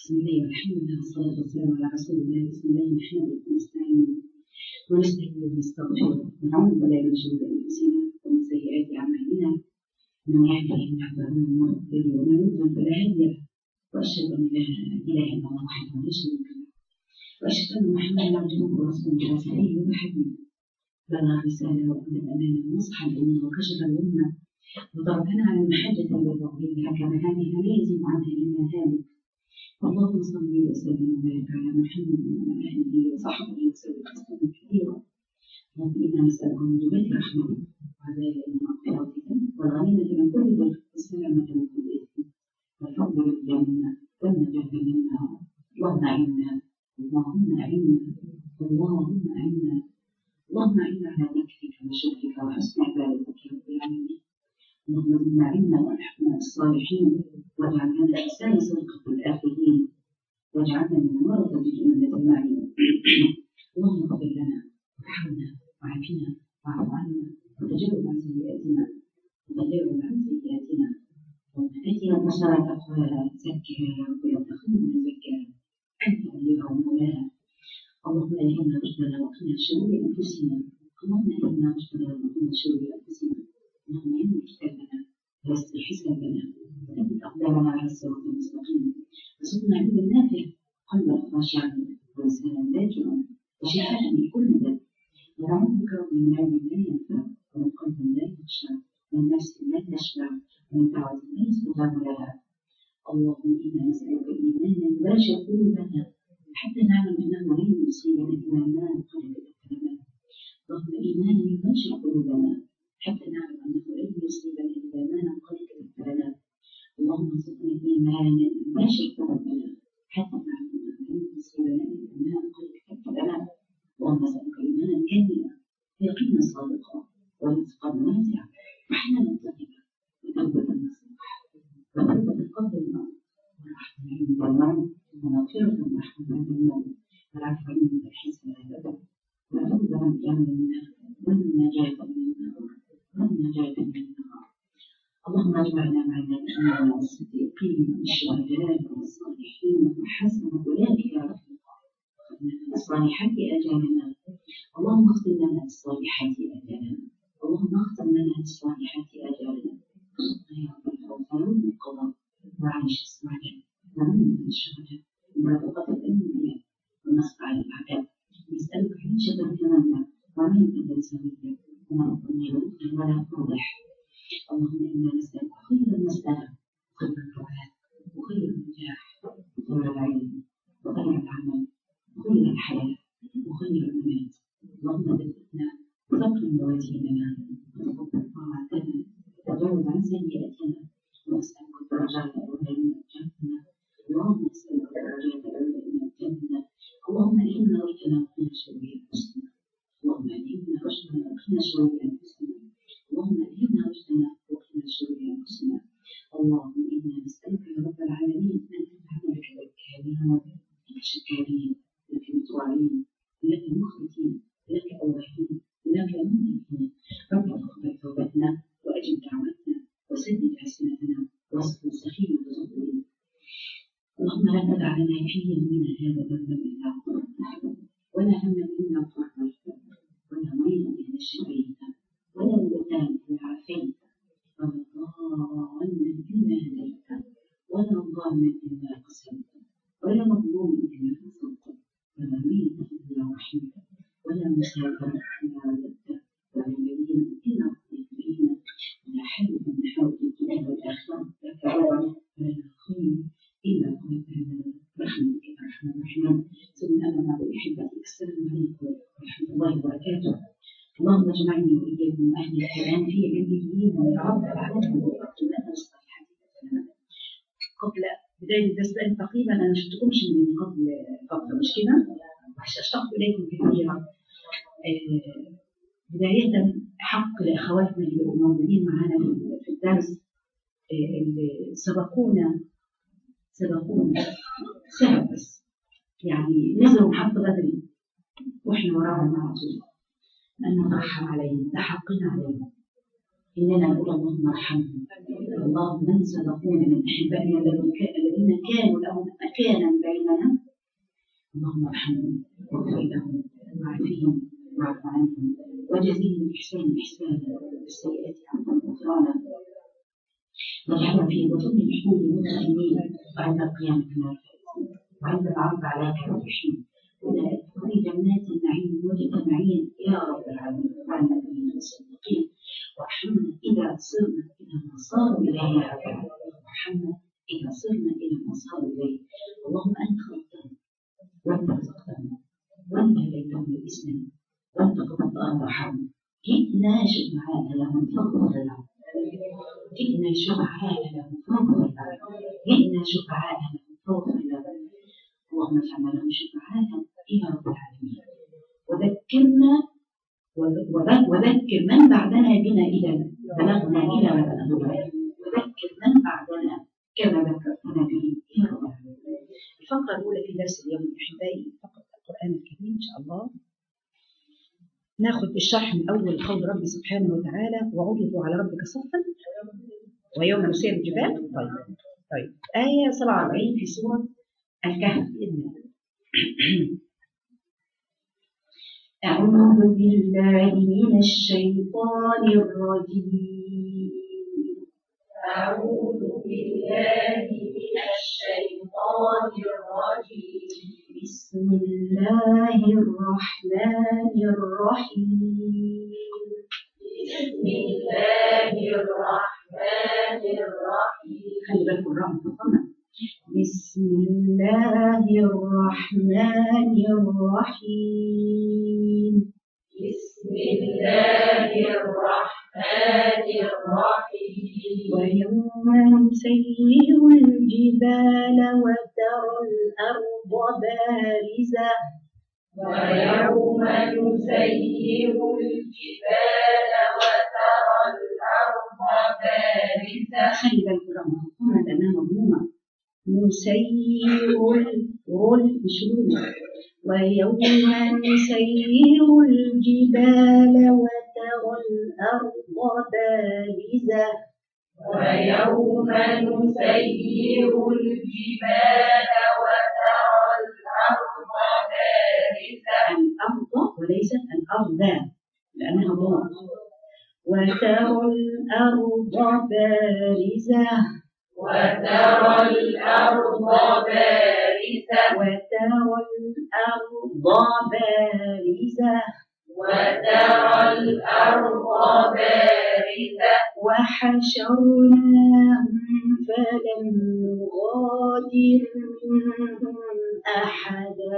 بسم الله والحمد لله والصلاة والسلام على رسول الله بسم الله نحمده ونستعينه ونستهديه ونستغفره ونعوذ بالله من شرور أنفسنا ومن سيئات أعمالنا من يهده الله فهو المهتدي ومن يضلل فلا هادي له وأشهد أن لا إله إلا الله وحده لا شريك له وأشهد أن محمدا عبده ورسوله وصفيه وحبيبه بلغ الرسالة وأدى الأمانة ونصح الأمة وكشف الأمة وتركنا على المحجة البيضاء ليلها كنهارها لا يزيد عنها إلا هالك اللهم صل وسلم وبارك على محمد وعلى اله وصحبه وسلم تسليما كثيرا رب انا نسالك من جبال رحمتك وعذاب مغفرتك والغنيمه من كل ضيق والسلامه من كل اثم والفضل بالجنه والنجاه من النار اللهم اعنا اللهم اعنا اللهم اعنا اللهم اعنا على ذكرك وشكرك وحسن عبادتك يا رب العالمين اللهم زدنا علما والحكمة الصالحين واجعلنا لإحسان صدق في الآخرين واجعلنا من ورثة جنة النعيم اللهم اغفر لنا وارحمنا وعافنا واعف عنا وتجاوز عن سيئاتنا وتجاوز عن سيئاتنا اللهم آتنا بشرى أقوالها زكها يا رب لا تخلنا زكاها أنت وليها ومولاها اللهم ألهمنا رشدنا وقنا شرور أنفسنا اللهم ألهمنا رشدنا وقنا شرور أنفسنا اللهم إن كتابنا ويسر حسابنا وثبت أقدامنا على الصراط المستقيم وارزقنا علما نافع قلبا خاشعا ولسانا ذاكرا وشفاء من كل ذنب ونعوذ بك رب من علم لا ينفع ومن قلب لا يخشع ومن نفس لا تشبع ومن دعوة لا يستجاب لها اللهم إنا نسألك إيمانا يباشر قلوبنا حتى نعلم أنه لن يصيبنا إلا ما قد كتبت لنا اللهم إيمانا يباشر قلوبنا حتى نعلم أنه لن يصيبنا إلا ما قد كتبت لنا اللهم ارزقنا إيمانا يباشر قلوبنا حتى نعلم أنه لن يصيبنا إلا ما قد كتبت لنا اللهم اسألك إيمانا كاملا ويقينا صادقا ورزقا واسعا وحلالا طيبا وتوبة نصوحا وتوبة قبل الموت ورحمة عند الموت ومغفرة ورحمة عند الموت والعفو عند الحساب والفوز بالجنة والنجاة من النار والنجاة من النار اللهم اجمعنا مع النبيين والصديقين والشهداء والصالحين وحسن اولئك رفيقا وخذنا من الصالحات اجالنا اللهم اختم لنا بالصالحات اجالنا اللهم اختم لنا بالصالحات اجالنا ارزقنا يا رب الفوز والقضاء وعيش السعداء ومن الشهداء ومرافقة الانبياء ونصر على الاعداء نسالك عيشه تماما وميتا سويا ونرضى ولا توضح اللهم انا نسالك خير المساله وخير الدعاء وخير النجاح وخير العلم وخير العمل وخير الحياه وخير الممات اللهم ثبتنا وثقل موازيننا وتقبل طاعتنا وتجاوز عن سيئاتنا ونسالك الدرجات الاولى من الجنه اللهم نسالك الدرجات الاولى من الجنه اللهم الهمنا رشدنا وقنا شرور انفسنا اللهم ألهمنا رشدنا وقنا شرور أنفسنا اللهم ألهمنا رشدنا وقنا شرور أنفسنا اللهم إنا نسألك يا رب العالمين أن تجعلنا لك ذكارين لك شكارين لك مطوعين لك مخبتين لك أواهين لك منيبين رب تقبل توبتنا وأجب دعوتنا وسدد ألسنتنا واصفو سخيمة صدورنا اللهم لا تدع لنا في يومنا هذا ذنبا إلا غفرته ولا هما إلا فرجته ولا مريضا إلا شفيته ولا مبتلا إلا عافيته ولا ضالا إلا هديته ولا ضالا إلا قسمته ولا مظلوما إلا نصرته ولا ميتا إلا رحمته ولا مسافرا إلا رددته ولا مدينا إلا قضيت بهما ولا حي من حول الدنيا والآخرة لك رضا ولا خير إلا قضيت لنا برحمتك يا أرحم الراحمين ثم أما بعد أحبتي السلام عليكم ورحمة الله وبركاته اللهم اجمعني وإياكم وأهل الكلام في علميين يا رب العالمين وأكتب لنا الصالحات قبل بداية الدرس لأن تقريبا أنا ما شفتكمش من قبل فترة مش كده؟ اشتقت إليكم كثيرا آه، بداية حق لأخواتنا اللي بقوا موجودين معانا في- في الدرس آه، اللي سبقونا سبقونا سهل بس يعني نزلوا محطة بدري واحنا وراهم على طول لأن ترحم عليهم ده حقنا عليهم إننا نقول اللهم ارحمهم اللهم من صدقونا من أحبائنا الذين كا- الذين كانوا لهم مكانا بيننا اللهم ارحمهم واغفر لهم وعافهم واعف عنهم وجزيهم بإحسان إحسانا والسيئات عنهم غفرانا واجعلنا في بطون الحوض متخيمين وعند القيامة كما الفائزين وعند العرض عليك الرحيم وإلى أدخل جنات النعيم مجتمعين يا رب العالمين مع النبيين والصديقين وارحمنا إذا صرنا إلى ما صاروا إليه يا رب العالمين وارحمنا إذا صرنا إلى ما صاروا إليه اللهم أنت خلقتنا وأنت رزقتنا وأنت هديتهم للإسلام وأنت قضيت أرواحهم جئنا شفعاء لهم فاغفر لهم جئنا شفعاء لهم فاغفر لهم جئنا شفعاء لهم فاغفر لهم اللهم اجعلنا لهم شفعاء يا رب العالمين وذكرنا وذ- وذكر من بعدنا بنا إلى بلغنا إلى ما بلغنا وذكر من بعدنا كما ذكرتنا به يا رب العالمين الفقرة الأولى في درس اليوم أحبائي فقرة القرآن الكريم إن شاء الله ناخذ بالشرح من أول قول ربي سبحانه وتعالى وعرضوا على ربك صفا ويوم نسير الجبال طيب طيب آية 47 في سورة الكهف بإذن الله أعوذ بالله من الشيطان الرجيم أعوذ بالله من الشيطان الرجيم بسم الله الرحمن الرحيم بسم الله الرحمن الرحيم خلي بالكم الراء مفخمة بسم الله الرحمن الرحيم بسم الله الرحمن الرحيم ويوم نسير الجبال وترى الأرض بارزة ويوم نسير الجبال وترى الأرض بارزة خلي بالكم الراء مفخمة لأنها مضمومة نسير الرول مش رول ويوم نسير الجبال وترى الأرض بارزة ويوم نسير الجبال وترى الأرض بارزة الأرض وليست الأرض لأنها ضاد وترى الأرض بارزة وترى الأرض بارزة وترى الأرض بارزة وترى الأرض بارزة وحشرناهم فلم نغادر منهم أحدا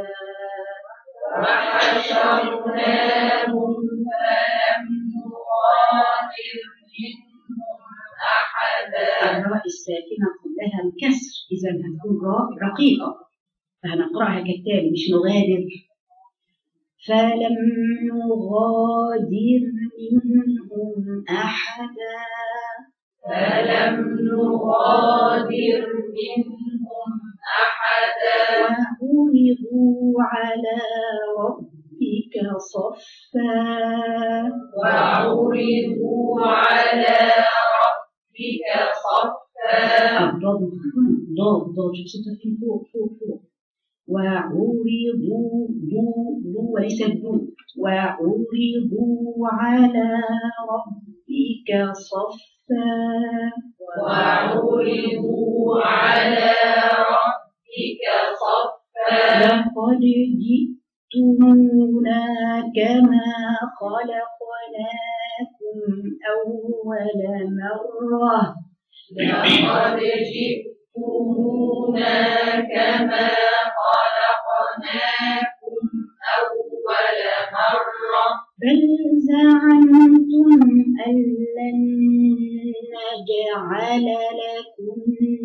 وحشرناهم فلم نغادر منهم أحدا الراء الساكنة قبلها الكسر إذا هتكون راء رقيقة فهنقرأها كالتالي مش نغادر فلم نغادر منهم أحدا فلم نغادر منهم أحدا وعرضوا على ربك صفا وعرضوا على ربك صفا الضاد مفخمة ضاد ضاد شوف صوتها فين فوق فوق فوق وعرضوا ضو ضو وليس الضو وعرضوا على ربك صفا وعرضوا على ربك صفا لقد جئتمونا كما خلقناكم أول مرة لقد جئتمونا كما خلقناكم أول مرة بل زعمتم أن لن نجعل لكم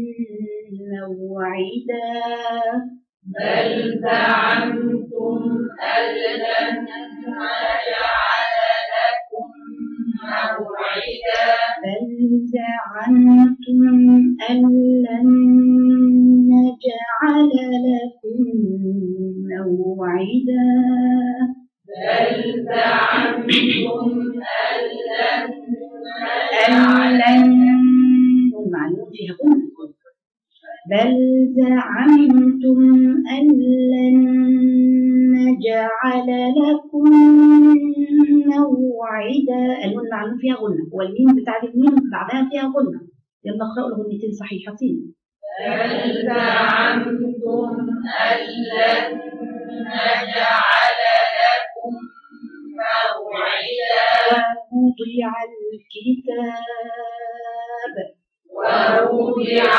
موعدا بل زعمتم أن لن نجعل لكم موعدا بل زعمتم أن لن نجعل لكم موعدا بل زعمتم أن لن أن زعمتم أن لن نجعل لكم موعدا النون معلوم فيها غنة والميم بتاعت الميم بعدها فيها غنة يلا اقرأوا الغنتين صحيحتين بل زعمتم أن لن نجعل لكم موعدا ووضع الكتاب ووضع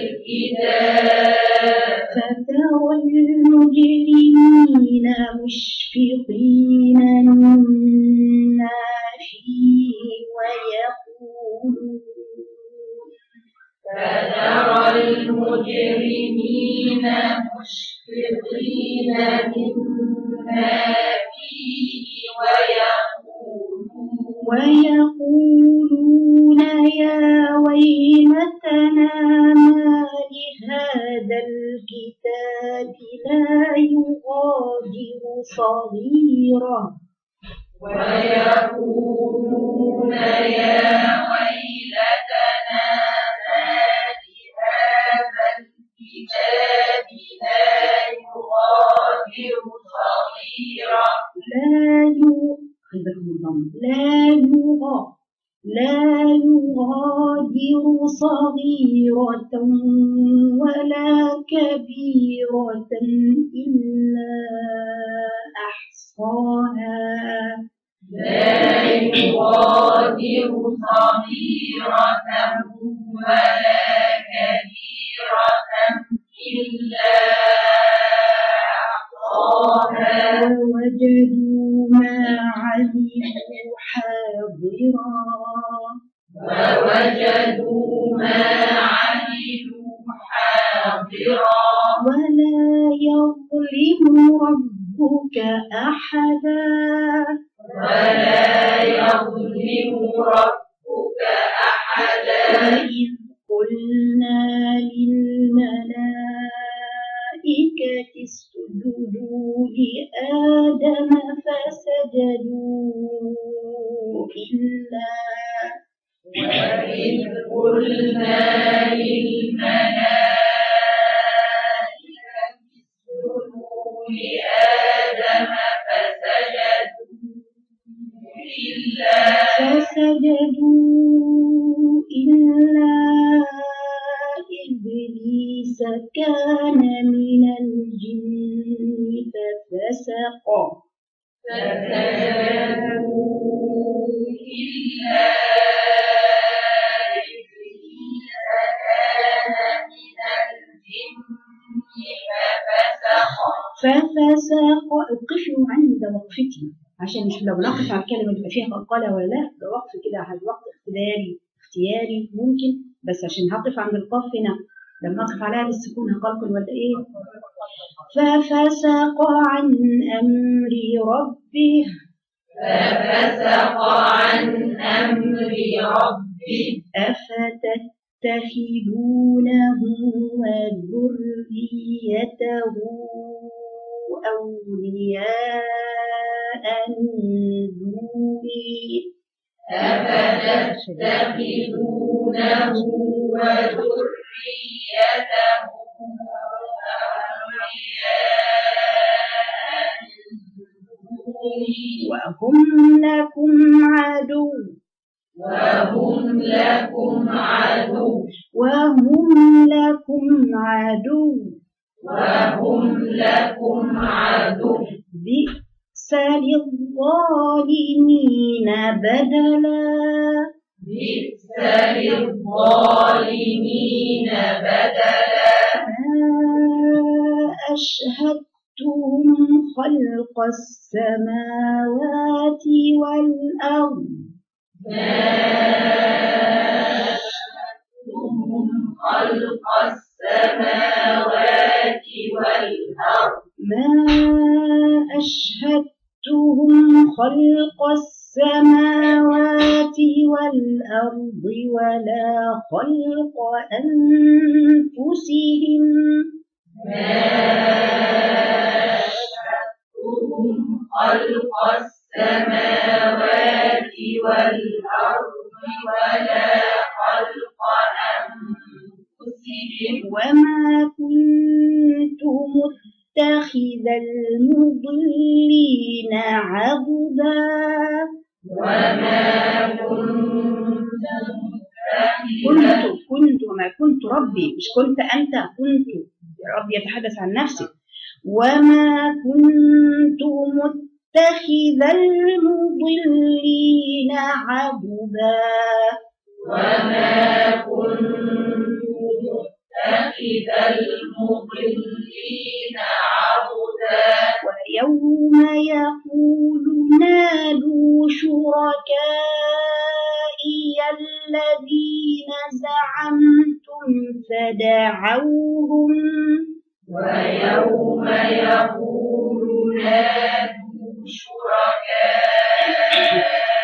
الكتاب فترى المجرمين مشفقين مما فيه ويقولون فترى المجرمين مشفقين مما فيه ويقولون ويقولون يا ويلتنا ما لهذا الكتاب لا يغادر صغيرة ويقولون يا ويلتنا ما لهذا الكتاب لا يغادر صغيرة لا يغادر خلي بالكم من الضم لا يغا لا يغادر صغيرة ولا كبيرة إلا أحصاها لا يغادر صغيرة ولا كبيرة إلا أحصاها ووجدوا ما عملوا حاضرا ووجدوا ما عملوا حاضرا ولا يظلم ربك أحدا ولا يظلم ربك أحدا وإذ قلنا للملائكة اسجدوا لآدم فسجدوا إلا وإذ قلنا للملائكة اسجدوا لآدم فسجدوا إلا فسجدوا إلا إبليس كان من الجن ففسق فسجدوا إلا إبليس كان من الجن ففسق ففسق وقفوا عند وقفتي عشان مش لو نقف على الكلمة تبقى فيها قلقلة ولا لا ده وقف كده على الوقت اختياري اختياري ممكن بس عشان هقف عند القاف هنا لما اقف عليها بالسكون هقلقل ولا ايه ففسق عن امر ربه ففسق عن أمر ربه أفتتخذونه وذريته أولياء من دوني أفتتخذونه وذريته أولياء من دوني وهم لكم عدو وهم لكم عدو وهم لكم عدو وهم لكم عدو بئس للظالمين بدلا بئس للظالمين بدلا ما أشهدتهم خلق السماوات والأرض ما أشهدتهم خلق السماوات والأرض ما أشهدتهم خلق السماوات والأرض ولا خلق أنفسهم ما أشهدتهم خلق السماوات والأرض ولا خلق أنفسهم وما كنت المضلين عضدا وما كنت كنت كنت وما كنت ربي مش كنت أنت كنت ربي يتحدث عن نفسه وما كنت متخذ المضلين عضدا وما كنت متخذ المضلين عضدا ويوم يقول نادوا شركائي الذين زعمتم فدعوهم ويوم يقول نادوا شركائي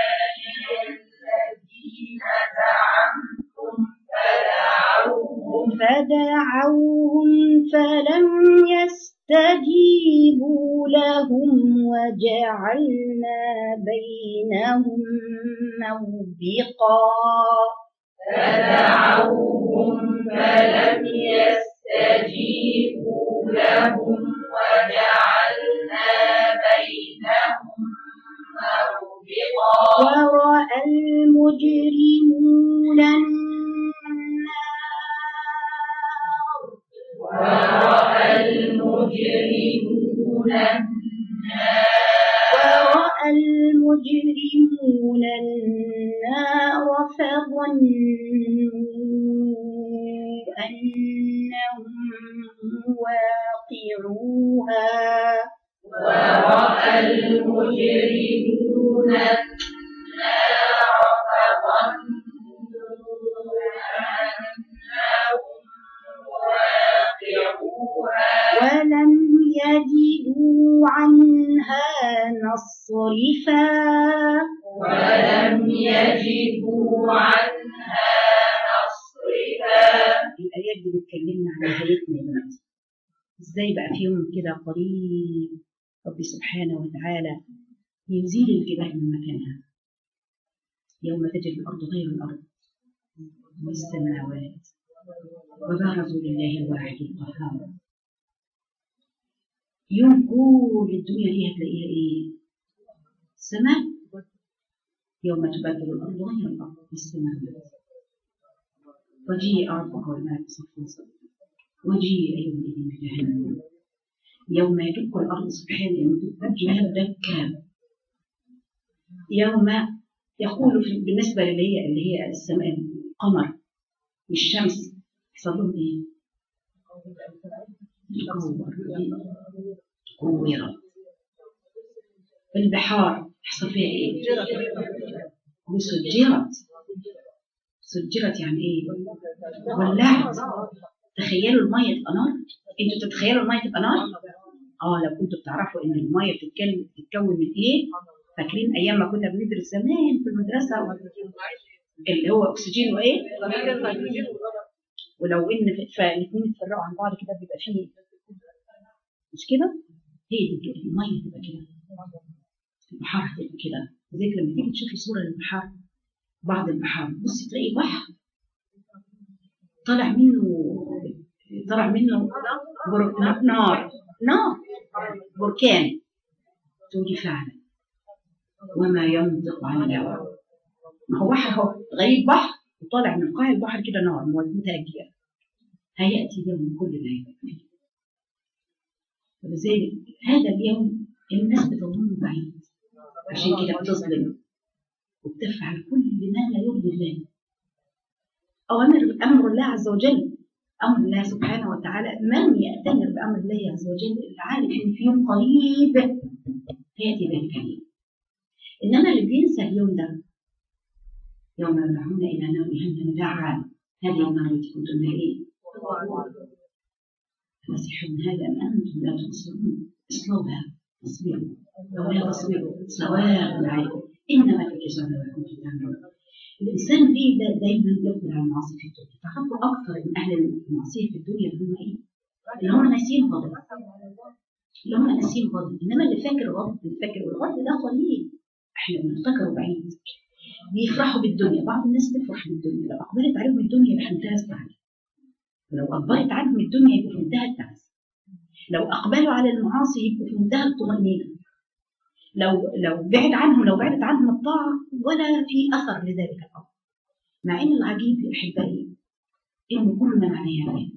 الذين زعمتم فدعوهم فدعوهم فلم يستجيبوا لهم وجعلنا بينهم موبقا فدعوهم فلم يستجيبوا لهم وجعلنا بينهم موبقا ورأى المجرمون النار ورأى المجرمون ورأى المجرمون النار فظنوا أنهم واقعوها ورأى المجرمون النار فظنوا أنهم واقعوها ولم يجدوا عنها مصرفا ولم يجدوا عنها مصرفا الآيات دي بتكلمنا عن نهايتنا يا بنات ازاي بقى في يوم كده قريب ربي سبحانه وتعالى يزيل الجبال من مكانها يوم تجد الأرض غير الأرض والسماوات وبرزوا لله الواحد القهار يوم كل الدنيا دي هتلاقيها ايه؟ السماء يوم تبدل الأرض غير الأرض والسماوات وجيء ربك والملك صفا صفا وجيء يومئذ بجهنم يوم يدك الأرض سبحانه يدك الجبال دكا يوم يقول في بالنسبة اللي هي اللي هي السماء القمر والشمس يحصل لهم ايه؟ تكور كورت البحار يحصل فيها ايه؟ وسجرت سجرت يعني ايه؟ ولعت تخيلوا الميه تبقى نار انتوا تتخيلوا الميه تبقى نار اه لو كنتوا بتعرفوا ان الميه بتتكلم بتتكون من ايه فاكرين ايام ما كنا بندرس زمان في المدرسه اللي هو اكسجين وايه ولو ان فالاثنين اتفرقوا عن بعض كده بيبقى فيه مش كده هي دي كده الميه تبقى كده البحار هتبقى كده زي لما تيجي تشوفي صوره للبحار بعض البحار بصي تلاقي بحر طالع منه طالع منه بر... نار نار بركان تقولي فعلا وما ينطق عن الهوى ما هو بحر اهو غريب بحر وطالع من قاع البحر كده نار متهجئه هياتي يوم كل لا يبقى فيه ولذلك هذا اليوم الناس بتظن بعيد عشان كده بتظلم وبتفعل كل ما لا يرضي الله أوامر أمر الله عز وجل أمر الله سبحانه وتعالى من يأتمر بأمر الله عز وجل اللي عارف إن في يوم قريب هيأتي ذلك اليوم إنما اللي بينسى اليوم ده يوم يدعون إلى نار جهنم دعا هذه النار التي كنتم بها إيه؟ فسحر هذا أم أنتم لا تبصرون اصلوها تصبروا أو لا تصبروا سواء عليكم إنما تجزون ما كنتم تعملون الإنسان فيه ده دايما يقبل على المعاصي في الدنيا تعرفوا أكثر من أهل المعصية في الدنيا اللي هم إيه؟ اللي هم ناسين غضب اللي هم ناسين غضب إنما اللي فاكر غضب اللي فاكر والغضب ده قليل إحنا بنفتكره بعيد بيفرحوا بالدنيا بعض الناس تفرح بالدنيا لو أقبلت عليهم الدنيا يبقى في منتهى السعادة ولو أقبلت عنهم الدنيا يبقى في منتهى التعس لو اقبلوا على المعاصي يبقوا في منتهى الطمانينه لو لو بعد عنهم لو بعدت عنهم الطاعه ولا في اثر لذلك الامر مع ان العجيب يا احبائي ان كل من عليها فان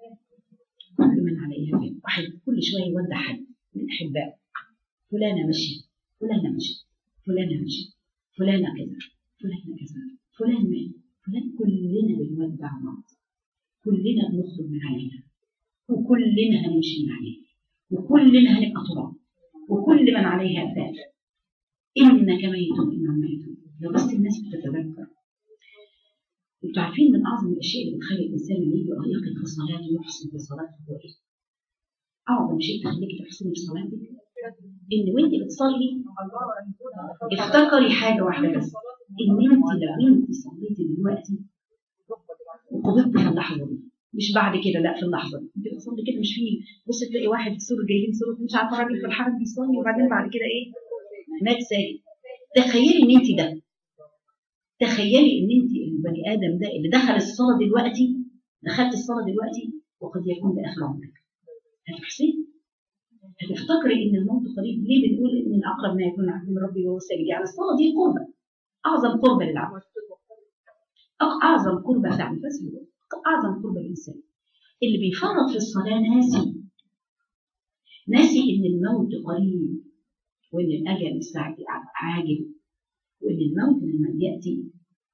كل من عليها فان واحد كل شويه يودع حد من احبائه فلانه مشيت فلانه مشيت فلانه مشيت فلانه كذا فلانه كذا فلان مات فلان كلنا بنودع بعض كلنا بنخرج من عليها وكلنا هنمشي من عليها وكلنا هنبقى تراب وكل من عليها فان انك ميت انهم ميتون لو بس الناس بتتذكر انتوا عارفين من اعظم الاشياء اللي بتخلي الانسان اللي يجي يقف في الصلاه ويحسن في صلاته هو ايه؟ اعظم شيء تخليك تحسني في صلاتك ان وانت بتصلي افتكري حاجه واحده بس ان انت لو انت صليتي دلوقتي وقبضت في اللحظه دي مش بعد كده لا في اللحظه دي انت بتصلي كده مش في بص تلاقي واحد سور جايبين صوره مش عارفه راجل في الحرم بيصلي وبعدين بعد كده ايه مات ساجد تخيلي ان انت ده تخيلي ان انت البني ادم ده اللي دخل الصلاه دلوقتي دخلت الصلاه دلوقتي وقد يكون ده اخر عمرك هتحسين هتفتكري ان الموت قريب ليه بنقول ان الاقرب ما يكون عبد من ربي وهو ساجد يعني الصلاه دي قربه اعظم قربه للعبد اعظم قربه فعلا بس اعظم قربه للانسان اللي بيفرط في الصلاه ناسي ناسي ان الموت قريب وان الاجل مستعجل عاجل وان الموت لما ياتي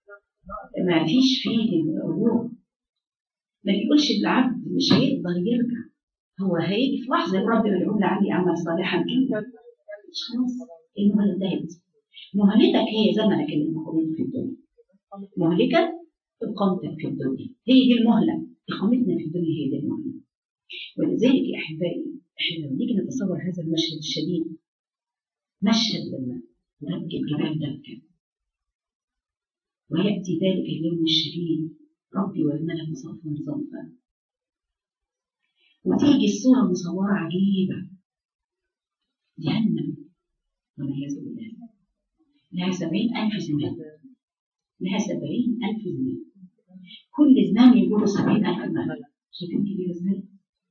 ما فيش فيه الروح ما بيقولش العبد مش هيقدر يرجع هو هيجي في لحظه ربنا يقول لعلي اعمل صالحا كده مش خلاص المهله انتهت مهلتك هي زمنك اللي انت قضيته في الدنيا مهلكه اقامتك في الدنيا هي دي المهله اقامتنا في الدنيا هي دي المهله ولذلك يا احبائي احنا لما نيجي نتصور هذا المشهد الشديد مشهد لما نبكي الجبال دكا وياتي ذلك اليوم الشديد ربي والملك صفا صفا وتيجي الصورة مصورة عجيبة جهنم والعياذ بالله لها سبعين ألف زمان لها سبعين ألف زمان كل زمان يقولوا سبعين ألف زمان شايفين كبيرة ازاي؟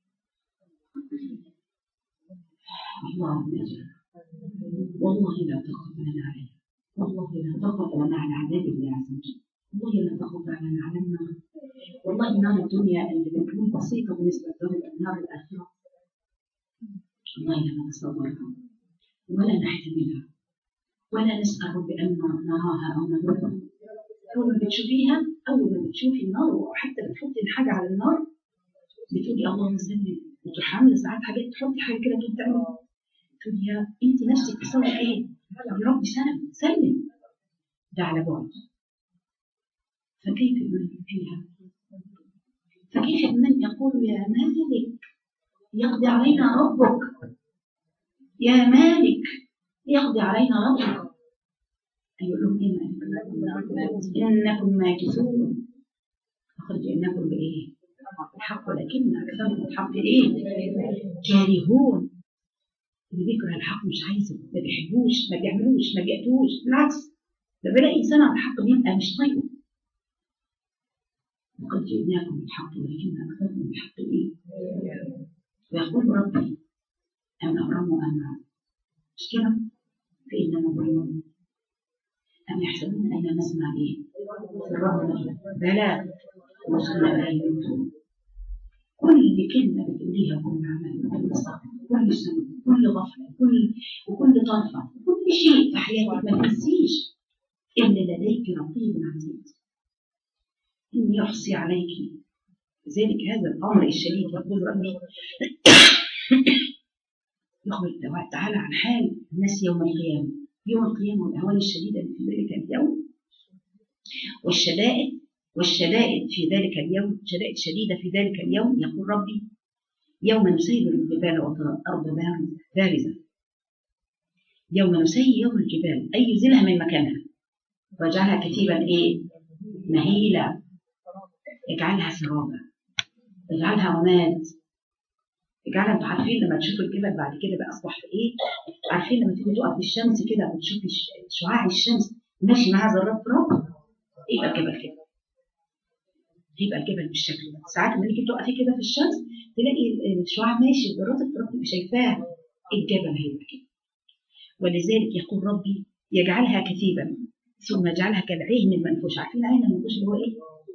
اللهم اجعل والله لا تخف لنا عليها والله لا تخف لنا على عذاب الله عز وجل والله لا تخف لنا على النار والله نار الدنيا اللي بتكون بسيطة بالنسبة لنار الآخرة والله لا نتصورها ولا نحتملها ولا نسأل رب أن نراها أو نذوقها أول ما بتشوفيها أول ما بتشوفي النار وحتى بتحطي الحاجة على النار بتقولي اللهم سلم وتروحي عاملة ساعات حاجات تحطي حاجة كده تقول تعمل تقولي يا أنت نفسك تصور إيه؟ يا رب سلم سلم ده على بعد فكيف من فيها فكيف من يقول يا مالك يقضي علينا ربك يا مالك يقضي علينا ربك يقول لهم ايه انكم ماكثون اخرج انكم بايه الحق ولكن اكثركم الحق ايه كارهون اللي بيكره الحق مش عايزه ما بيحبوش ما بيعملوش ما بيأتوش بالعكس ده بلاقي انسان على الحق بيبقى مش طيب وقد جئناكم بالحق ولكن اكثركم الحق ايه ويقول ربي أم أبرموا أمرا مش كده فإنما ظلموا أم يحسبون أن نسمع إيه الرب بلى رسلنا لا يموتون كل كلمة بتقوليها كل عمل كل صعب كل سوء كل غفلة كل وكل طرفة كل شيء في حياتك ما تنسيش إن لديك رقيب عتيد إن يحصي عليك لذلك هذا الأمر الشديد يقول ربي يخبر تعالى عن حال الناس يوم القيامة يوم القيامة والأهوال الشديدة في ذلك اليوم والشدائد والشدائد في ذلك اليوم شدائد شديدة في ذلك اليوم يقول ربي يوم نسير الجبال والأرض بارزة يوم نسير الجبال أي يزيلها من مكانها واجعلها كثيبا إيه مهيلة اجعلها سرابا اجعلها رماد اجعلها انتوا عارفين لما تشوفوا الجبل بعد كده بقى اصبح في ايه عارفين لما تيجي تقف في الشمس كده وتشوفي شعاع الشمس ماشي معاها ذرات تراب يبقى الجبل كده هيبقى الجبل بالشكل ده ساعات لما تيجي تقفي كده في الشمس تلاقي الشعاع ماشي وجرات التراب تبقى شايفاه الجبل هيبقى كده ولذلك يقول ربي يجعلها كثيبا ثم يجعلها كالعهن المنفوش عارفين العهن المنفوش اللي هو ايه؟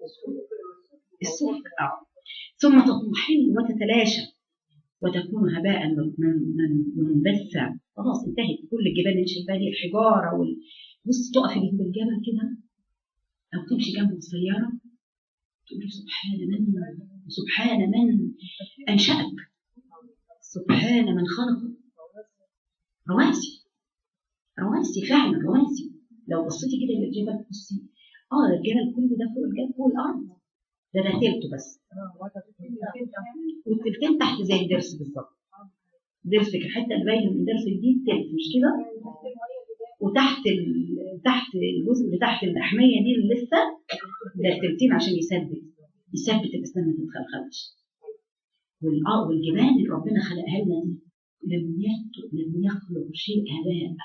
السلك اه ثم تضمحل وتتلاشى وتكون هباء من- من- منبثا خلاص انتهت كل الجبال اللي انت شايفاها دي الحجاره وال... بص تقفي جنب الجبل كده او تمشي جنبه بالسياره تقولي سبحان من سبحان من انشأك سبحان من خلقك رواسي رواسي فعلا رواسي لو بصيتي كده للجبل بصي اه ده الجبل كل ده فوق الجبل فوق الارض ده ده تلته بس والتلتين تحت زي الدرس بالظبط درسك الحته اللي باينه من درس الجديد تلت مش كده وتحت ال... تحت الجزء اللي تحت الاحميه دي اللي لسه ده التلتين عشان يثبت يثبت الاسنان ما تتخلخلش والأ- والجبال اللي ربنا خلقها لنا دي لم يخلق لم يخلق شيء هباء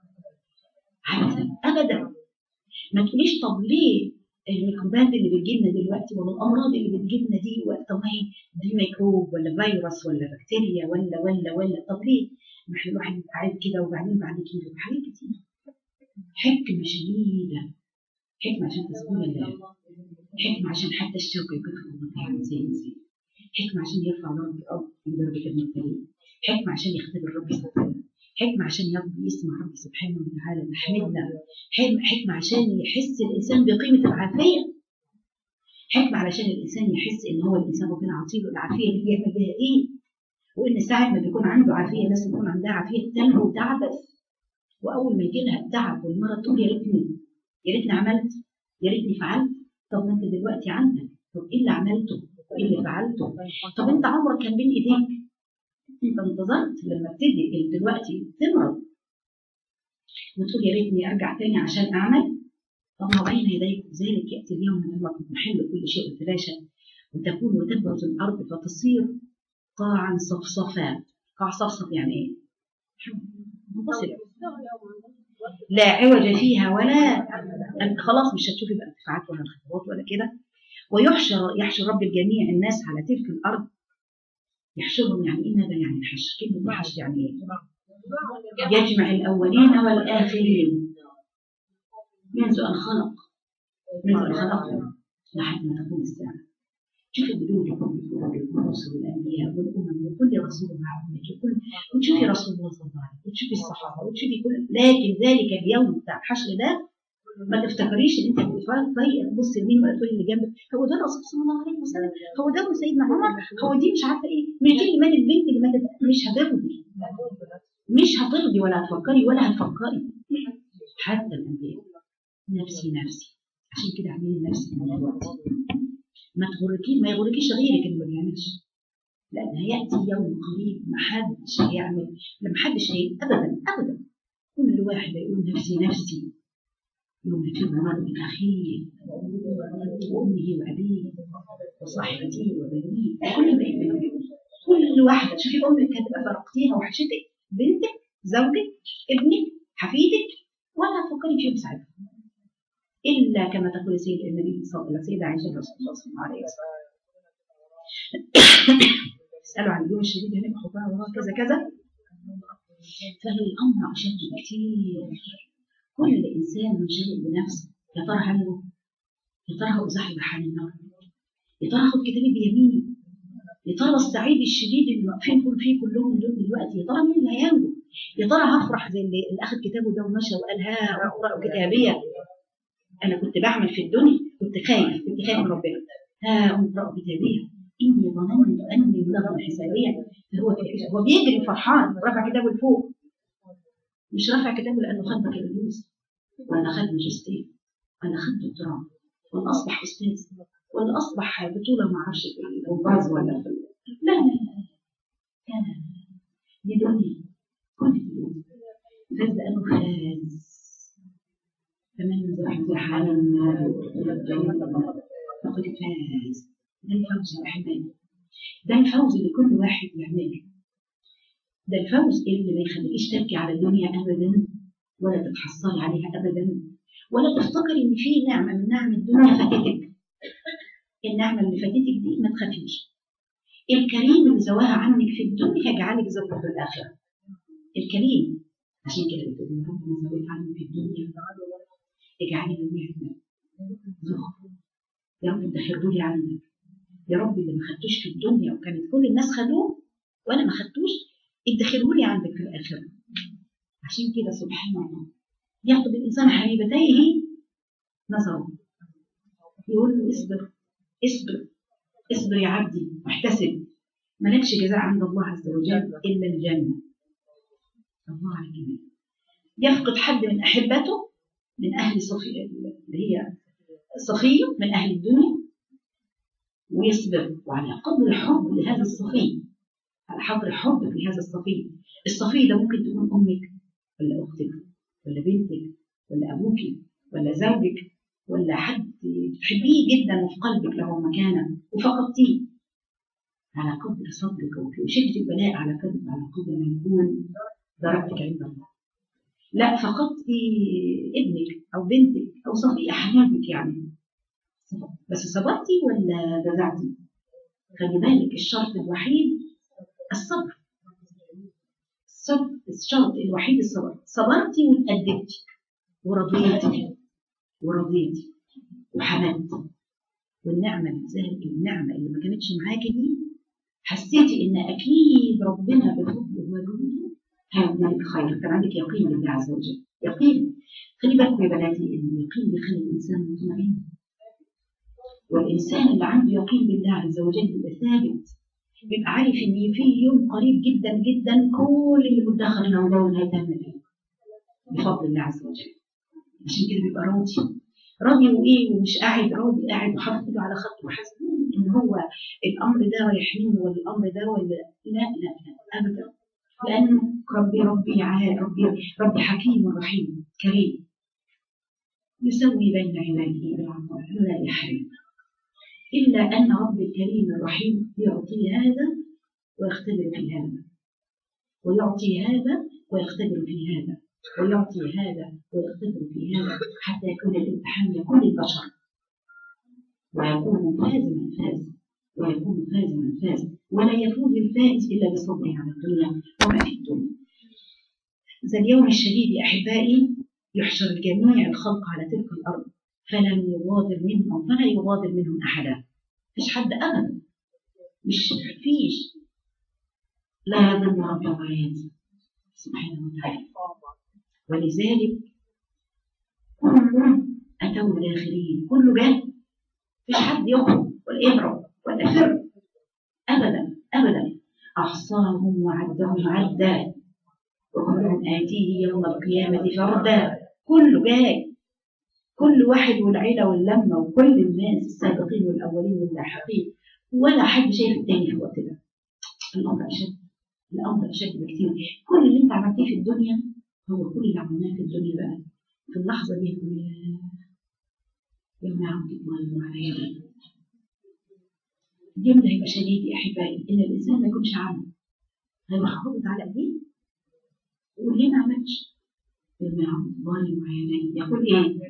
عبثا ابدا ما تقوليش طب ليه الميكروبات اللي بتجيلنا دلوقتي ولا الامراض اللي بتجيلنا دي و- طب ما هي دي ميكروب ولا فيروس ولا بكتيريا ولا ولا ولا طب ليه؟ ما احنا الواحد يبقى قاعد كده وبعدين بعد كده حاجات كتير حكمه شديده حكمه عشان تسكون الله حكمه عشان حتى الشوكه يكون الله زي زي حكمه عشان يرفع رب الارض في درجه المبتلين حكمه عشان يختبر ربي سبحانه حكمه عشان يربي يسمع ربي سبحانه وتعالى يحمدنا حكمه حكمه عشان يحس الانسان بقيمه العافيه حكمه علشان الانسان يحس ان هو الانسان ربنا عطيله العافيه اللي بيعمل بيها ايه وان ساعه ما بيكون عنده عافيه الناس يكون عندها عافيه تنمو وتعبث واول ما يجي لها التعب والمرض تقول يا ريتني يا ريتني عملت يا ريتني فعلت طب ما انت دلوقتي عندك طب ايه اللي عملته وايه اللي فعلته طب انت عمرك كان بين ايديك انت انتظرت لما ابتدي دلوقتي تمرض وتقول يا ريتني ارجع تاني عشان اعمل طب ما بين يديك ذلك ياتي اليوم من الله محل كل شيء وتلاشى وتكون وتبرز الارض فتصير قاعا صفصفا قاع صفصف يعني ايه؟ منفصل لا عوج فيها ولا أنت خلاص مش هتشوفي بقى ارتفاعات ولا انخفاضات ولا كده ويحشر يحشر رب الجميع الناس على تلك الارض يحشرهم يعني ايه ماذا يعني الحشر؟ كلمه الحشر يعني ايه؟ يجمع الاولين والاخرين منذ ان خلق منذ ان خلقهم لحد ما تقوم الساعه شوفي وجودكم الرسل والانبياء والامم وكل رسول مع امته وكل وتشوفي رسول الله صلى الله عليه وسلم وتشوفي الصحابه وتشوفي كل لكن ذلك اليوم بتاع الحشر ده ما تفتكريش ان انت طريق تبص لمين ولا تقولي اللي جنبك هو ده الرسول صلى الله عليه وسلم هو ده ابو سيدنا عمر هو دي مش عارفه ايه مش دي اللي ماتت البنت اللي ماتت مش هترضي مش هترضي ولا هتفكري ولا هتفكري حتى الانبياء نفسي نفسي عشان كده اعملي نفسك من دلوقتي ما تغركيش ما يغركيش غيرك اللي ما بيعملش لان هياتي يوم قريب ما حدش هيعمل ما حدش هي ابدا ابدا كل واحد هيقول نفسي نفسي يوم يفر المرء من اخيه وامه وابيه وصاحبته وبنيه كل ما يعمل كل واحده شوفي امك هتبقى فرقتيها وحشتك بنتك زوجك ابنك حفيدك ولا هتفكري فيهم ساعتها الا كما تقول سيد النبي صلى الله عليه وسلم سيدة عائشه رسول الله صلى الله عليه وسلم اسالوا عن اليوم الشديد هناك حبها وراء كذا كذا فالامر اشد بكثير كل انسان منشغل بنفسه يا ترى هل يا ترى هزحزح عن النار يا ترى هاخد كتابي بيميني يا ترى السعيد الشديد اللي واقفين كل فيه كلهم دول دلوقتي يا ترى مين اللي هينجو يا ترى هفرح زي اللي اللي اخذ كتابه ده ومشى وقال ها اقرا كتابيه انا كنت بعمل في الدنيا كنت خايف كنت خايف من ربنا ها اقرا كتابيه اني ظننت اني مبلغ حسابيا فهو في العيشه هو بيجري فرحان رفع كتابه لفوق مش رافع كتابه لانه خد بكالوريوس ولا خد ماجستير ولا خد دكتوراه ولا اصبح استاذ ولا اصبح بطوله ما اعرفش في الجمباز ولا في لا لا لا كان دي دنيا كل دي دنيا فاز لانه فاز فمن زحزح عن النار وادخل الجنه فقد فاز ده الفوز يا احبابي ده الفوز اللي كل واحد يعمله ده الفوز اللي ما يخليكيش تبكي على الدنيا ابدا ولا تتحصري عليها ابدا ولا تفتكري ان في نعمه من نعم الدنيا فاتتك النعمة اللي فاتتك دي ما تخافيش الكريم اللي زواها عنك في الدنيا هيجعلك زوجة في الآخرة الكريم عشان كده بتقول يا رب ما زويت عنك في الدنيا اجعلي له زوجة يا رب ادخره لي عندك يا رب اللي ما خدتوش في الدنيا وكانت كل الناس خدوه وانا ما خدتوش ادخره لي عندك في الاخره عشان كده سبحان الله ياخد الانسان حبيبتيه نظره يقول له اصبر اصبر اصبر يا عبدي واحتسب مالكش جزاء عند الله عز وجل الا الجنه الله على الجمال يفقد حد من احبته من اهل صفي اللي هي صفيه من اهل الدنيا ويصبر وعلى قدر حب لهذا الصفي على قدر حبك لهذا الصفي الصفي ده ممكن تكون امك ولا اختك ولا بنتك ولا ابوك ولا زوجك ولا حد تحبيه جدا وفي قلبك له مكانه وفقدتيه على قدر صبرك وشدة البلاء على قدر على قدر ما يكون درجتك عند الله لا فقدتي ابنك او بنتك او صفي حبيبك يعني بس صبرتي ولا جزعتي خلي بالك الشرط الوحيد الصبر الصبر الشرط الوحيد الصبر صبرتي وتأدبتي ورضيتي ورضيتي وحمدتي والنعمة اللي زالت النعمة اللي ما كانتش معاكي دي حسيتي ان اكيد ربنا بفضله وجوده هيديلك خير كان عندك يقين بالله عز وجل يقين خلي بالكم يا بناتي ان اليقين بيخلي الانسان مطمئن والإنسان اللي عنده يقين بالله عز وجل بيبقى ثابت بيبقى عارف إن في يوم قريب جدا جدا كل اللي متدخلنا ودول هيتم فيه بفضل الله عز وجل عشان كده بيبقى راضي راضي وإيه ومش قاعد راضي قاعد وحاطط إيده على خط وحاسس إن هو الأمر ده رايح منه ولا الأمر ده ولا لا لا لا أبدا لأنه ربي ربي عال ربي ربي حكيم رحيم كريم يسوي بين عباده بالعطاء ولا يحرم إلا أن رب الكريم الرحيم يعطي هذا ويختبر في هذا ويعطي هذا ويختبر في هذا ويعطي هذا ويختبر في هذا حتى يكون الامتحان لكل البشر ويكون فاز من فاز ويكون فاز من فاز ولا يفوز الفائز إلا بصبره على الدنيا وما في الدنيا ذا اليوم الشديد يا أحبائي يحشر جميع الخلق على تلك الأرض فلم يغادر منهم فلا يغادر منهم أحدا مفيش حد أبدا مش فيش لا يضل رب العباد سبحانه وتعالى ولذلك كلهم أتوا داخلين كله جاء مفيش حد يخرج ولا يهرب ولا فر أبدا أبدا أحصاهم وعدهم عدا وكلهم آتيه يوم القيامة فردا كله جاي كل واحد والعيلة واللمة وكل الناس السابقين والأولين واللاحقين ولا حد شايف التاني في الوقت ده الأمر أشد الأمر أشد بكتير كل اللي أنت عملتيه في الدنيا هو كل اللي عملناه في الدنيا بقى في اللحظة دي يقول يا يوم عبد الله على يدي اليوم ده هيبقى شديد يا أحبائي إن الإنسان ما يكونش عامل هيبقى حافظ على إيديه ويقول ليه ما عملتش يوم عبد الله على يدي يقول إيه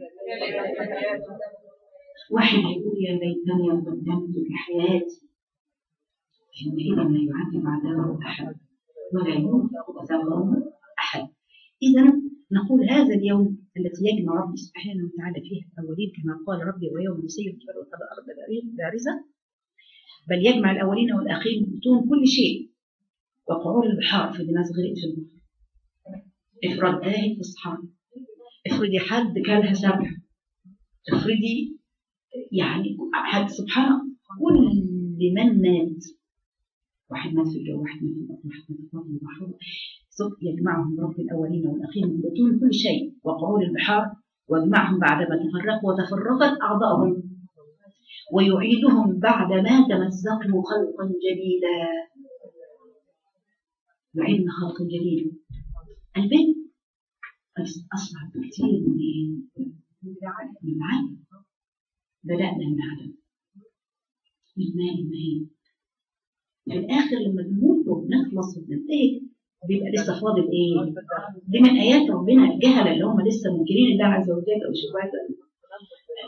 واحد هيقول يا ليتني قدمت لحياتي حينئذ لا يعذب عذابه احد ولا يوثق وثاقه احد اذا نقول هذا اليوم التي يجمع ربي سبحانه وتعالى فيه الاولين كما قال ربي ويوم يسير الجبال والارض بارزه بل يجمع الاولين والاخرين بدون كل شيء وقعور البحار في ناس غرق في البحر افراد داهي في الصحراء افرضي حد كلها سبع افرضي يعني حد سبحان كل من مات واحد مات في الجو واحد مات في الأرض واحد مات في البطن البحر صدق يجمعهم رب الأولين والآخرين من بطون كل شيء وقعور البحار واجمعهم بعدما تفرقوا وتفرقت أعضاؤهم ويعيدهم بعدما تمزقوا خلقا جديدا يعيدنا خلقا جديدا البنت أصعب بكثير من من العدم بدأنا من عدم من ماء مهين في الآخر لما بنموت وبنخلص وبننتهي بيبقى لسه فاضل إيه؟ دي من آيات ربنا الجهلة اللي هم لسه منكرين الله عز وجل أو شبهات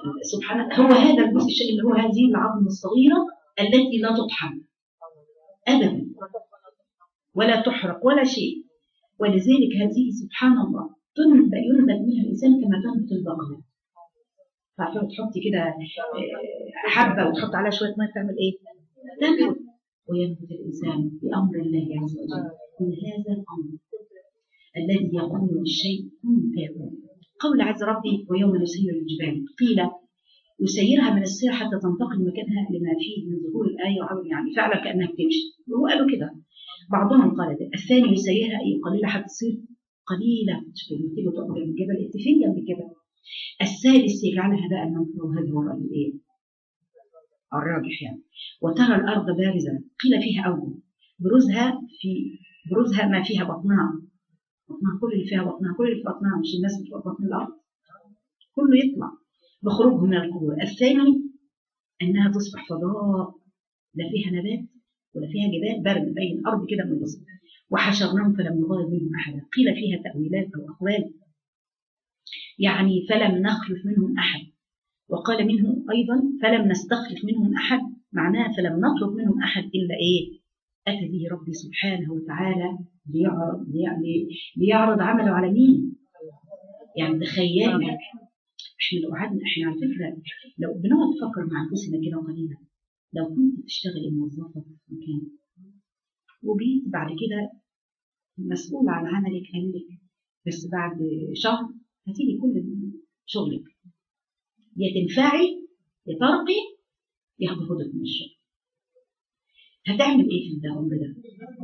سبحان هو هذا الجزء الشيء اللي هو هذه العظم الصغيرة التي لا تطحن أبدا ولا تحرق ولا شيء ولذلك هذه سبحان الله تنبت ينبت منها الإنسان كما تنبت البقرة فعارفة تحطي كده آه، حبة وتحط عليها شوية مية تعمل إيه؟ تنبت وينبت الإنسان بأمر الله عز وجل من هذا الأمر الذي يقول للشيء كن فيكون قول عز ربي ويوم نسير الجبال قيل يسيرها من السير حتى تنتقل مكانها لما فيه من ظهور الآية وعمل يعني فعلا كأنها بتمشي وهو قالوا كده بعضهم قال ده الثاني يسيرها أي قليلة حتى تصير قليلة شوفي لما تيجي تقعد جنب الجبل انت فين جنب الجبل الثالث يجعلها بقى المنفور وهذا هو الرأي الايه؟ الراجح يعني وترى الأرض بارزة قيل فيها أول بروزها في بروزها ما فيها بطنها بطنها كل اللي فيها بطنها كل اللي في بطنها مش الناس اللي في بطن الأرض كله يطلع بخروجه من القبور الثاني أنها تصبح فضاء لا فيها نبات ولا فيها جبال برد بين الأرض كده من الوسط وحشرناهم فلم نغادر منهم أحدا قيل فيها تأويلات أو أقوال يعني فلم نخلف منهم أحد وقال منه أيضا فلم نستخلف منهم أحد معناها فلم نطلب منهم أحد إلا إيه أتى به ربي سبحانه وتعالى ليعرض, لي- ليعرض عمله على مين يعني تخيلنا احنا لو قعدنا احنا على فكره لو بنقعد نفكر مع انفسنا كده قليلا لو كنت بتشتغلي موظفه في مكان وجيت بعد كده المسؤول عن عملك قال لك بس بعد شهر هتيجي كل شغلك يا تنفعي يا ترقي يا هتاخدك من الشغل هتعمل ايه في العمر ده؟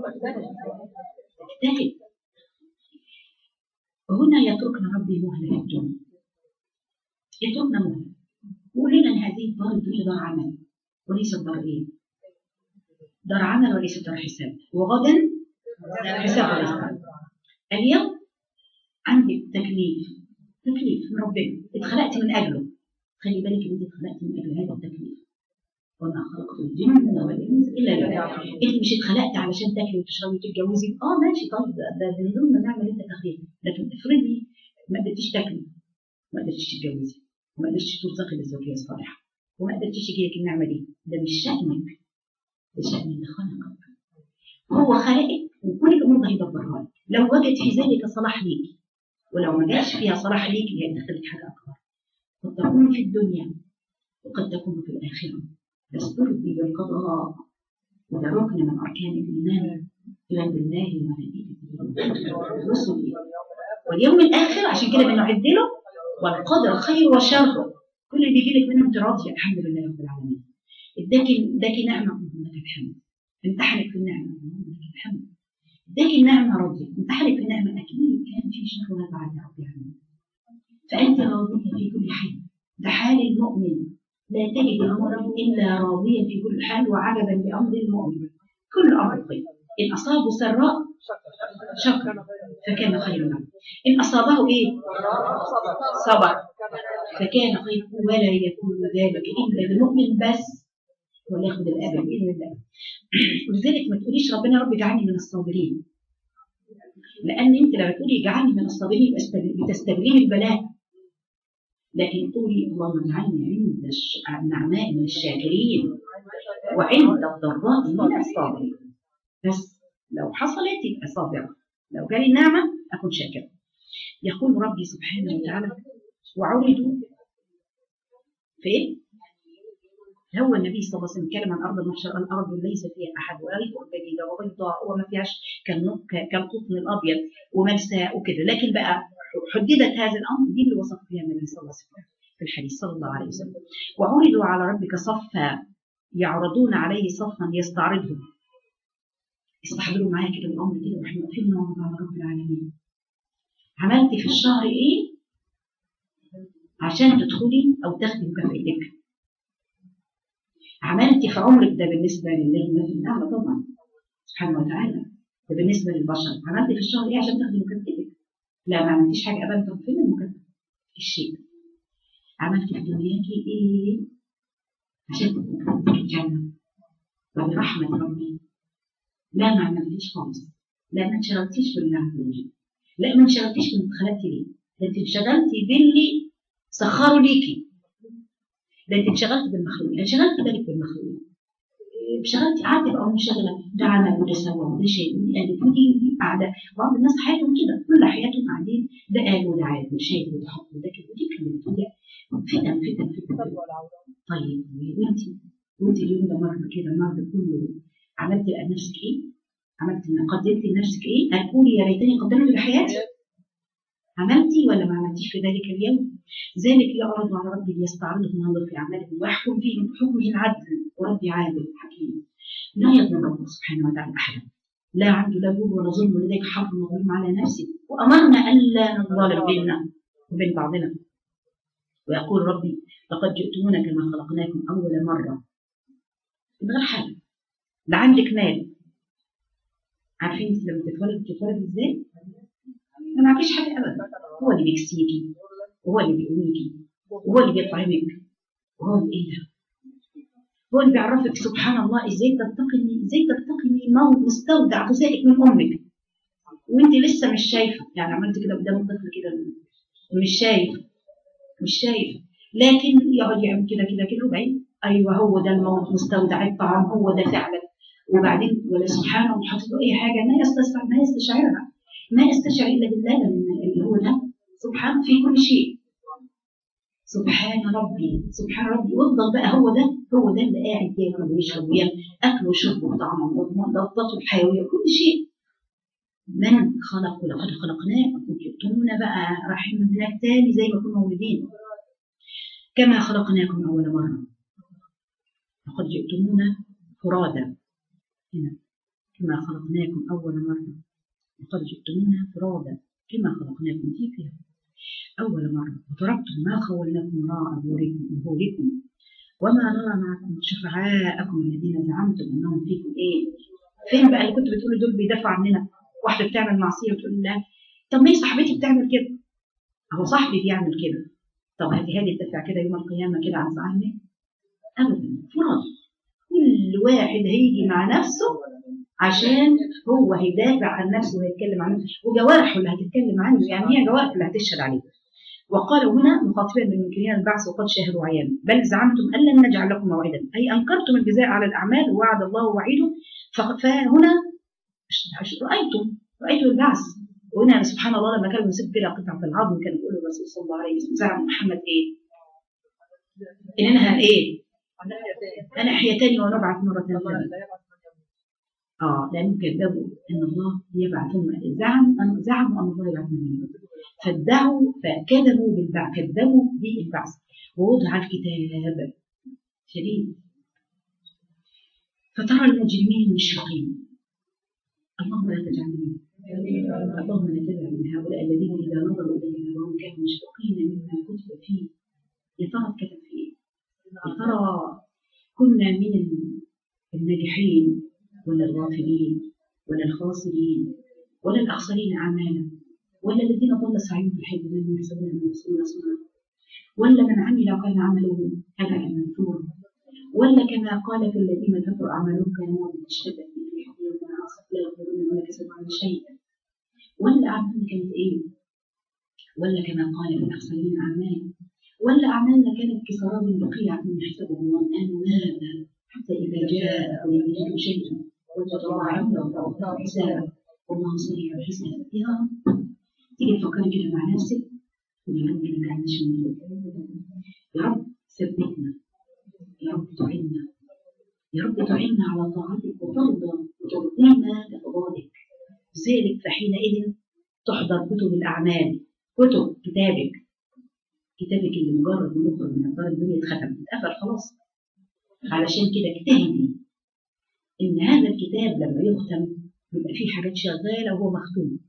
تجتهد وهنا يتركنا ربي مهلة في الدنيا يتركنا مهلة وقول لنا ان هذه الدار الدنيا دار عمل وليست دار ايه؟ دار عمل وليست دار حساب وغدا حساب وليس عمل. اليوم عندك تكليف تكليف من ربنا اتخلقت من اجله خلي بالك ان انت اتخلقت من اجل هذا التكليف وما خلقت الجن والانس الا لله انت مش اتخلقت علشان تاكلي وتشربي وتتجوزي اه ماشي طيب ده ده من ضمن النعمه اللي انت تاخديها لكن افرضي ما قدرتيش تاكلي ما قدرتيش تتجوزي وما قدرتيش ترزقي بالزوجيه الصالحه وما قدرتيش يجيلك النعمه دي ده مش شأنك ده شأن اللي خلقك هو خلقك وكل الامور ده هيدبرها لك لو وجد في ذلك صلاح ليك ولو ما جاش فيها صلاح ليك هيدخلك حاجه اكبر قد تكون في الدنيا وقد تكون في الاخره بس ترضي بالقضاء وده ركن من اركان الايمان ايمان بالله وملائكته ورسله واليوم الاخر عشان كده بنعد له والقدر خير وشر كل اللي بيجي لك منه انت راضيه الحمد لله رب العالمين اداكي اداكي نعمه اللهم لك الحمد امتحنك في النعمه اللهم لك الحمد اداكي النعمه راضيه امتحنك في النعمه اكيد كان في شر ولا بعد يا رب العالمين فانت راضيه في كل حال ده حال المؤمن لا تجد امرا الا راضيا في كل حال وعجبا بامر المؤمن كل امر خير ان اصابه سراء شكر فكان خيرا له ان اصابه ايه صبر فكان خيرا ولا يكون ذلك الا للمؤمن بس ولا ياخذ الابد باذن الله ولذلك ما تقوليش ربنا رب اجعلني من الصابرين لان انت لما تقولي اجعلني من الصابرين يبقى استغل- بتستغلي البلاء لكن قولي اللهم اجعلني عند الش- النعماء من الشاكرين وعند الضراء من الصابرين بس لو حصلت يبقى صابرة لو جالي النعمة أكون شاكرة يقول ربي سبحانه وتعالى وعرضوا في إيه؟ هو النبي صلى الله عليه وسلم كلم عن أرض المحشر الأرض ليس فيها أحد وأرض جديدة وبيضاء وما فيهاش كالنق- كالقطن الأبيض وملساء وكده لكن بقى حددت هذا الأمر دي اللي وصف فيها النبي صلى الله عليه وسلم في الحديث صلى الله عليه وسلم وعرضوا على ربك صفا يعرضون عليه صفا يستعرضهم استحضروا معايا كده الامر كده واحنا واقفين نعرض على رب العالمين عملت في الشهر ايه عشان تدخلي او تاخدي مكافئتك عملت في عمرك ده بالنسبه لله ما في الاعلى طبعا سبحانه وتعالى ده بالنسبه للبشر عملت في الشهر ايه عشان تاخدي مكافئتك لا ما عملتيش حاجه ابدا طب فين المكافاه الشيء عملت في دنياكي ايه عشان تدخلي الجنه وبرحمه ربي لا ما عملتيش خالص لا ما انشغلتيش بالله عز وجل لا ما انشغلتيش باللي اتخلقتي ليه ده انت انشغلتي باللي سخروا ليكي ده انت انشغلت بالمخلوق انشغلت بالك بالمخلوق انشغلت قعدت بقى منشغله ده عمل وده سوى وده شيء ودي قالت ودي قاعده بعض الناس حياتهم كده كل حياتهم قاعدين ده قال وده عاد وده شايف وده حط وده كده ودي كلمت وده فتن فتن فتن طيب وانت وانت اليوم ده مر كده مر كله عملت لنفسك ايه؟ عملت قدمت لنفسك ايه؟ قال قولي يا ليتني قدمت لحياتي عملتي ولا ما عملتيش في ذلك اليوم؟ ذلك يعرض على ربي ليستعرضه النظر في اعمالكم ويحكم فيهم بحكمه العدل وربي عادل حكيم لا يظلم ربه سبحانه وتعالى احدا لا عنده لا جود ولا ظلم ولذلك حرم مظلوم على نفسه وامرنا الا نظالم بيننا وبين بعضنا ويقول ربي لقد جئتمونا كما خلقناكم اول مره من غير حاجه ده عندك مال عارفين انت لما تتولد بتتولد ازاي؟ ما معكيش حاجه ابدا هو اللي بيكسيكي وهو اللي بيقويكي وهو اللي بيطعمك وهو اللي ايه ده؟ هو اللي بيعرفك سبحان الله ازاي ترتقي ازاي ترتقي موت مستودع غذائك من امك وانت لسه مش شايفه يعني عملت كده قدام الطفل كده مش شايف مش شايف لكن يقعد يعمل كده كده كده وبعدين ايوه هو ده الموت مستودع الطعام هو ده فعلا وبعدين ولا سبحانه وحاطط له اي حاجه ما يستشعر ما يستشعرها ما يستشعر الا بالله اللي هو ده سبحان في كل شيء سبحان ربي سبحان ربي وافضل بقى هو ده هو ده اللي قاعد ياكل ويشرب ويعمل اكل وشرب وطعم وضغطاته الحيويه كل شيء من خلق ولقد خلقناكم وجئتمونا بقى رايحين هناك تاني زي ما كنا مولودين كما خلقناكم اول مره لقد جئتمونا فرادا هنا كما خلقناكم اول مره لقد جئتمونا فرادا كما خلقناكم في فيها أول مرة وتركتم ما خولناكم وراء ظهوركم وما نرى معكم شفعاءكم الذين زعمتم أنهم فيكم إيه فين بقى اللي كنت بتقولوا دول بيدافعوا عننا واحدة بتعمل معصية وتقول لا طب ما هي صاحبتي بتعمل كده أهو صاحبي بيعمل كده طب هذه هذه تدفع كده يوم القيامة كده عن زعلني أبدا فرص كل واحد هيجي مع نفسه عشان هو هيدافع عن نفسه وهيتكلم عن نفسه وجوارحه اللي هتتكلم عنه يعني هي جوارح اللي هتشهد عليه وقال هنا مخاطبا بالمنكرين البعث وقد شاهدوا عيانا بل زعمتم ان لن نجعل لكم موعدا اي انكرتم الجزاء على الاعمال ووعد الله ووعيده فهنا رايتم رايتم البعث وهنا سبحان الله لما كانوا يمسكوا كده قطعه العظم كان يقول الرسول صلى الله عليه وسلم زعم محمد ايه؟ انها ايه؟ انا احيتني ونبعث مره ثانيه اه لأنهم كذبوا أن الله يبعثهم زعم أن زعموا أن الله يبعث من الموت فادعوا فكذبوا بالبعث كذبوا بالبعث ووضع الكتاب شديد فترى المجرمين مشفقين اللهم لا تجعلنا منهم اللهم لا تجعل من هؤلاء الذين إذا نظروا إليك نظرهم كانوا مشفقين مما كتب فيه يا ترى اتكتب فيه يا ترى كنا من الناجحين ولا الغافلين ولا الخاسرين ولا الأخسرين أعمالا ولا الذين ضل سعيهم في الحياة الدنيا يحسبون أنهم يحسنون صنعا ولا من عمل وكان عمله هباء منثورا ولا كما قال في الذين كفروا أعمالهم كانوا مشتبه في حقيقة وما عصت لا يقدرون ولا كسبوا على شيء ولا أعمالنا كانت إيه ولا كما قال في الأخسرين أعمال ولا أعمالنا كانت كسراب بقيعة يحسبه الظنان ماذا حتى إذا جاء أو يجد شيئا وجد الله عنده فأوفاه حسابه والله سريع الحساب يا رب تيجي تفكري كده مع نفسك ويا رب ما نجعلناش من دول يا رب ثبتنا يا رب تعنا يا رب تعنا على طاعتك وترضى وترضينا بقضائك ذلك فحينئذ تحضر كتب الأعمال كتب كتابك كتابك اللي مجرد ما نخرج من الدار الدنيا اتختم اتقفل خلاص علشان كده اجتهدي ان هذا الكتاب لما يختم بيبقى فيه حاجات شغاله وهو مختوم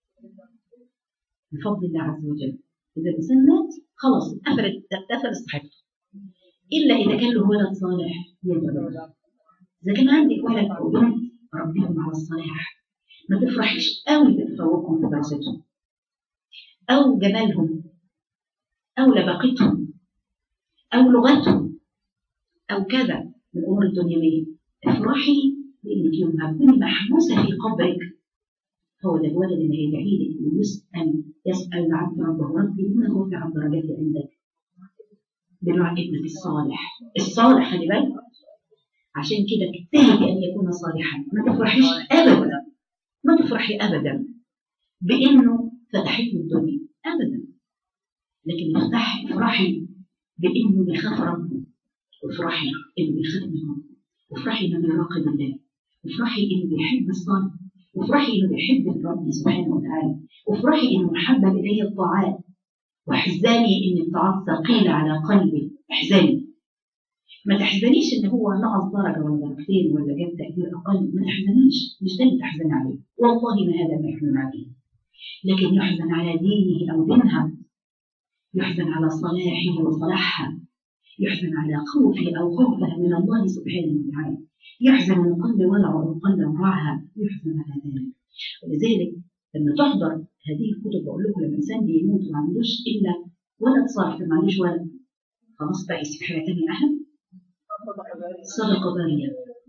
بفضل الله عز وجل اذا الانسان مات خلاص اتقفلت اتقفل صحيفته الا اذا كان له ولد صالح يدعو اذا كان عندك ولد او بنت ربيهم على الصلاح ما تفرحيش قوي بتفوقهم في دراستهم او جمالهم او لباقتهم او لغتهم او كذا من الامور الدنيويه افرحي بانك يوم هتكوني محبوسه في قبرك هو ده الولد اللي هيدعي لك ويسال يسال العبد ربه ربي انه رفع الدرجات عندك بدعاء ابنك الصالح الصالح خلي بالك عشان كده اجتهدي ان يكون صالحا ما تفرحيش ابدا ما تفرحي ابدا بانه فتحت له الدنيا ابدا لكن افتحي افرحي بانه بيخاف ربه وافرحي انه بيخاف من ربه وافرحي انه بيراقب الله وافرحي انه بيحب الصالح وافرحي انه بيحب الرب سبحانه وتعالى وافرحي انه محبب اليه الطاعات واحزني ان الطاعات ثقيله على قلبي احزني ما تحزنيش ان هو نقص درجه ولا درجتين ولا جاب تقدير اقل ما تحزنيش مش ده اللي تحزن عليه والله ما هذا ما يحزن عليه لكن يحزن على دينه او دينها يحزن على صلاحه وصلاحها يحزن على خوفه او خوفها من الله سبحانه وتعالى يحزن من قلب ولع ومن قلب وعها يحزن على ذلك ولذلك لما تحضر هذه الكتب بقول لكم لما الانسان بيموت وما عندوش الا ولد صالح ما عندوش ولد خلاص بقى يسيب حاجه ثانيه اهم صدقه جاريه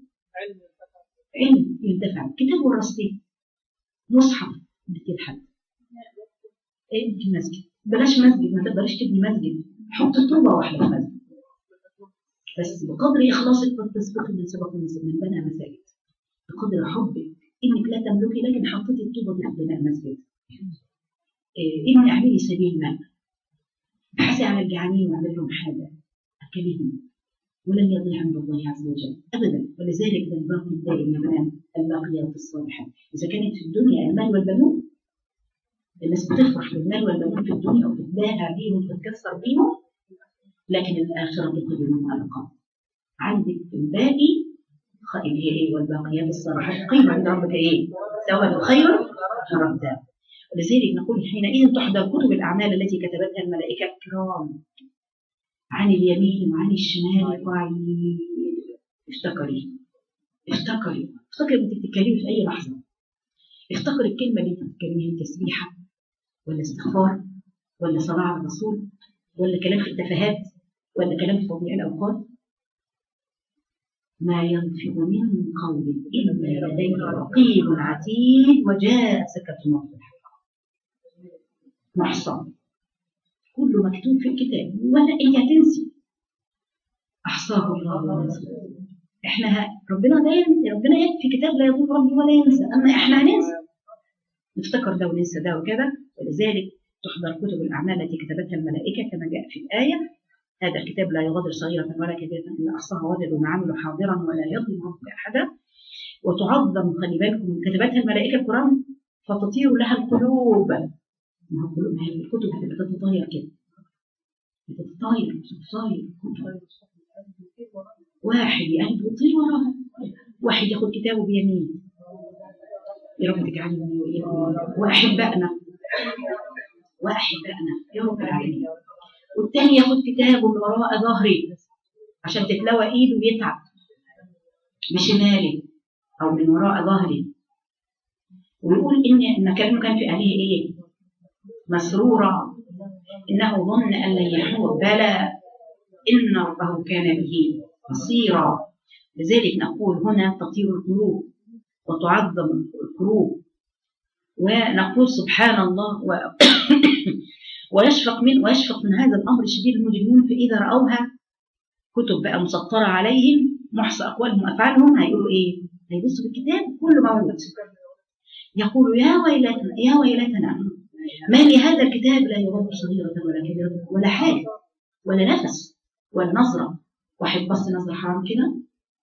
علم ينتفع كتاب ورثتيه مصحف اديتيه لحد ابني المسجد بلاش مسجد ما تقدريش تبني مسجد حط طوبه واحده في مسجد بس بقدر اخلاصك والتسبيق من سبق من بنى مساجد بقدر حبك انك لا تملكي لكن حطيتي الطوبه دي في بناء المسجد إيه اني اعملي سبيل ماء ابحثي عن الجعانين واعمل لهم حاجه اكلهم ولن يضيع عند الله عز وجل ابدا ولذلك ده الباقي الدائم يا بنات الباقيات الصالحات اذا كانت في الدنيا المال والبنون الناس بتفرح بالمال والبنون في الدنيا وبتتباهى بيهم وتتكسر بيهم لكن الاخره خير وابقى عندك الباقي اللي هي ايه والباقيات الصالحات قيمه عند ربك ايه؟ ثواب خير ردا ولذلك نقول حينئذ تحضر كتب الاعمال التي كتبتها الملائكه الكرام عن اليمين وعن الشمال قاعدين افتكري افتكري افتكري انت بتتكلمي في اي لحظه افتكري الكلمه اللي انت بتتكلميها تسبيحه ولا استغفار ولا صلاه على الرسول ولا كلام في التفاهات ولا كلام في تضييع الاوقات ما ينفذ من قول الا لديه رقيب عتيد وجاء سكت الموت محصى كله مكتوب في الكتاب ولا انت هتنسي احصاه الله ونسوه احنا ه... ربنا لا ين... ربنا في كتاب لا يضل ربي ولا ينسى اما احنا هننسى نفتكر ده وننسى ده وكذا ولذلك تحضر كتب الاعمال التي كتبتها الملائكه كما جاء في الايه هذا الكتاب لا يغادر صغيرة ولا كبيرة إلا أحصاها وجدوا ما عملوا حاضرا ولا يظلم ربك أحدا وتعظم خلي بالكم كتبتها الملائكة الكرام فتطير لها القلوب ما هو القلوب ما هي الكتب هتبقى تتطاير كده بتتطاير بتتطاير واحد يقلب يطير وراها واحد ياخد كتابه بيمين يا رب تجعلني وإياكم وأحبائنا وأحبائنا يا رب العالمين والتاني ياخد كتابه من وراء ظهري عشان تتلوى ايده ويتعب بشمالي او من وراء ظهري ويقول ان ان كانه كان في اهله ايه مسرورا انه ظن ان لن يحور بلى ان ربه كان به بصيرا لذلك نقول هنا تطير القلوب وتعظم القلوب ونقول سبحان الله و ويشفق من ويشفق من هذا الامر الشديد المجرمون فاذا راوها كتب بقى مسطره عليهم محصى اقوالهم وافعالهم هيقولوا ايه؟ هيبصوا في الكتاب كله موجود يقولوا يا ويلتنا يا ويلتنا ما لهذا الكتاب لا يغادر صغيرة ولا كبيرة ولا حاجة ولا نفس ولا نظرة واحد بص نظرة حرام كده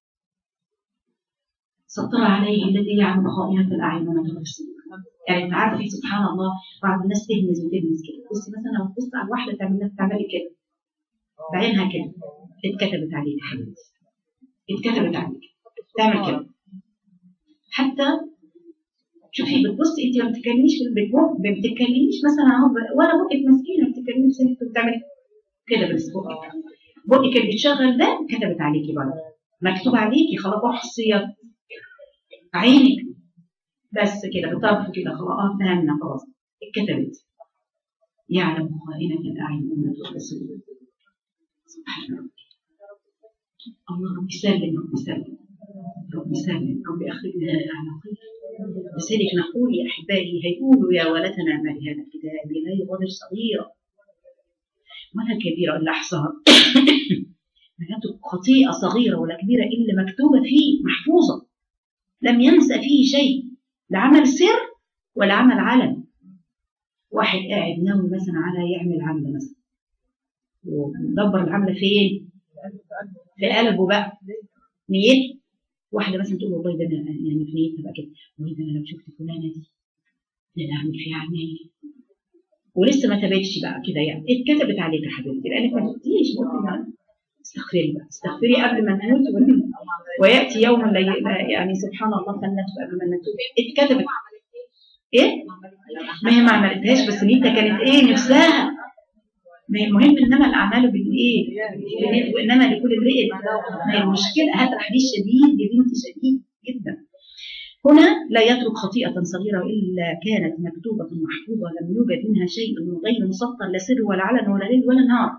سطر عليه الذي يعلم خائنة الأعين وما تخفي الصدور يعني انت عارفه سبحان الله بعض الناس تهمز وتهمز كده بصي مثلا لو تبص على واحده تعمل تعملي كده بعينها كده اتكتبت عليك حبيبتي اتكتبت عليك تعمل كده حتى شوفي بتبصي انت ما بتتكلميش بالبق ما بتتكلميش مثلا اهو ولا بقك مسكينه ما بتتكلميش انت بتعملي كده بس بقك بقك اللي بتشغل ده كتبت عليكي برضه مكتوب عليكي خلاص احصيت عينك بس كده بطرف كده خلاص اه فهمنا خلاص اتكتبت يعلم خائنة الأعين وما تخفي الصدور سبحان ربي الله رب يسلم رب يسلم رب يسلم رب أخرجنا على خير لذلك نقول يا أحبائي هيقولوا يا ولتنا ما لهذا الكتاب لا يغادر صغيرة ولا كبيرة إلا أحصاها لا يترك خطيئة صغيرة ولا كبيرة إلا مكتوبة فيه محفوظة لم ينسى فيه شيء لا عمل سر ولا عمل علم واحد قاعد ناوي مثلا على يعمل عملة مثلا ومدبر العملة فين؟ في قلبه بقى نيته واحدة مثلا تقول والله ده أنا يعني في نيتها بقى كده والله ده أنا لو شفت فلانة دي ده أنا أعمل فيها عمايل ولسه ما تابتش بقى كده يعني اتكتبت عليك يا حبيبتي لأنك ما تبتيش قلت ما- استغفري بقى استغفري قبل ما نموت ون- ويأتي يوم لا ي- لا- يعني سبحان الله فلنتوب قبل ما نتوب اتكتبت ايه؟ ما هي ما عملتهاش بس نيتها كانت ايه نفسها ما هي المهم انما الاعمال بالايه؟ بالنية، وانما لكل امرئ ما هي المشكله هذا حديث شديد يا بنتي شديد جدا هنا لا يترك خطيئة صغيرة إلا كانت مكتوبة محفوظة لم يوجد منها شيء من غير مسطر لا سر ولا علن ولا ليل ولا نهار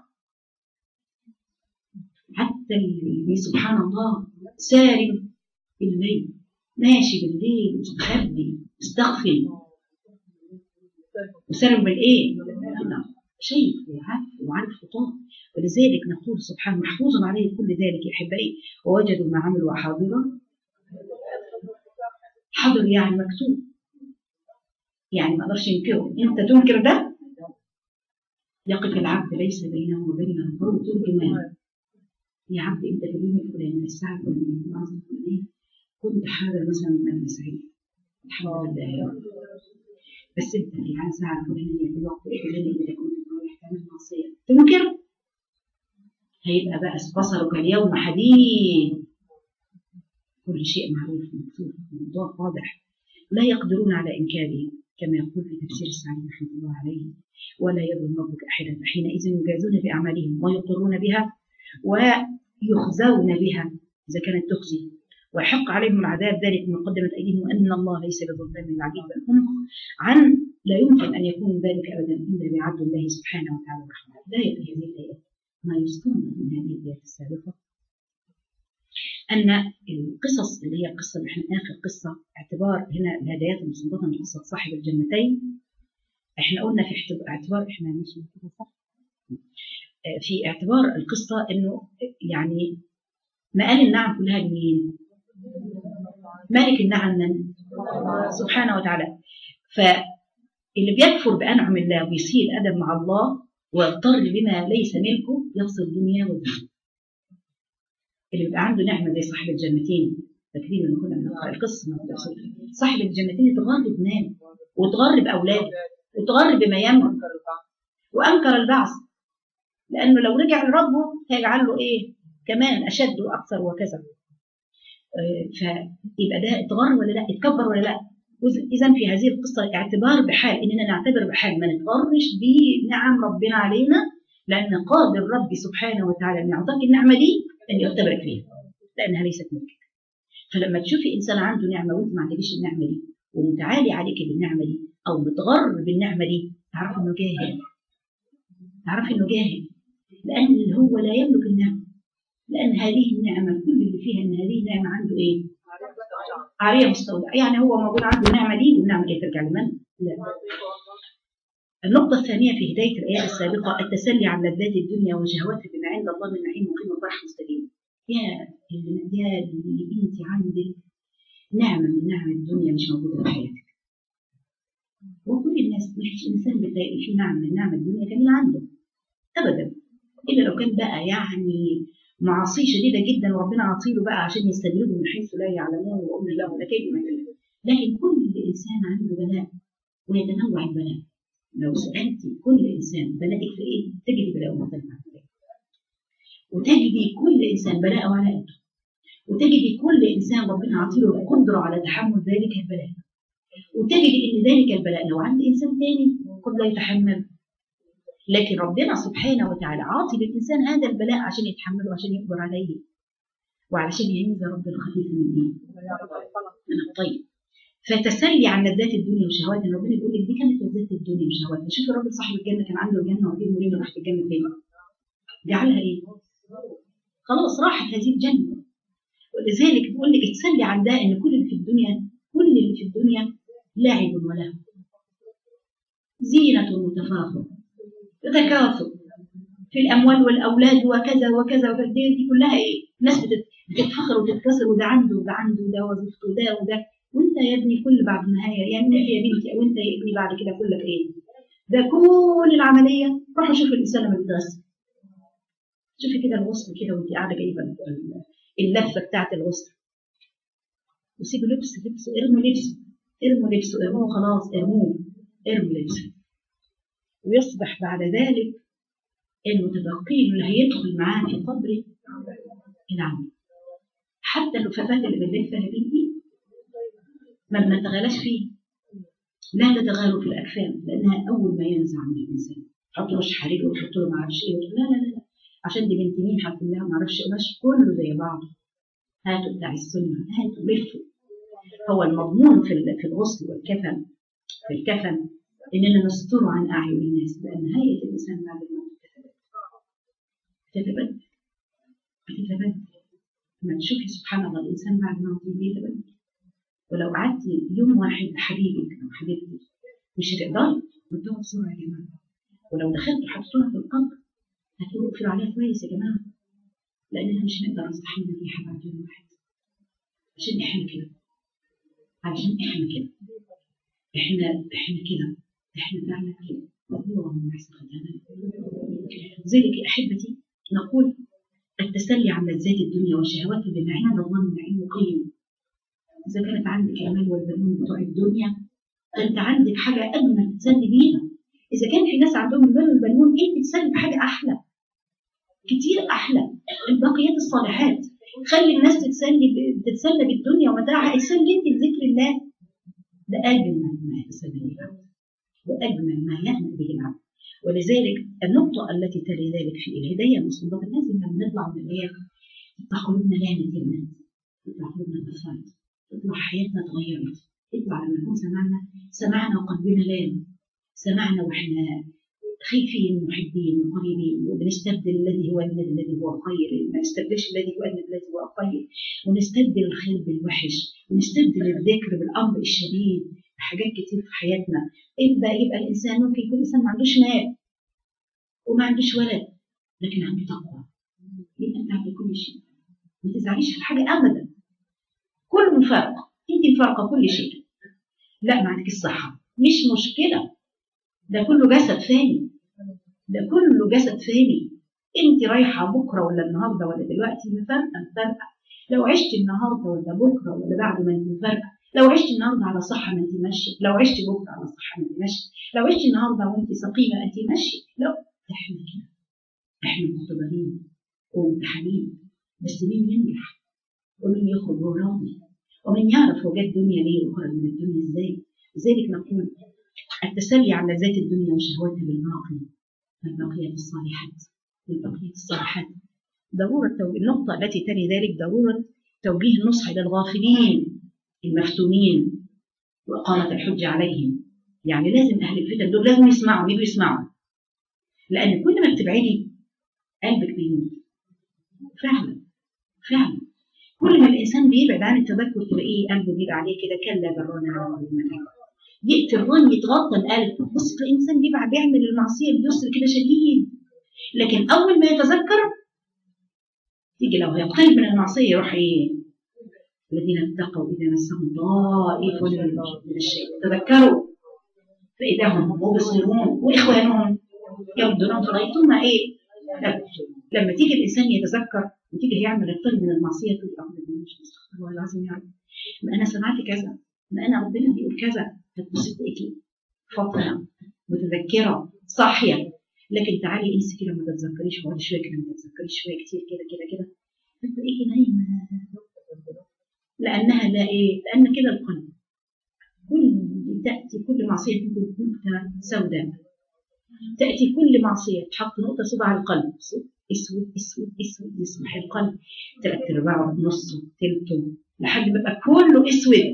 حتى اللي سبحان الله سارب بالليل ماشي بالليل مستخبي مستغفل وسارب بالايه؟ بالنهار. شيء وعارف وعارف خطاه ولذلك نقول سبحانه محفوظ عليه كل ذلك يا احبائي ووجدوا ما عملوا حاضرا حاضر يعني مكتوب يعني ما اقدرش انكره انت تنكر ده يقف العبد ليس بينه وبين القول ترجمان يا عبد انت في اليوم الفلاني الساعه الفلانيه اللحظه الفلانيه كنت حاضر مثلا من المسعيد الحمد لله يا رب بس انت في عن الساعه الفلانيه في الوقت الفلاني انت كنت رايح تعمل معصيه تنكر هيبقى بقى بصرك اليوم حديد كل شيء معروف مكتوب الموضوع واضح لا يقدرون على انكاره كما يقول في تفسير السعدي رحمه الله عليه ولا يظلم ربك احدا فحينئذ يجازون باعمالهم ويقرون بها ويخزون بها اذا كانت تخزي ويحق عليهم العذاب ذلك من قدمت ايديهم ان الله ليس بظلام للعبيد بل هم عن لا يمكن ان يكون ذلك ابدا الا بعدل الله سبحانه وتعالى ورحمته لا في هذه الايات ما يستنبط من هذه الايات السابقه ان القصص اللي هي القصه اللي احنا اخر قصه اعتبار هنا الهدايات المستنبطه من قصه صاحب الجنتين احنا قلنا في اعتب- اعتبار احنا ماشي كده صح آه، في اعتبار القصه انه يعني مقال النعم كلها لمين؟ مالك النعم من؟ سبحانه وتعالى فاللي بيكفر بانعم الله ويسيء الادب مع الله ويضطر بما ليس ملكه يخسر الدنيا والدين اللي بيبقى عنده نعمه زي صاحب الجنتين فاكرين لما كنا بنقرا القصه ما كنا بنقرأ. صاحب الجنتين اتغر بماله واتغر باولاده واتغر بما يملك وانكر البعث لانه لو رجع لربه هيجعل له ايه كمان اشد واكثر وكذا آه، فيبقى ده اتغر ولا لا اتكبر ولا لا اذا في هذه القصه اعتبار بحال اننا نعتبر بحال ما نتغرش بنعم ربنا علينا لان قادر ربي سبحانه وتعالى ان يعطيك النعمه دي ان يختبرك فيها لانها ليست منك فلما تشوفي انسان عنده نعمه وانت ما عندكيش النعمه دي ومتعالي عليك بالنعمه دي او متغر بالنعمه دي تعرفي انه جاهل تعرفي انه جاهل لان هو لا يملك النعمه لان هذه النعمه كل اللي فيها ان هذه النعمه عنده ايه؟ عاريه مستودع يعني هو موجود عنده النعمه دي والنعمه دي ترجع لمن؟ لا النقطة الثانية في هداية الآيات السابقة التسلي عن لذات الدنيا وشهواتها بما عند الله من نعيم مقيم وفرح مستديم. يا اللي- يا اللي أنت عندك نعمة من نعم الدنيا مش موجودة في حياتك. وكل الناس مفيش إنسان بتلاقي فيه نعم من نعم الدنيا كان اللي عنده. أبدا. إلا لو كان بقى يعني معاصي شديدة جدا وربنا عاطيله بقى عشان يستدرجه من حيث لا يعلمون وأمر له ولا كيف ما يدرك. لكن كل إنسان عنده بلاء ويتنوع البلاء. لو سألت كل إنسان بلاءك في إيه؟ تجدي بلاء مختلف عن بلاء. وتجدي كل إنسان بلاءه على قده. وتجدي كل إنسان ربنا عاطيله القدرة على تحمل ذلك البلاء. وتجدي إن ذلك البلاء لو عند إنسان تاني قد لا يتحمل. لكن ربنا سبحانه وتعالى عاطي للإنسان هذا البلاء عشان يتحمله وعشان يقدر عليه. وعلشان يعين رب الخفيف من إيه؟ من الطيب. فتسلي عن لذات الدنيا وشهواتها ربنا بيقول لك دي كانت لذات الدنيا وشهواتها شوف الراجل صاحب الجنه كان عنده الجنه وفيه مريم راحت الجنه فين؟ جعلها ايه؟ خلاص راحت هذه الجنه ولذلك بيقول لك اتسلي عن ده ان كل اللي في الدنيا كل اللي في الدنيا لعب ولهو زينة وتفاخر تكاثر في الاموال والاولاد وكذا وكذا وكذا دي, دي كلها ايه ناس بتت- بتتفخر وتتكسر وده عنده وده عنده وده وظيفته وده وده وانت يا ابني كل بعد النهايه يعني انت يا بنتي او انت يا ابني بعد كده كلك ايه ده كل العمليه روحوا شوفوا الانسان لما بيتغسل شوفي كده الغسل كده وانت قاعده جايبه ال- اللفه بتاعت الغسل وسيبوا لبس لبس ارموا لبسه ارموا لبسه ارموه خلاص ارموه ارموا لبسه ويصبح بعد ذلك المتبقي اللي هيدخل معاه في قبره العمل حتى اللفافات اللي بنلفها دي ما بنتغلاش فيه لا تتغالوا في الاكفان لانها اول ما ينزع من الانسان حط له حرير وتحط له ما اعرفش ايه لا لا لا لا عشان دي بنت مين حط لها ما اعرفش قماش كله زي بعضه هاتوا بتاع السنه هاتوا لفوا هو المضمون في ال- في الغسل والكفن في الكفن اننا نستر عن اعين الناس لان هيئه الانسان بعد الموت بتتبدل بتتبدل لما تشوفي سبحان الله الانسان بعد الموت بيتبدل ولو قعدت يوم واحد حبيبك او حبيبتي مش هتقدري ردوها بسرعه يا جماعه ولو دخلتوا حطيتوها في القبر هتقولوا اقفلوا عليها كويس يا جماعه لاننا مش هنقدر نستحمل فيها بعد يوم واحد عشان احنا كده علشان احنا كده احنا احنا كده احنا فعلا كده اللهم احسن ختامنا لذلك يا احبتي نقول التسلي عن لذات الدنيا وشهواتها بما عند الله من نعيم مقيم اذا كانت عندك المال والبنون بتوع الدنيا انت عندك حاجه اجمل تتسلي بيها اذا كان في ناس عندهم المال والبنون انت تتسلي بحاجه احلى كتير احلى البقيات الصالحات خلي الناس تتسلي ب- تتسلى بالدنيا ومتاعها اتسلي انت بذكر الله ده اجمل ما يتسلى به العبد واجمل ما يعمل به العبد ولذلك النقطة التي تلي ذلك في الهداية المصنفة لازم لما نطلع من الآية تطلع قلوبنا لانت يا بنات تطلع قلوبنا اتأثرت تطلع حياتنا اتغيرت تطلع لما نكون سمعنا سمعنا وقلبنا لان سمعنا واحنا خايفين محبين وقريبين وبنستبدل الذي هو الذي الذي هو خير ما نستبدلش الذي هو الذي هو خير ونستبدل الخير بالوحش ونستبدل الذكر بالامر الشديد حاجات كتير في حياتنا يبقى يبقى الانسان ممكن يكون انسان ما عندوش مال وما عندوش ولد لكن عنده تقوى يبقى انت عندك كل شيء ما تزعليش في حاجه ابدا كل مفارقه انت مفارقه كل شيء لا ما عندك الصحه مش مشكله ده كله جسد فاني ده كله جسد فاني انت رايحه بكره ولا النهارده ولا دلوقتي مفارقه مفارقه لو عشت النهارده ولا بكره ولا بعد ما انت مفارقه لو عشت النهارده على صحه ما انت ماشيه لو عشت بكره على صحه ما انت ماشيه لو عشت النهارده وانت سقيمه انت ماشيه لا احنا كده احنا مختبرين وممتحنين بس مين ينجح ومين يخرج وهو راضي ومن يعرف هو جه الدنيا ليه وخرج من الدنيا ازاي لذلك نقول التسلي على ذات الدنيا وشهواتها بالباقي الباقيات الصالحات بالبقية الصالحات ضرورة تو- النقطة التي تلي ذلك ضرورة توجيه النصح إلى الغافلين المفتونين وإقامة الحجة عليهم يعني لازم أهل الفتن دول لازم يسمعوا يجوا يسمعوا لأن كل ما بتبعدي قلبك بيموت فعلا فعلا كل ما الإنسان بيبعد عن التذكر تلاقيه قلبه بيبقى عليه كده كلا برانا على قلب من أحب. يقتل الظن يتغطى القلب بص الإنسان بيبقى بيعمل المعصية بيسر كده شديد لكن أول ما يتذكر تيجي لو هيقترب من المعصية يروح إيه الذين اتقوا إذا مسهم طائف من الشيء تذكروا فإذا هم مبصرون وإخوانهم يبدون في الغي ثم إيه لا. لما تيجي الإنسان يتذكر وتيجي يعمل الطلب من المعصية تقول أعوذ بالله مش مستغفر الله العظيم يا رب ما أنا سمعت كذا ما أنا ربنا بيقول كذا فتبص تلاقيكي فاطمة متذكرة صاحية لكن تعالي انسي كده ما تتذكريش اقعدي شويه كده ما تتذكريش شويه كتير كده كده كده فتلاقيكي نايمه لانها لا ايه لان كده القلب كل تاتي كل معصيه تكون نقطه سوداء تاتي كل معصيه تحط نقطه سوداء على القلب اسود اسود اسود يصبح القلب ثلاث ارباعه نصه ثلثه لحد ما يبقى كله اسود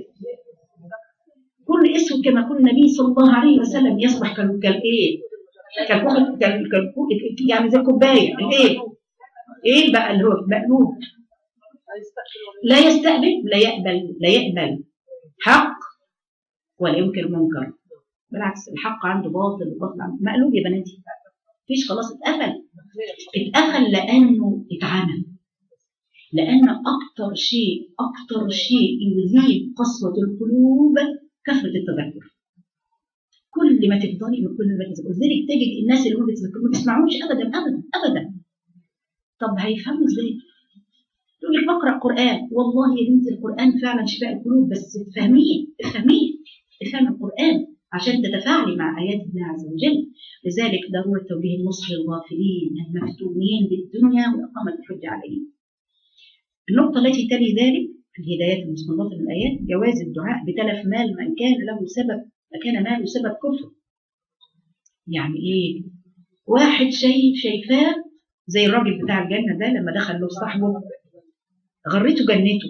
كل اسود كما يقول النبي صلى الله عليه وسلم يصبح كال- كالايه كالكوب كال- كالكوب يعني زي الكوبايه الايه ايه بقى اللي هو مقلوب لا يستقبل لا يقبل لا يقبل حق ولا ينكر منكر بالعكس الحق عنده باطل والباطل عنده مقلوب يا بناتي مفيش خلاص اتقفل اتقفل لانه اتعمى لان اكتر شيء اكتر شيء يذيب قسوه القلوب كثره التذكر كل ما تفضلي من كل ما تذكر لذلك تجد الناس اللي هم بيتذكروا ما بيسمعوش ابدا ابدا ابدا طب هيفهموا ازاي؟ تقول لك بقرا قران والله يا بنتي القران فعلا شفاء القلوب بس تفهميه تفهميه تفهم القران عشان تتفاعلي مع ايات الله عز وجل لذلك ضروره توجيه النصح للغافلين المفتونين بالدنيا واقامه الحجه عليهم النقطه التي تلي ذلك في الهدايات المستنبطه من الايات جواز الدعاء بتلف مال من كان له سبب كان ماله سبب كفر يعني ايه واحد شايف شايفاه زي الراجل بتاع الجنه ده لما دخل له صاحبه غرته جنته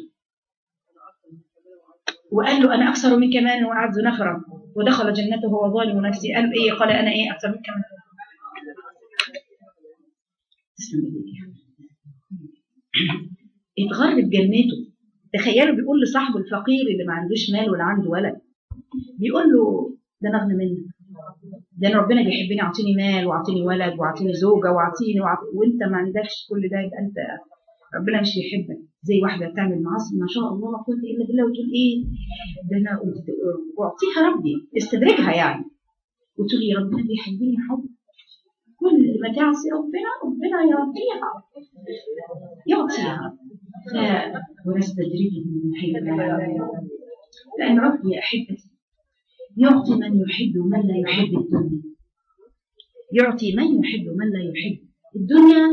وقال له انا اكثر منك مالا واعز نفرا ودخل جنته وهو ظالم نفسه قال ايه قال انا ايه اكثر منك مالا تسلم ايديك يا حبيبي. اتغر بجنته تخيلوا بيقول لصاحبه الفقير اللي ما عندوش مال ولا عنده ولد بيقول له ده انا اغنى منك ده انا ربنا بيحبني اعطيني مال واعطيني ولد واعطيني زوجه واعطيني وأعطيني وانت ما عندكش كل ده يبقى انت ربنا مش بيحبك زي واحده بتعمل معاصي ما شاء الله لا قوه الا بالله وتقول ايه ده انا واعطيها ربي استدرجها يعني وتقول يا ربنا بيحبني حب كل ما تعصي ربنا ربنا يعطيها يعطيها ف ونستدرجهم من حيث لا يعلمون لأن ربي يا أحبتي يعطي من يحب ومن لا يحب الدنيا يعطي من يحب ومن لا يحب الدنيا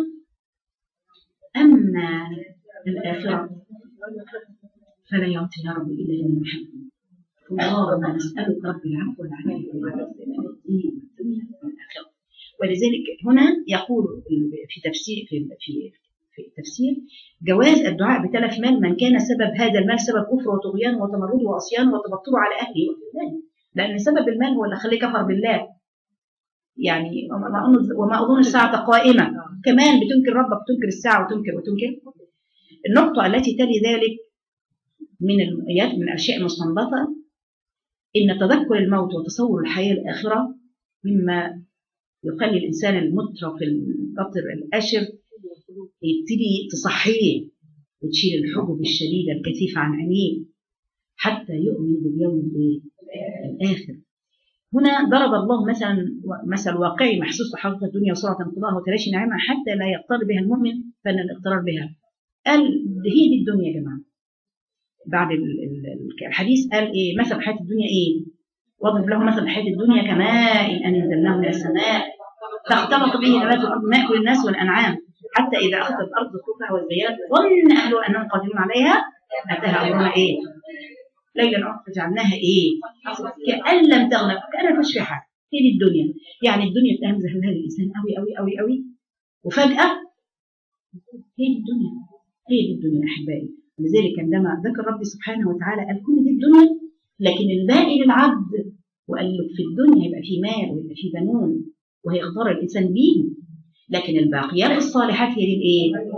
أما الآخرة فلا يعطيها ربي إلا لمن يحب اللهم نسألك رب العفو والعافية والعافية من الدين والدنيا والآخرة ولذلك هنا يقول في تفسير في في في التفسير جواز الدعاء بتلف مال من كان سبب هذا المال سبب كفر وطغيان وتمرد وعصيان وتبطر على اهله وأولاده لان سبب المال هو اللي خليه كفر بالله يعني وما أظن- وما اظن الساعه قائمه كمان بتنكر ربك بتنكر الساعه وتنكر وتنكر النقطه التي تلي ذلك من الايات من الاشياء المستنبطه ان تذكر الموت وتصور الحياه الاخره مما يخلي الانسان المترف القطر الاشر يبتدي تصحيه وتشيل الحجب الشديدة الكثيفة عن عينيه حتى يؤمن باليوم الإيه؟ الآخر هنا ضرب الله مثلا مثل واقعي محسوس بحقيقة الدنيا وسرعة انقضائها وتلاشي نعمها حتى لا يقتر بها المؤمن فإن الاقترار بها قال هي دي الدنيا يا جماعة بعد ال- ال- الحديث قال ايه مثل حياة الدنيا ايه واضرب له مثل حياة الدنيا كماء أن أنزلناه من السماء فاختلط به نبات الأرض ماء الناس والأنعام حتى إذا أخذت الأرض خطها والزيات ظن أهلها أنهم قادرون عليها أتاها أمرنا إيه؟ ليلا أو فجعلناها إيه؟ كأن لم تغنى كأن ما فيش فيها حاجة هي دي الدنيا يعني الدنيا بتهمز هذا الإنسان قوي قوي قوي قوي وفجأة هي دي الدنيا هي دي الدنيا أحبائي لذلك عندما ذكر ربي سبحانه وتعالى قال كل دي الدنيا لكن الباقي للعبد وقال له في الدنيا يبقى في مال ويبقى في بنون وهيختار الإنسان بيهم لكن الباقيات الصالحات هي دي الايه؟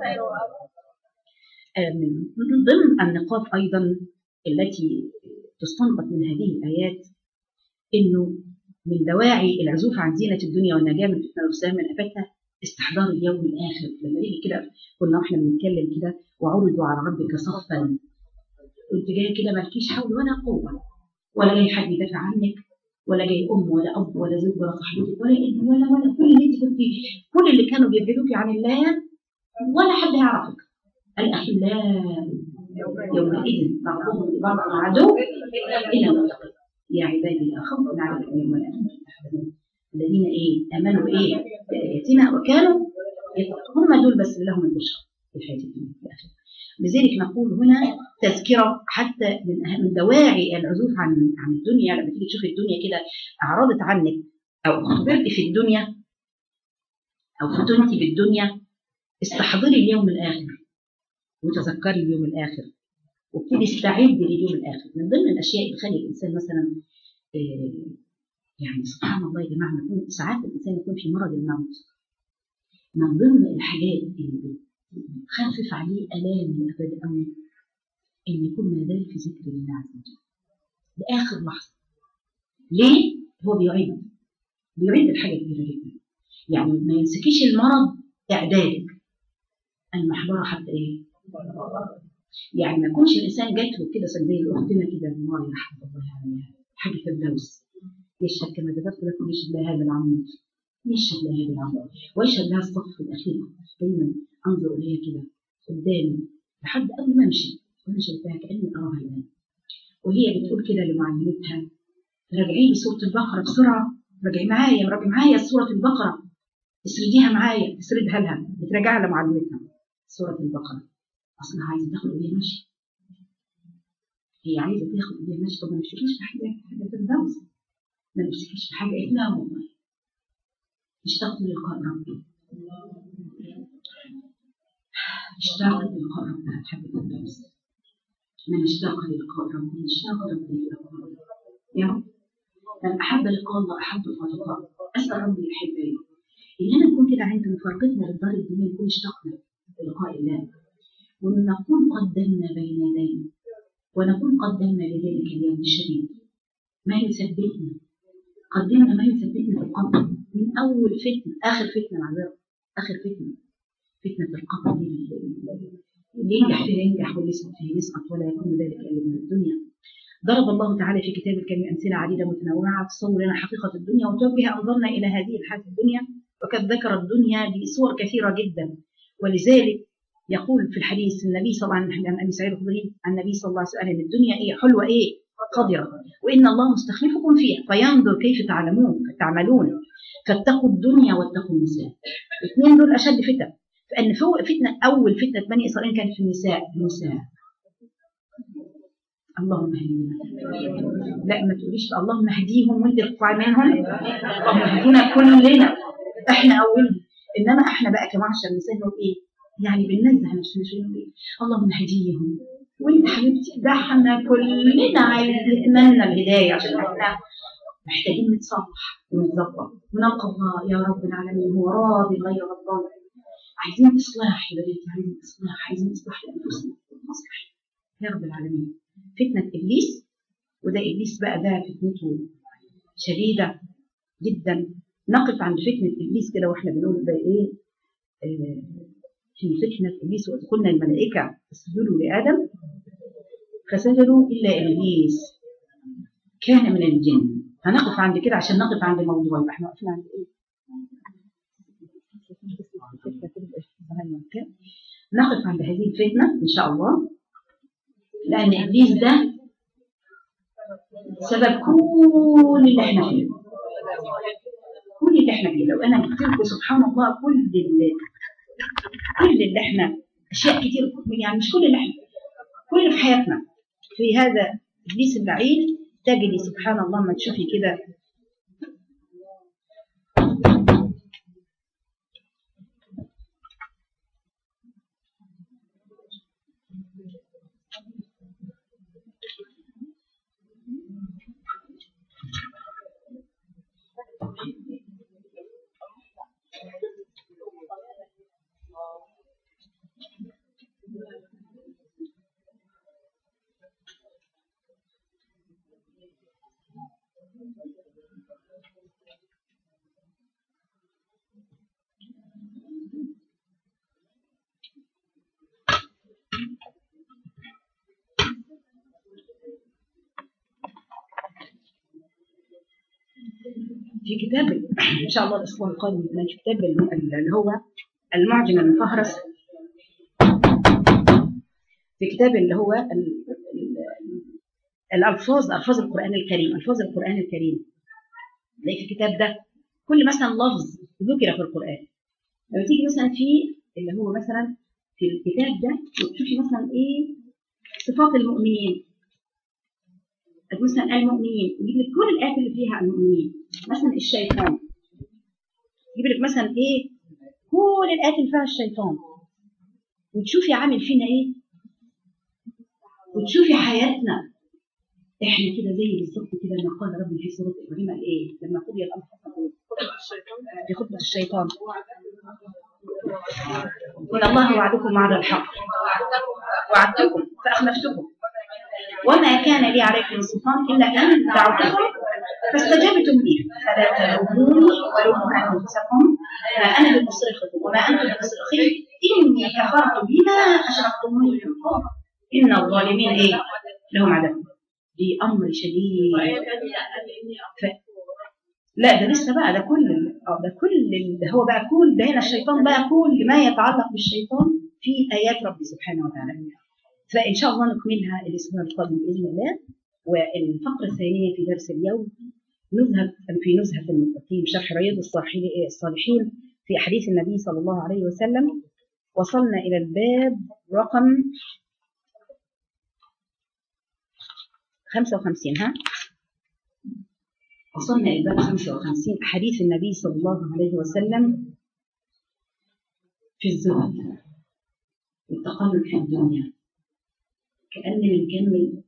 آه، من ضمن النقاط ايضا التي تستنبط من هذه الايات انه من دواعي العزوف عن زينه الدنيا والنجاه من فتنه الوسام من افاتها استحضار اليوم الاخر لما نيجي كده كنا واحنا بنتكلم كده وعرضوا على ربك صفا وانت جاي كده مالكيش حول ولا قوه ولا جاي حد يدافع عنك ولا جاي ام ولا اب ولا زوج ولا صاحبتك ولا ابن ولا ولا كل اللي انت كنت كل اللي كانوا بيبعدوك عن الله ولا حد يعرفك الاخلاء يومئذ بعضهم لبعض عدو الا المتقين يا عبادي لا خوف عليكم يوم لا انتم تحزنون الذين ايه امنوا بايه باياتنا وكانوا يتقون هم دول بس اللي لهم البشرى في الحياه الدنيا في الاخره لذلك نقول هنا تذكرة حتى من أهم- من دواعي العزوف عن عن الدنيا لما تيجي تشوفي الدنيا كده أعرضت عنك أو أخبرت في الدنيا أو فتنتي بالدنيا استحضري اليوم الآخر وتذكري اليوم الآخر وابتدي استعدي لليوم الآخر من ضمن الأشياء اللي تخلي الإنسان مثلا آه، يعني سبحان الله يا جماعة لما يكون ساعات الإنسان يكون في مرض الموت من ضمن الحاجات اللي بتخفف عليه آلام الأبد أوي إن يكون ما زال في ذكر الله عز وجل لآخر لحظة ليه؟ هو بيعد بيعد الحاجة كبيرة جدا يعني ما يمسكيش المرض اعدادك المحبره حتى ايه يعني ما يكونش الانسان جات له كده زي اختنا كده الله يرحمه الله عليها حاجه فردوس يشهد كما ذكرت لكم يشهد لها هذا العمود يشهد لها هذا العمود ويشهد لها الصف الاخير دايما انظر اليها كده قدامي لحد قبل ما امشي وانا شايفاها كاني اراها الان وهي بتقول كده لمعلمتها راجعي لي سوره البقره بسرعه راجعي معايا راجعي معايا سوره البقره اسرديها معايا تسردها لها بتراجعها لمعلمتها سوره البقره اصلا عايزه تاخد ايديها ماشي هي عايزه تاخد ايديها ماشي طب ما نمسكيش في حاجه حاجه تتجوز ما نمسكيش في حاجه قالت لا والله اشتقت للقاء ربي اشتاقت للقاء ربي تحب التجوز من اشتاق للقاء ربي اشتاق ربي للقاء ربي يا رب من احب لقاء الله احب فلقاء اسال ربي احبائي اننا نكون كده عند مفارقتنا للدار الدنيا نكون اشتقنا للقاء الله ونكون قدمنا بين يدينا ونكون قدمنا لذلك اليوم الشديد ما يثبتنا قدمنا ما يثبتنا في القبر من اول فتنه اخر فتنه العذاب اخر فتنه فتنه القبر دي اللي ينجح فيها ينجح واللي يسقط فيها يسقط ولا يكون ذلك الا من الدنيا ضرب الله تعالى في كتاب الكريم امثله عديده متنوعه تصور لنا حقيقه الدنيا وتوجه انظارنا الى هذه الحياه الدنيا وقد ذكر الدنيا بصور كثيره جدا ولذلك يقول في الحديث النبي صلى الله عليه وسلم عن ابي سعيد الخدري عن النبي صلى الله عليه وسلم الدنيا ايه حلوه ايه قدره وان الله مستخلفكم فيها فينظر كيف تعلمون تعملون فاتقوا الدنيا واتقوا النساء الاثنين دول اشد فتن فان فوق فتنه اول فتنه بني اسرائيل كانت في النساء النساء اللهم اهدنا لا ما تقوليش اللهم اهديهم وانت ارفعي منهم اللهم اهدينا كلنا احنا اولهم انما احنا بقى كمعشر النساء نقول ايه يعني بننزه نفسنا شويه نقول ايه اللهم اهديهم وانت حبيبتي ده احنا كلنا عايزين نتمنى الهدايه عشان احنا محتاجين نتصلح ونتظبط ونلقى الله يا رب العالمين هو راضي غير غضبان عايزين اصلاح يا بناتي عايزين اصلاح عايزين اصلاح لانفسنا ونصلح يا رب العالمين فتنه ابليس وده ابليس بقى ده فتنته شديده جدا نقف عند فتنه ابليس كده واحنا بنقول ده ايه آه في فتنه ابليس واذ قلنا الملائكه اسجدوا لادم فسجدوا الا ابليس كان من الجن هنقف عند كده عشان نقف عند موضوع يبقى احنا واقفين عند ايه؟ نقف عند هذه الفتنه ان شاء الله لان ابليس ده سبب كل اللي احنا فيه كل اللي احنا فيه لو انا قلت لكم سبحان الله كل اللي كل اللي احنا اشياء كتير يعني مش كل اللي احنا كل في حياتنا في هذا ابليس اللعين تجدي سبحان الله ما تشوفي كده في كتاب ان شاء الله الاسبوع القادم من كتاب اللي هو المعجم المفهرس في كتاب اللي هو ال- ال- الالفاظ الفاظ القران الكريم الفاظ القران الكريم زي في الكتاب ده كل مثلا لفظ ذكر في القران لما تيجي مثلا في اللي هو مثلا في الكتاب ده وتشوفي مثلا ايه صفات المؤمنين مثلا المؤمنين يجيب لك كل الايات اللي فيها المؤمنين مثلا الشيطان يجيب لك مثلا ايه كل الايات اللي فيها الشيطان وتشوفي عامل فينا ايه وتشوفي حياتنا احنا كده زي بالظبط كده ما قال ربنا في سوره ابراهيم قال ايه لما قضي الامر فقال في خطبه الشيطان ان الله وعدكم وعد الحق وعدتكم فاخلفتكم وما كان لي عليكم من سلطان الا ان دعوتكم فاستجبتم لي فلا تلوموني ولوموا انفسكم ما انا بمصرخكم وما انتم بمصرخي اني كفرت بما اشركتموني من قبل ان الظالمين ايه لهم عذاب دي امر شديد ف... لا ده لسه بقى ده كل ال- اه ده كل ال- ده هو بقى كل ده هنا الشيطان بقى كل ما يتعلق بالشيطان في ايات ربي سبحانه وتعالى فان شاء الله نكملها الاسبوع القادم باذن الله والفقره الثانيه في درس اليوم نذهب في نزهه المتقين شرح رياض الصالحين الصالحين في احاديث النبي صلى الله عليه وسلم وصلنا الى الباب رقم 55 ها وصلنا إلى باب 55 أحاديث النبي صلى الله عليه وسلم في الزهد والتقلب في الدنيا كأن بنكمل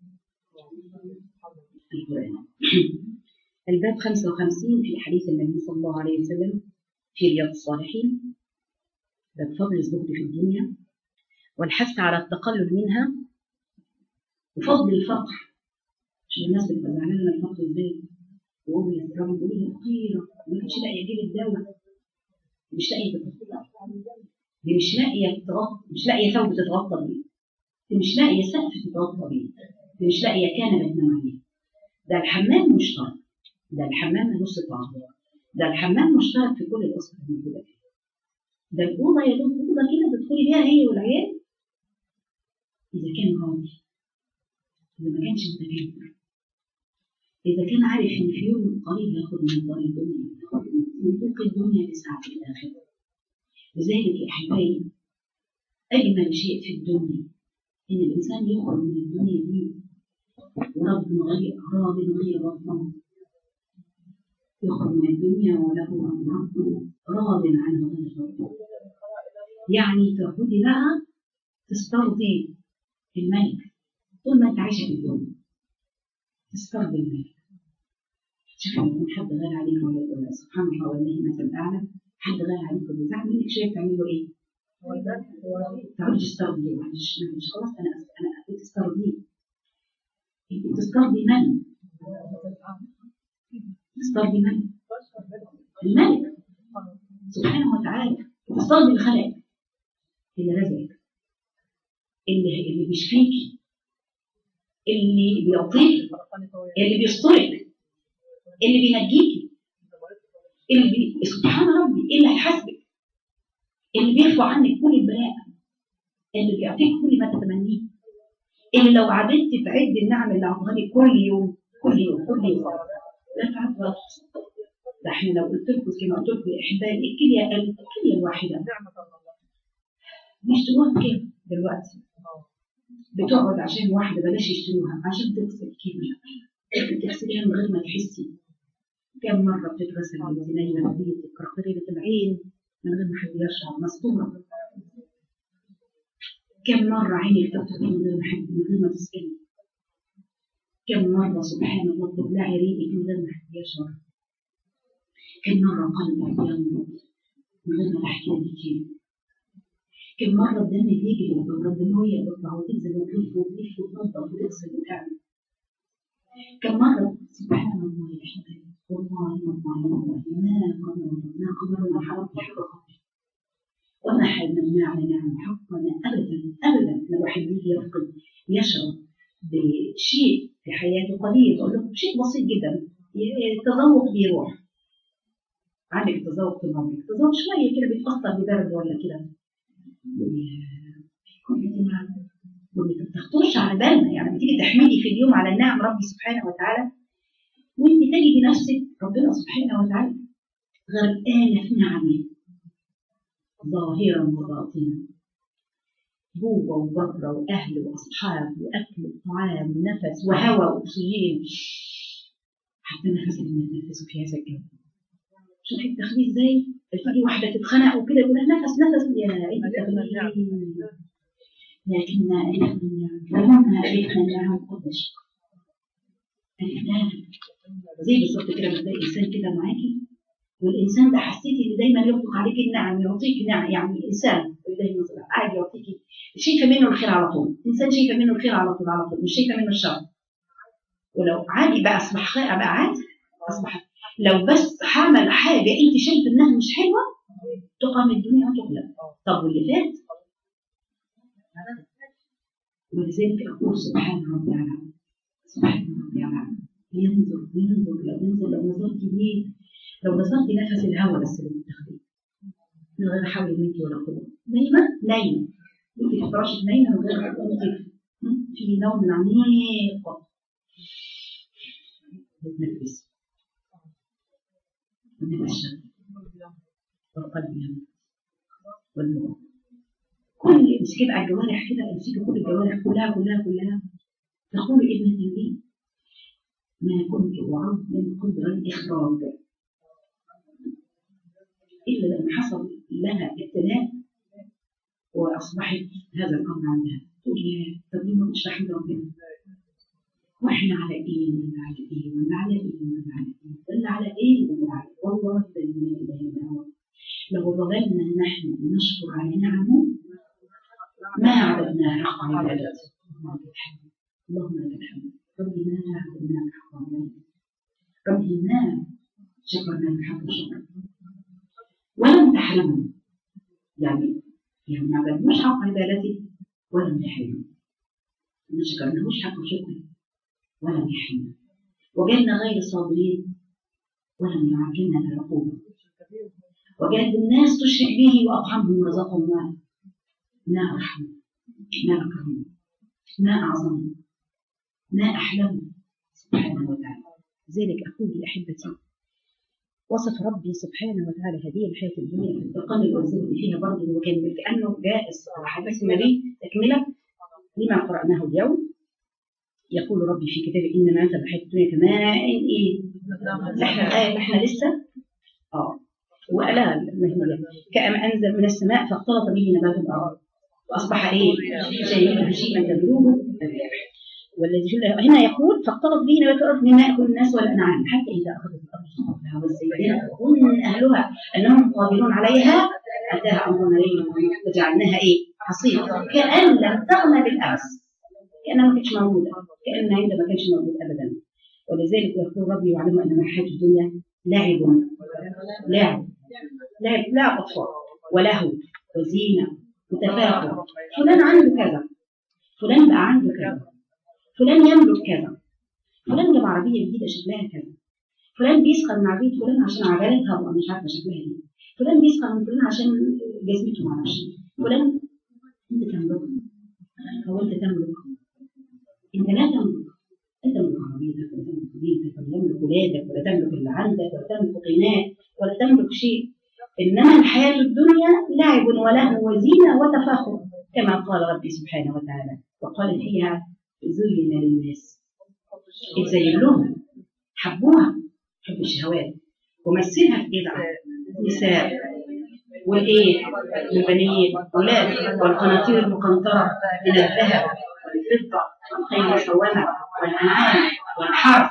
القرآن الباب 55 في حديث النبي صلى الله عليه وسلم في رياض الصالحين باب فضل الزهد في الدنيا والحث على التقلل منها وفضل الفقر عشان الناس بتبقى زعلانه من الفقر ازاي وهو الراجل بيقول لي فقيره ما كانتش لاقيه اجيب الدواء مش لاقيه تتغطى دي مش لاقيه تتغطى مش لاقيه ثوب تتغطى بيه دي مش لاقيه سقف تتغطى بيه دي مش لاقيه كنبه تنام عليه ده الحمام مشترك ده الحمام ملوش طعم ده الحمام مشترك في كل الاسر الموجوده فيه ده الاوضه يا دوب اوضه كده تدخلي بيها هي والعيال اذا كان راضي اذا ما كانش متكبر إذا كان عارف إن في يوم قريب ياخد من دار الدنيا ياخد من فوق الدنيا لساعة الآخرة لذلك يا أحبائي أجمل شيء في الدنيا إن الإنسان يخرج من الدنيا دي ورب غير راض غير غضبان يخرج من الدنيا وله رب راض عنه غير غضبان يعني تعبدي بقى تسترضي الملك طول ما أنت عايشة في الدنيا تسترضي الملك شوف لما يكون حد غالي عليك ولا- ولا سبحان الله والله مثل اعلى حد غالي عليك وبيزعل منك شويه بتعمل له ايه؟ تعالي تسترضيه معلش معلش خلاص انا أس- انا أبيك تسترضيه انت بتسترضي من؟ تسترضي من؟ الملك سبحانه وتعالى تسترضي الخلق اللي رزقك اللي اللي بيشفيكي اللي بيعطيك اللي بيسترك اللي بينجيكي اللي بي... سبحان ربي اللي هيحاسبك اللي بيرفع عنك كل البلاء اللي بيعطيك كل ما تتمنيه اللي لو عددت تعد النعم اللي عطاها لك كل يوم كل يوم كل يوم لا تعد ولا تحصى ده احنا لو قلت لكم كما قلت لكم احبال الكليه الكليه الواحده بيشتروها بكام دلوقتي؟ بتقعد عشان واحده بلاش يشتروها عشان تغسل كلمه تغسليها من غير ما تحسي كم مرة بتتغسل وانت نايمة في بيتك قريبة العين من غير ما حد يرشع مسطورة كم مرة عينك تطفي من غير ما حد من غير ما تسألي كم مرة سبحان الله تبلعي ريقك من غير ما حد يشعر كم مرة قلبك ينبض من غير ما تحكي لك كم مرة الدم بيجري والدورة الدموية بتطلع وتنزل وتلف وتلف وتنظف وتغسل وتعمل كم مرة سبحان الله يا حبيبي والله والله والله ما قدر ما قدر ما حرم حق قدر وما حرمنا على نعم حقنا ابدا ابدا لما الواحد يجي يفقد يشعر بشيء في حياته قليل اقول له شيء بسيط جدا التذوق بيروح عندك تذوق في عمرك تذوق شويه كده بيتاثر ببرد ولا كده ما بتخطرش على بالنا يعني بتيجي تحمدي في اليوم على النعم ربي سبحانه وتعالى وانت تجدي نفسك ربنا سبحانه وتعالى غرقانه في نعمه ظاهرا وباطنا جوه وبره واهل واصحاب واكل وطعام ونفس وهواء واكسجين حتى نفس اللي بنتنفسه في هذا الجو شوفي التخليل ازاي تلاقي واحده تتخنق وكده يقول لها نفس نفس يا عيد التخليل لكن لما عرفنا النعم قدش عرفناها زي بالظبط كده بتلاقي انسان كده معاكي والانسان ده حسيتي ان دايما يطلق عليك النعم يعطيك نعم يعني انسان ولله المثل قاعد يعطيكي شايفه منه الخير على طول انسان شايفه منه الخير على طول على طول مش شايفه منه الشر ولو عادي بقى اصبح خير بقى عادي اصبحت لو بس حمل حاجه انت شايفه انها مش حلوه تقام الدنيا وتقلب طب واللي فات ولذلك اقول سبحان ربي على سبحان ربي على ينظر ينظر لو ينظر لو نظرت ليه لو نظرت نفس الهواء بس اللي بتاخديه من غير حول منك ولا قوه نايمه نايمه انت في فراشك نايمه من غير قوه في نوم عميق بتنفس من الشر والقلب ينام والنور كل امسكي بقى الجوارح كده امسكي كل الجوارح كلها كلها كلها تقول ابنة لي ما كنت أعد من قدر الإخراج إلا لما حصل لها ابتلاء وأصبحت هذا الأمر عندها تقول يا طب ليه ما كنتش رحمة ربنا واحنا على ايه ولا على ايه ولا على ايه ولا على ايه ولا على ايه ولا على ايه والله الذي لا اله الا هو لو ظللنا نحن نشكر على نعمه ما عبدنا حق عبادته اللهم لك الحمد ربي ما عبدناك حق عبادته ربي ما شكرناك حق شكر ولم تحرمنا يعني يعني ما عبدناش حق عبادته ولم يحرمنا ما شكرناهوش حق شكره ولم يحرمنا وجدنا غير صابرين ولم يعجلنا بالعقوبة وجد الناس تشرك به وأطعمهم ورزقهم ما ما أرحم ما أكرم ما أعظم ما أحلم سبحانه وتعالى لذلك أقول لأحبتي وصف ربي سبحانه وتعالى هذه الحياة الدنيا في التقلل والزهد فيها برضه وكان كأنه جاء حديث النبي تكملة لما قرأناه اليوم يقول ربي في كتابه إنما مثل الحياة الدنيا كماء إيه؟ احنا الآية احنا لسه اه ولا كأم أنزل من السماء فاختلط به نبات الأرض وأصبح إيه؟ شيئا هشيما تدروه والذي هنا يقول فاختلط به نبات الأرض مما يأكل الناس والأنعام حتى إذا أخذت الأرض صحفها والزيادين وظن أهلها أنهم قادرون عليها أتاها أمرنا ليلا وجعلناها إيه؟ حصيرا كأن لم تغنى بالأمس كأنها ما كانتش موجودة كأن عند ما كانش موجود أبدا ولذلك يقول ربي يعلم أن الحياة الدنيا لعب لعب لعب لعب أطفال ولهو وزينة وتفاخر فلان عنده كذا فلان بقى عنده كذا فلان يملك كذا فلان جاب عربية جديدة شكلها كذا فلان بيسخن من عربية فلان عشان عجلتها بقى مش عارفة شكلها ايه فلان بيسخن من فلان عشان جزمته معرفش فلان انت تملك هو انت تملك انت لا تملك انت تملك عربيتك ولا تملك بيتك ولا تملك ولادك ولا تملك اللي عندك ولا تملك غناء ولا تملك شيء انما الحياه الدنيا لعب ولهو وزينه وتفاخر كما قال ربي سبحانه وتعالى وقال فيها زين للناس اتزين لهم حبوها حب الشهوات ومثلها في كده نساء والايه البنين والولاد والقناطير المقنطره من الذهب والفضه والخيل المسومه والانعام والحرث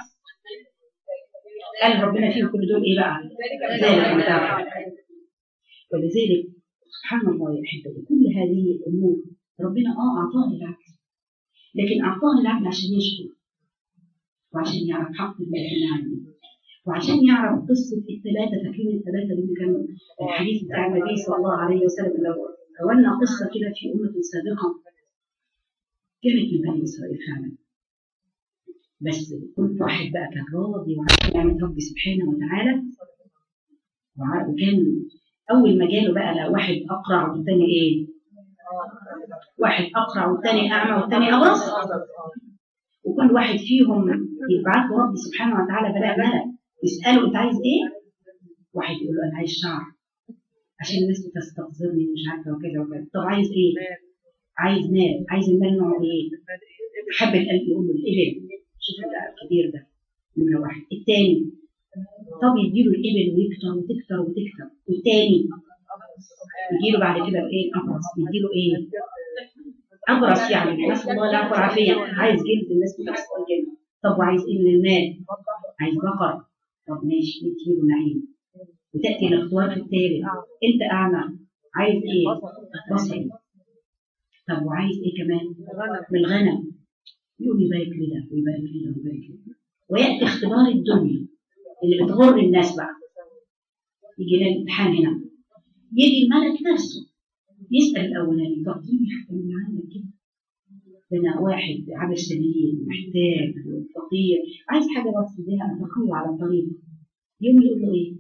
قال ربنا فيهم كل دول ايه بقى؟ ذلك متاع ولذلك سبحان الله يا احبتي كل هذه الامور ربنا اه اعطاها العبد لكن اعطاها العبد عشان يشكر وعشان يعرف حق الله عنه وعشان يعرف قصة الثلاثة فاكرين الثلاثة اللي كانوا الحديث بتاع النبي صلى الله عليه وسلم لو قولنا قصة كده في أمة سابقة كانت من بني إسرائيل فعلا بس كل واحد بقى كان راضي وعارف نعمة ربي سبحانه وتعالى وكان أول ما جاله بقى لا واحد أقرع والتاني إيه؟ واحد أقرع والتاني أعمى والتاني أبرص وكل واحد فيهم يبعثه ربي سبحانه وتعالى بلاء ملك يسأله أنت عايز إيه؟ واحد يقول له أنا عايز شعر عشان الناس بتستقذرني ومش عارفة وكذا وكذا طب عايز إيه؟ عايز مال عايز المال نوعه إيه؟ حب القلب يقول له الإبل شوف الكبير ده نمرة واحد التاني طب يديله الإبل ويكتر وتكتر وتكتر والتاني يجيله بعد كده إيه الأبرص يديله إيه؟ أبرص يعني نسأل الله العفو والعافية عايز جلد الناس بتحصل جلد طب وعايز إيه من المال؟ عايز بقر طب ماشي نديله نعيم وتأتي الاختيار في التالت أنت أعمى عايز إيه؟ بصري طب وعايز إيه كمان؟ من الغنم يقوم يبارك لي ده ويبارك لي ده ويبارك لي ده ويأتي اختبار الدنيا اللي بتغر الناس بقى يجي لنا الامتحان هنا يجي الملك نفسه يسأل الأولاني تعطيني حاجة من عندك كده ده أنا واحد عبد سبيل محتاج فقير عايز حاجة بس بيها أتقوى على طريقه يوم يقول له إيه؟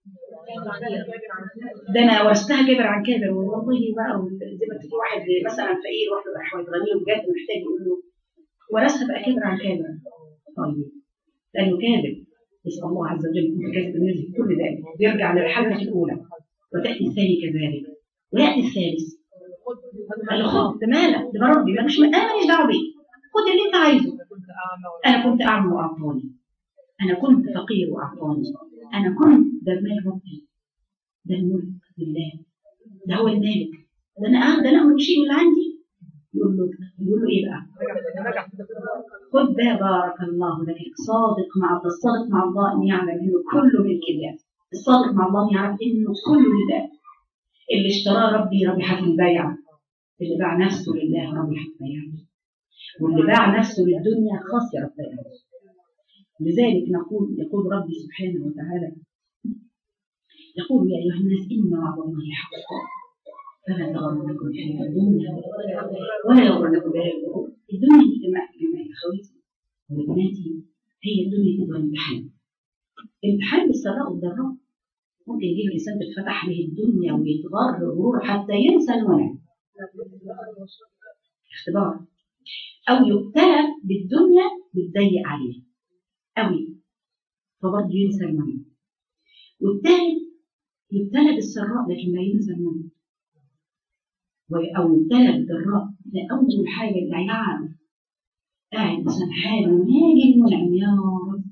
ده أنا ورثتها كبر عن كبر والله بقى زي ما تيجي واحد مثلا فقير واحد واحد غني وبجد محتاج يقول له ورثها بقى كبر عن كبر طيب لأنه كاذب يسأل الله عز وجل كنت كاذب النزل كل ذلك بيرجع للحلقة الأولى وتأتي الثاني كذلك ويأتي الثالث قال له خد ده مالك ده ربي ما مش انا ماليش دعوه بيه خد اللي انت عايزه انا كنت اعمى واعطاني انا كنت فقير واعطاني انا كنت ده مال ربي ده الملك لله ده هو المالك ده انا ده انا اول شيء اللي عندي يقول له يقول له ايه بقى؟ خد ده بارك الله لك صادق مع الله الصادق مع الله ان يعلم انه كله ملك الله الصادق مع الله ان يعرف انه كله لله اللي اشتراه ربي ربح في البيع اللي باع نفسه لله ربح في البيع واللي باع نفسه للدنيا خسر البيع لذلك نقول يقول ربي سبحانه وتعالى يقول يا ايها الناس ان وعد الله حق فلا تغرنكم الحياه الدنيا ولا يغرنكم بها الغرور الدنيا دي جماعه جماعه اخواتي وبناتي هي الدنيا تبقى امتحان امتحان بالسراء والضراء ممكن يجيب الانسان تتفتح عليه الدنيا ويتغر غرور حتى ينسى الولد اختبار او يبتلى بالدنيا بتضيق عليه قوي فبرضه ينسى المهم والثالث يبتلى بالسراء لكن لا ينسى المهم او يبتلى بالضراء ده اول حاجه اللي هيعرف قاعد انسان حاله ناجي المنعم يا رب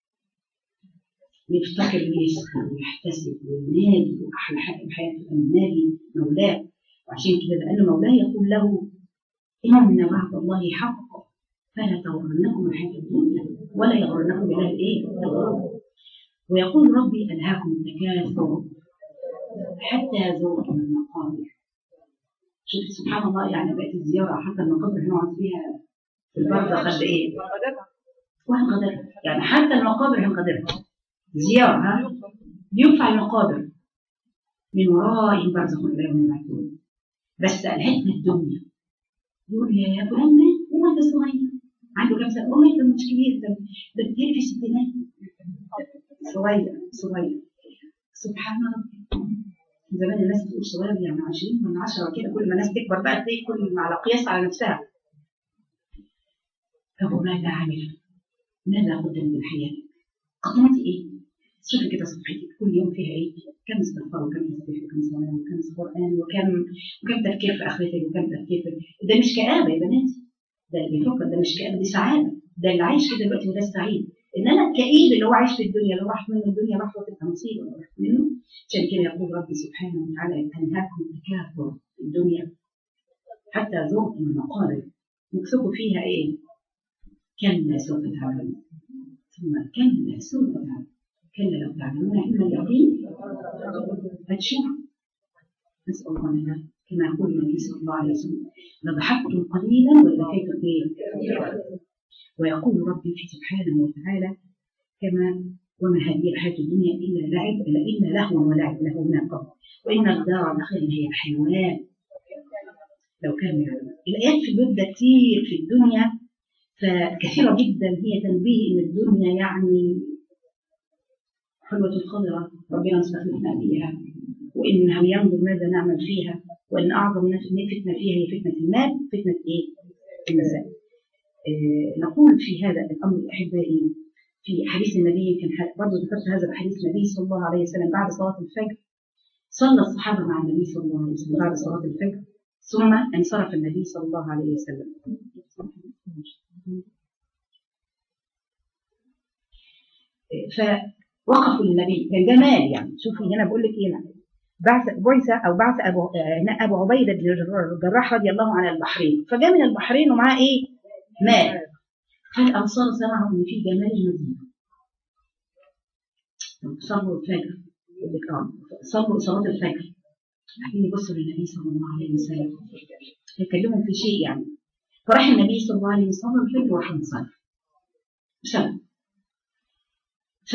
ويفتكر ويسخر ويحتسب وينادي واحلى حاجه في حياته ان ينادي مولاه وعشان كده لان مولاه يقول له ان وعد الله حق فلا تغرنكم الحياه الدنيا ولا يغرنكم بالله الايه؟ ويقول ربي الهاكم التكاثر حتى زرتم المقابر شوف سبحان الله يعني بقت الزياره حتى المقابر هنقعد فيها في البرزخ قد ايه؟ وهنقدرها يعني حتى المقابر هنقدرها زيارة ها ينفع المقابر من ورائهم برزخ إلى يوم يبعثون بس ألهتنا الدنيا يقول يا فلان مات ومات صغير عنده كام سنة؟ والله ده مش كبير ده ده بتهيألي في الستينات صغير صغير سبحان ربي زمان الناس تقول صغير يعني 20 من 10 كده كل ما الناس تكبر بقى تلاقي كل ما على قياس على نفسها طب وماذا عمل؟ ماذا قدمت الحياة؟ قدمت ايه؟ شوفي كده صفحتك كل يوم فيها ايه؟ كم استغفار وكم تسبيح وكم صلاه وكم قران وكم وكم تفكير في اخرتك وكم تفكير في ده مش كآبه يا بناتي ده اللي بيفكر ده مش كآبه دي سعاده ده اللي عايش كده دلوقتي وده السعيد انما الكئيب اللي هو عايش في الدنيا لو راح منه الدنيا راح تبقى مصيبه لو راح منه عشان كده يقول ربي سبحانه وتعالى انهاكم التكاثر في الدنيا حتى زرتم المقابر مكتوب فيها ايه؟ كلا سوف تعلمون ثم كلا سوف تعلمون كلا لو تعلمون علم اليقين هتشوف نسأل الله لنا كما يقول النبي صلى الله عليه وسلم لضحكتم قليلا ولبكيتم ايه؟ ويقول ربي في سبحانه وتعالى كما وما هذه الحياة الدنيا إلا لعب إلا لهو ولعب له من قبل وإن الدار الآخرة هي الحيوان لو كان يعلم الآيات في الباب ده كتير في الدنيا فكثيرة جدا هي تنبيه إن الدنيا يعني حلوة الخضرة ربنا استخلفنا بها وإنه ينظر ماذا نعمل فيها وإن أعظم فتنة فيها هي فتنة المال فتنة إيه؟ النساء آه نقول في هذا الأمر أحبائي في حديث النبي كان برضه ذكرت هذا الحديث النبي صلى الله عليه وسلم بعد صلاة الفجر صلى الصحابة مع النبي صلى الله عليه وسلم بعد صلاة الفجر ثم انصرف النبي صلى الله عليه وسلم فوقفوا للنبي كان جمال يعني شوفي هنا بقول لك هنا بعث بعث او بعث ابو ابو عبيده بن الجراح رضي الله عن البحرين فجاء من البحرين ومعاه ايه؟ مال فالانصار سمعوا ان في جمال المدينه صلوا الفجر صلوا صلاه الفجر بعدين يبصوا للنبي صلى الله عليه وسلم يكلمهم في شيء يعني فراح النبي صلى الله عليه وسلم الفجر وراح انصرف بسبب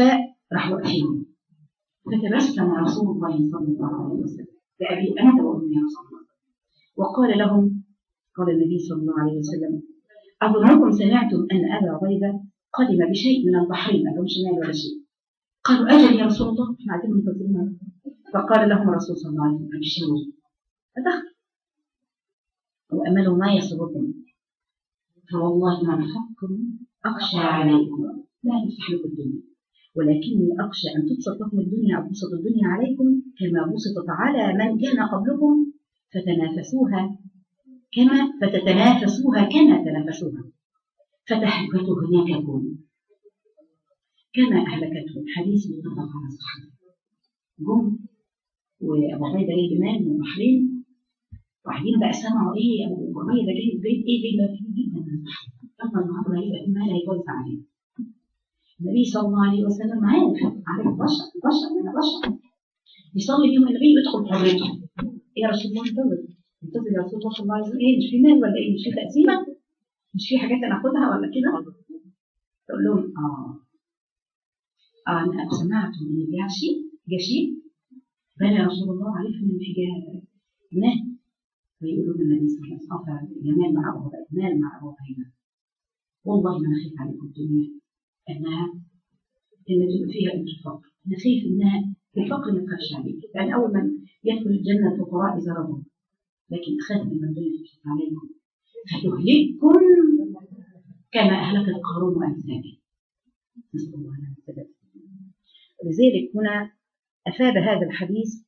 راح واقفين فتبسم رسول الله صلى الله عليه وسلم بأبي أنت وأمي يا رسول الله وقال لهم قال النبي صلى الله عليه وسلم أظنكم سمعتم أن أبا عبيدة قدم بشيء من البحرين ما لهمش مال ولا شيء قالوا أجل يا رسول الله احنا عايزين منتظرين فقال لهم الرسول صلى الله عليه وسلم أبشروا فدخل وأملوا ما يسركم فوالله ما نفكر أخشى عليكم لا نفتح لكم الدنيا ولكني أخشى أن تبسط لكم الدنيا أو تبسط الدنيا عليكم كما بسطت على من كان قبلكم فتنافسوها كما فتتنافسوها كما تنافسوها فتهلكته هناككم كما أهلكتهم حديث متفق على الصحابة جم وأبو عبيدة جاي بمال من البحرين وبعدين بقى سمعوا إيه أبو عبيدة جاي بيت إيه بيت بقى كتير جدا من البحرين طبعا النهارده هيبقى في مال هيوزع عليه النبي صلى الله عليه وسلم عارف عارف بشر بشر من بشر يصلي فيهم النبي يدخل حريته يا رسول الله انتظر انتظر يا رسول الله صلى الله عليه وسلم ايه مش في مال ولا ايه مش في تقسيمه مش في حاجات انا اخدها ولا كده تقول لهم اه اه انا سمعت من الجاشي جاشي بلى يا رسول الله عرفنا ان في مال فيقولوا للنبي صلى الله عليه وسلم جمال مع ابو مال مع ابو هريره والله ما انا خايف عليكم الدنيا انها ان تبقى فيها انت الفقر انا خايف انها في الفقر ما تخافش عليك لان اول من يدخل الجنه الفقراء اذا رضوا لكن اخاف ان الدنيا تفتح عليكم فتهلككم كما اهلكت قارون وامثاله نسال الله لنا الثبات ولذلك هنا افاد هذا الحديث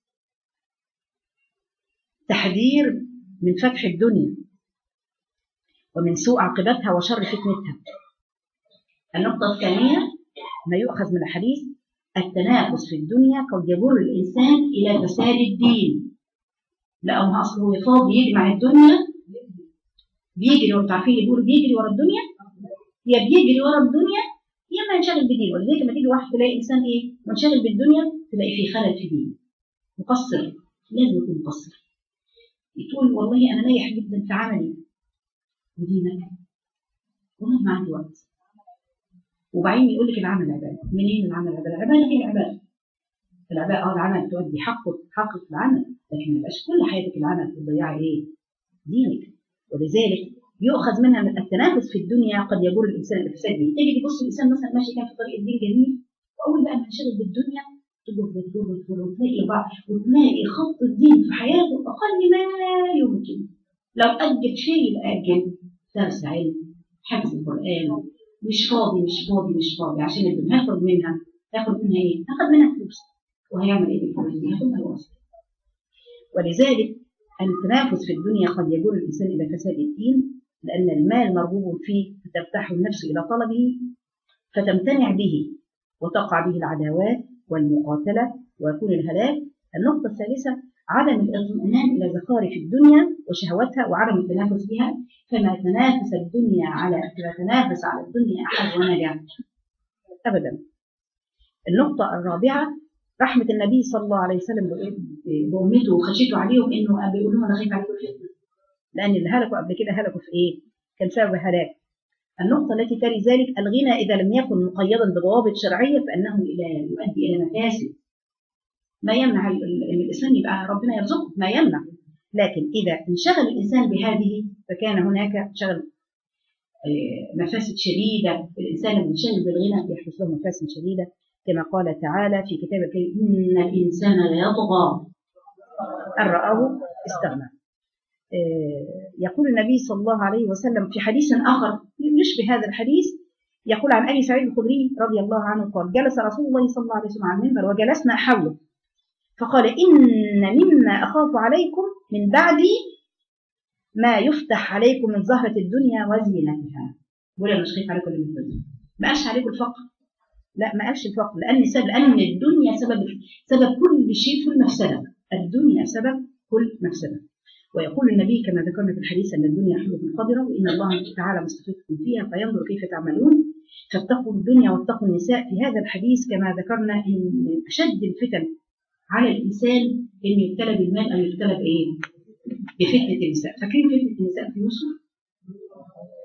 تحذير من فتح الدنيا ومن سوء عاقبتها وشر فتنتها النقطة الثانية ما يؤخذ من الحديث التنافس في الدنيا قد يجر الإنسان إلى فساد الدين لأنه أصله فاضي يجمع الدنيا بيجري وانتوا عارفين اللي بيقولوا بيجري ورا الدنيا يا بيجري ورا الدنيا يا ما ينشغل بدين ولذلك لما تيجي واحد تلاقي إنسان إيه منشغل بالدنيا تلاقي فيه خلل في دين مقصر لازم يكون مقصر يقول والله أنا نايح جدا في عملي ودينك والله ما عندي وقت وبعدين يقول لك العمل عباده منين العمل عباده العباده هي العباده العباده اه العمل تؤدي حقك حقك في العمل لكن ما يبقاش كل حياتك العمل تضيعي ايه دينك ولذلك يؤخذ منها من التنافس في الدنيا قد يجر الانسان الافساد به تيجي تبص الانسان مثلا ماشي كان في طريق الدين جميل واول بقى ما ينشغل بالدنيا تجر وتجر وتجر وتلاقي بعض وتلاقي خط الدين في حياته اقل ما يمكن لو اجل شيء يبقى اجل درس علم حفظ القران مش فاضي مش فاضي مش فاضي عشان الدنيا هياخد منها هياخد منها ايه؟ هاخد منها فلوس وهيعمل ايه بالفلوس دي؟ هياخدها الوصف ولذلك التنافس في الدنيا قد يجر الانسان الى فساد الدين لان المال مرغوب فيه فترتاح النفس الى طلبه فتمتنع به وتقع به العداوات والمقاتله ويكون الهلاك النقطه الثالثه عدم الاطمئنان الى زخارف الدنيا وشهواتها وعدم التنافس بها فما تنافس الدنيا على ما تنافس على الدنيا احد ونجا ابدا النقطه الرابعه رحمه النبي صلى الله عليه وسلم بامته وخشيته عليهم انه بيقول لهم انا خايف عليكم الفتنه لان اللي هلكوا قبل كده هلكوا في ايه؟ كان سبب هلاك النقطة التي تلي ذلك الغنى إذا لم يكن مقيدا بضوابط شرعية فإنه إلى يؤدي إلى مفاسد ما يمنع الإنسان يبقى ربنا يرزقه ما يمنع لكن إذا انشغل الإنسان بهذه فكان هناك شغل مفاسد شديدة الإنسان المنشغل بالغنى يحدث له مفاسد شديدة كما قال تعالى في كتاب الكريم إن الإنسان ليطغى أن رآه استغنى يقول النبي صلى الله عليه وسلم في حديث آخر يشبه هذا الحديث يقول عن أبي سعيد الخدري رضي الله عنه قال جلس رسول الله صلى الله عليه وسلم على المنبر وجلسنا حوله فقال إن مما أخاف عليكم من بعدي ما يفتح عليكم من زهرة الدنيا وزينتها ولا مش خايف عليكم من الدنيا ما قالش عليكم الفقر لا ما قالش الفقر لأن سبب لأن الدنيا سبب سبب كل شيء في المفسدة الدنيا سبب كل مفسدة ويقول النبي كما ذكرنا في الحديث أن الدنيا حلوة قدرة وإن الله تعالى مستفيدكم فيها فينظر كيف تعملون فاتقوا الدنيا واتقوا النساء في هذا الحديث كما ذكرنا إن من أشد الفتن على الإنسان أن يبتلى بالمال أو يبتلى بإيه؟ بفتنة النساء فاكرين فتنة النساء في يوسف؟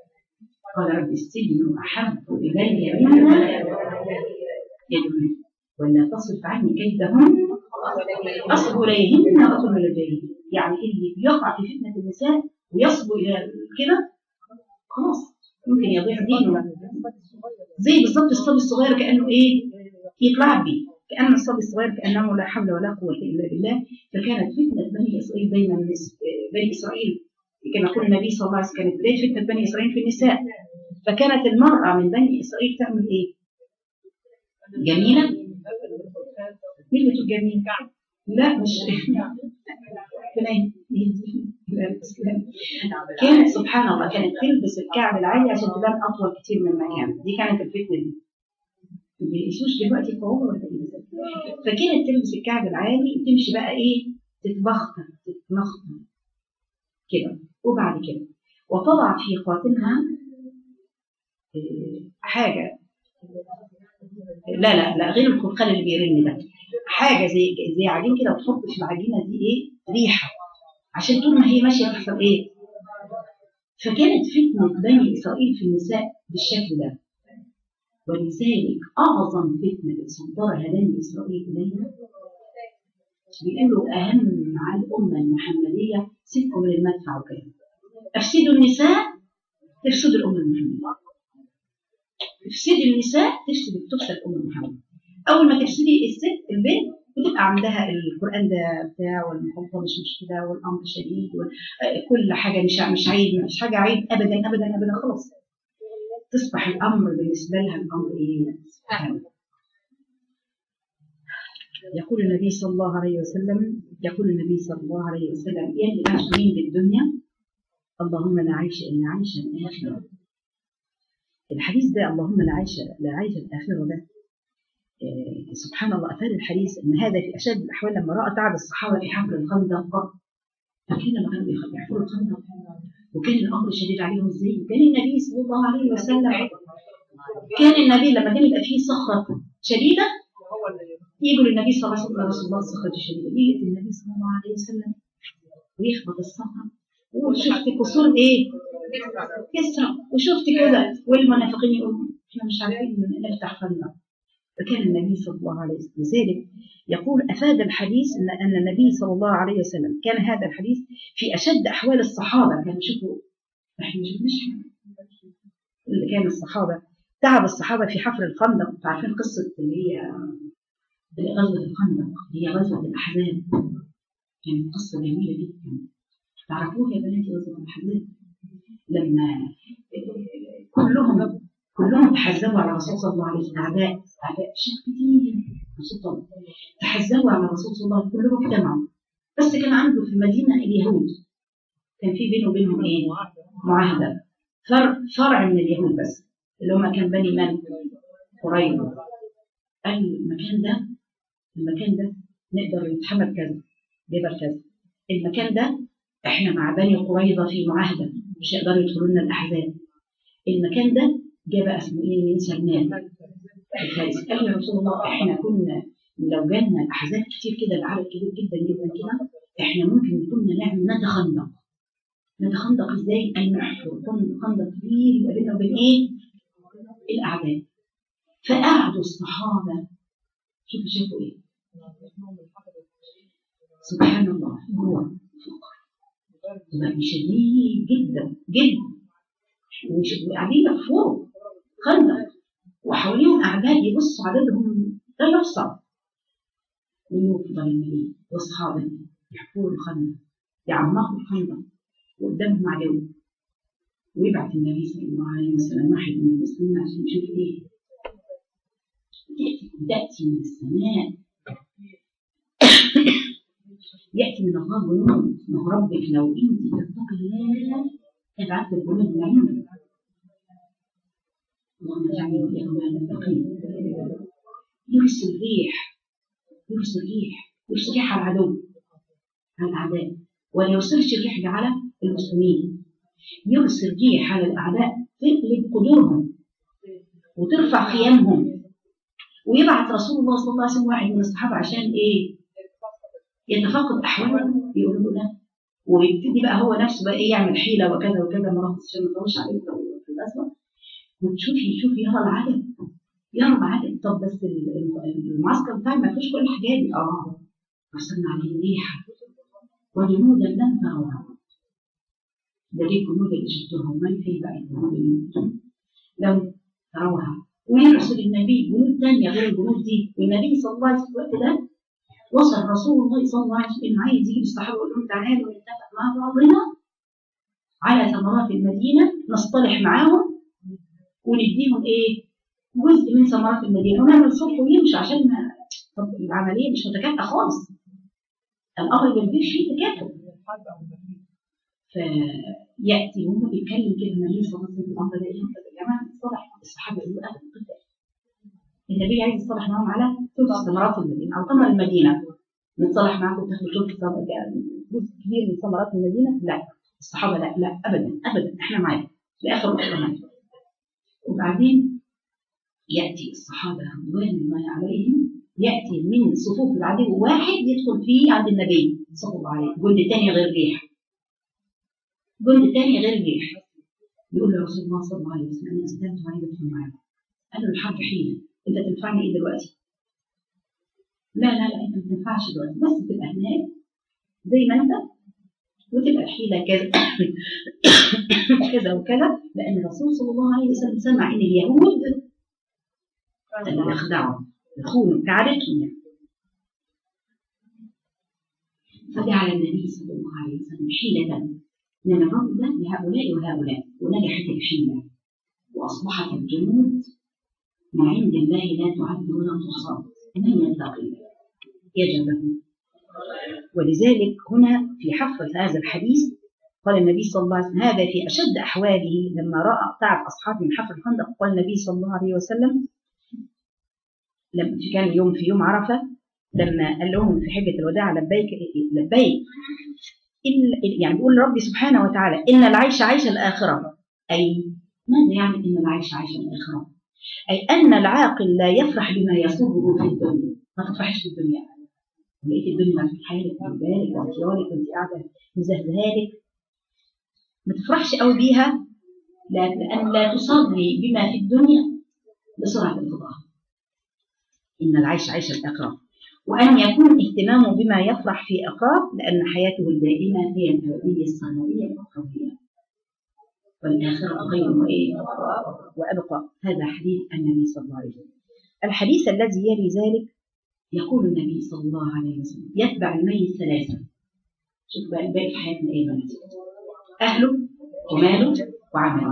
قال رب السجن أحب إلي مما يدعون ولا تصرف عني كيدهن أصب إليهن وأكن من الجاهلين يعني اللي بيقع في فتنة النساء ويصبو إلى كده خلاص ممكن يضيع دينه زي بالظبط الصبي الصغير كأنه إيه يتلعب بيه كأن الصبي الصغير كأنه لا حول ولا قوة إلا بالله فكانت فتنة بني إسرائيل دايما بني إسرائيل كما يقول النبي صلى الله عليه وسلم كانت بداية فتنة بني إسرائيل في النساء فكانت المرأة من بني إسرائيل تعمل إيه؟ جميلة؟ مين اللي تقول جميلة؟ لا مش فلان كانت سبحان الله كانت تلبس الكعب العالي عشان تبان أطول كتير من مكان دي كانت الفتنة دي ما بيقيسوش دلوقتي قوة ولا تلبس فكانت تلبس الكعب العالي وتمشي بقى ايه تتبختر تتمخطر كده وبعد كده وطلع في خاتمها إيه، حاجة لا لا لا غير الخلخال اللي بيرن ده حاجة زي زي عجين كده وتحط في العجينة دي ايه ريحة عشان طول ما هي ماشية تحصل ايه فكانت فتنة بني إسرائيل في النساء بالشكل ده ولذلك أعظم فتنة صدرها بني إسرائيل إلينا بيقولوا أهم على الأمة المحمدية سكوا من المدفع وكده أفسدوا النساء تفسد الأمة المحمدية تفسدي النساء تفسد تفسد الأمة المحمدية أول ما تفسدي الست البنت بتبقى عندها القرآن ده بتاع والمحفظة مش مشكلة والأمر شديد وكل حاجة مش مش عيب مش حاجة عيب أبدا أبدا أبدا خلاص تصبح الأمر بالنسبة لها الأمر إيه؟ سبحان يقول النبي صلى الله عليه وسلم يقول النبي صلى الله عليه وسلم يا اللي عايشين بالدنيا اللهم لا عيش إلا عيش الآخرة الحديث ده اللهم لا عيش لا عيش الآخرة ده آه، سبحان الله أفاد الحديث أن هذا في أشد الأحوال لما رأى تعب الصحابة في حفر الخندق فكان لما كانوا يحفروا الخندق وكان الأمر شديد عليهم إزاي وكان النبي صلى الله عليه وسلم كان النبي لما كان يبقى فيه صخرة شديدة يجوا للنبي صلى الله عليه وسلم رسول الله الصخرة الشديدة يجي النبي صلى الله عليه وسلم ويخبط الصخرة وشفت قصور ايه؟ كسرى وشفت كذا والمنافقين يقولوا احنا مش عارفين نفتح خندق فكان النبي صلى الله عليه وسلم لذلك يقول أفاد الحديث أن أن النبي صلى الله عليه وسلم كان هذا الحديث في أشد أحوال الصحابة كانوا يشوفوا احنا مش بنشحن اللي كان الصحابة تعب الصحابة في حفر الخندق عارفين قصة اللي هي اللي غزوة الخندق اللي هي غزوة الأحزاب كانت قصة جميلة جدا تعرفوها يا بناتي غزوة الأحزاب لما كلهم كلهم تحزبوا على الرسول صلى الله عليه وسلم أعداء أعداء شيخ كتير رسول الله تحزبوا على الرسول صلى الله عليه وسلم كلهم اجتمعوا بس كان عنده في المدينة اليهود كان في بينه وبينهم إيه؟ معاهدة فرع, فرع من اليهود بس اللي هم كان بني من؟ قريب قال المكان ده المكان ده نقدر نتحمل كذا جبل كذا المكان ده احنا مع بني قريظة في معاهدة مش هيقدروا يدخلوا لنا الأحزاب المكان ده جه بقى اسمه ايه من سلمان الفارس قال يا رسول الله احنا كنا لو جالنا الاحزاب كتير كده العدد كبير جدا جدا كده احنا ممكن كنا نعمل نتخندق نتخندق ازاي؟ ان نحفر خندق كبير يبقى بيننا وبين ايه؟ الاعداء فقعدوا الصحابه شوفوا شافوا ايه؟ سبحان الله جوع فقر شديد جدا جدا وقاعدين يحفروا خندق وحواليهم أعداء يبصوا عددهم لا يحصى ويفضل النبي وأصحابه يحفروا الخندق يعمقوا الخندق وقدامهم عدو ويبعث النبي صلى الله عليه وسلم واحد من المسلمين عشان يشوف ايه تأتي من السماء يأتي من الله ونور اسمه ربك لو انت تتقي الله ابعث القلوب من عندك اللهم اجعلني واياكم من المتقين يرسل ريح يرسل ريح يرسل ريح على العدو على الاعداء ولا يرسلش الريح على المسلمين يرسل ريح على الاعداء تقلب قدورهم وترفع خيامهم ويبعث رسول الله صلى الله عليه وسلم واحد من الصحابه عشان ايه؟ يتفقد احوالهم يقولوا له ويبتدي بقى هو نفسه بقى ايه يعمل حيله وكذا وكذا ما عشان ما نطولش عليه في الازمه وتشوفي شوفي يرى العجب يرى عدد طب بس ال- ال- المعسكر بتاعي ما فيش كل الحاجات دي اه وصلنا عليه ريحه وجنودا لم تروها ده ليه الجنود اللي شفتوها امال فين بقى الجنود اللي شفتوها؟ لو تروها ويرسل النبي جنود تانية غير الجنود دي والنبي صلى الله عليه وسلم في الوقت ده وصل رسول الله صلى الله عليه وسلم عايز يجيب الصحابه ويقول لهم تعالوا نتفق مع بعضنا على ثمرات المدينه نصطلح معاهم ونديهم ايه؟ جزء من ثمرات المدينه ونعمل صلح ويمشي عشان ما طب العمليه مش متكافئه خالص الامر ما فيش فيه تكافؤ فياتي وهو بيتكلم كده النبي صلى الله عليه وسلم الامر ده ايه؟ طب يا جماعه نصطلح الصحابه يقولوا ابدا قدام النبي عايز يصطلح معاهم على ثلث ثمرات المدينه او ثمر المدينه نتصالح معاكم تاخدوا ثلث ثمر- يعني جزء كبير من ثمرات المدينه لا الصحابه لا لا ابدا ابدا احنا معاكم لاخر وقت معاكم وبعدين ياتي الصحابه رضوان الله عليهم ياتي من صفوف العدو واحد يدخل فيه عند النبي صلى الله عليه وسلم جند تاني غير ريح جند تاني غير ريح يقول له رسول الله صلى الله عليه وسلم انا اسلمت وعايز ادخل معاك قال له الحرب حيله انت تنفعني ايه دلوقتي؟ لا لا لا انت ما تنفعش دلوقتي بس تبقى هناك زي ما انت وتبقى الحيله كذا كذا وكذا لان الرسول صلى الله عليه وسلم سمع ان اليهود اللي بيخدعوا يخونوا كعادتهم يعني فجعل النبي صلى الله عليه وسلم حيلة من الرجل ده لهؤلاء وهؤلاء ونجحت الحيلة وأصبحت الجنود من عند الله لا تعد ولا تحصى من يتقي يجبه ولذلك هنا في حفظ هذا الحديث قال النبي صلى الله عليه وسلم هذا في أشد أحواله لما رأى تعب أصحابه من حفر الخندق قال النبي صلى الله عليه وسلم لما في كان يوم في يوم عرفة لما قال لهم في حجة الوداع لبيك لبيك إن يعني بيقول ربي سبحانه وتعالى إن العيش عيش الآخرة أي ماذا يعني إن العيش عيش الآخرة؟ أي أن العاقل لا يفرح بما يسره في الدنيا ما تفرحش في الدنيا لقيت الدنيا في حالك وبالك واختيارك وانت قاعدة مزهزهالك ما تفرحش قوي بيها لا- لأن لا تصلي بما في الدنيا بسرعة الفضاء إن العيش عيش الآخرة وأن يكون اهتمامه بما يفرح في أخاه لأن حياته الدائمة هي الأبدية السماوية الأخروية والآخرة خير وإيه وأبقى هذا حديث النبي صلى الله عليه وسلم الحديث الذي يلي ذلك يقول النبي صلى الله عليه وسلم يتبع الميت ثلاثة شوف بقى الباقي في حياتنا إيه يا بنات أهله وماله وعمله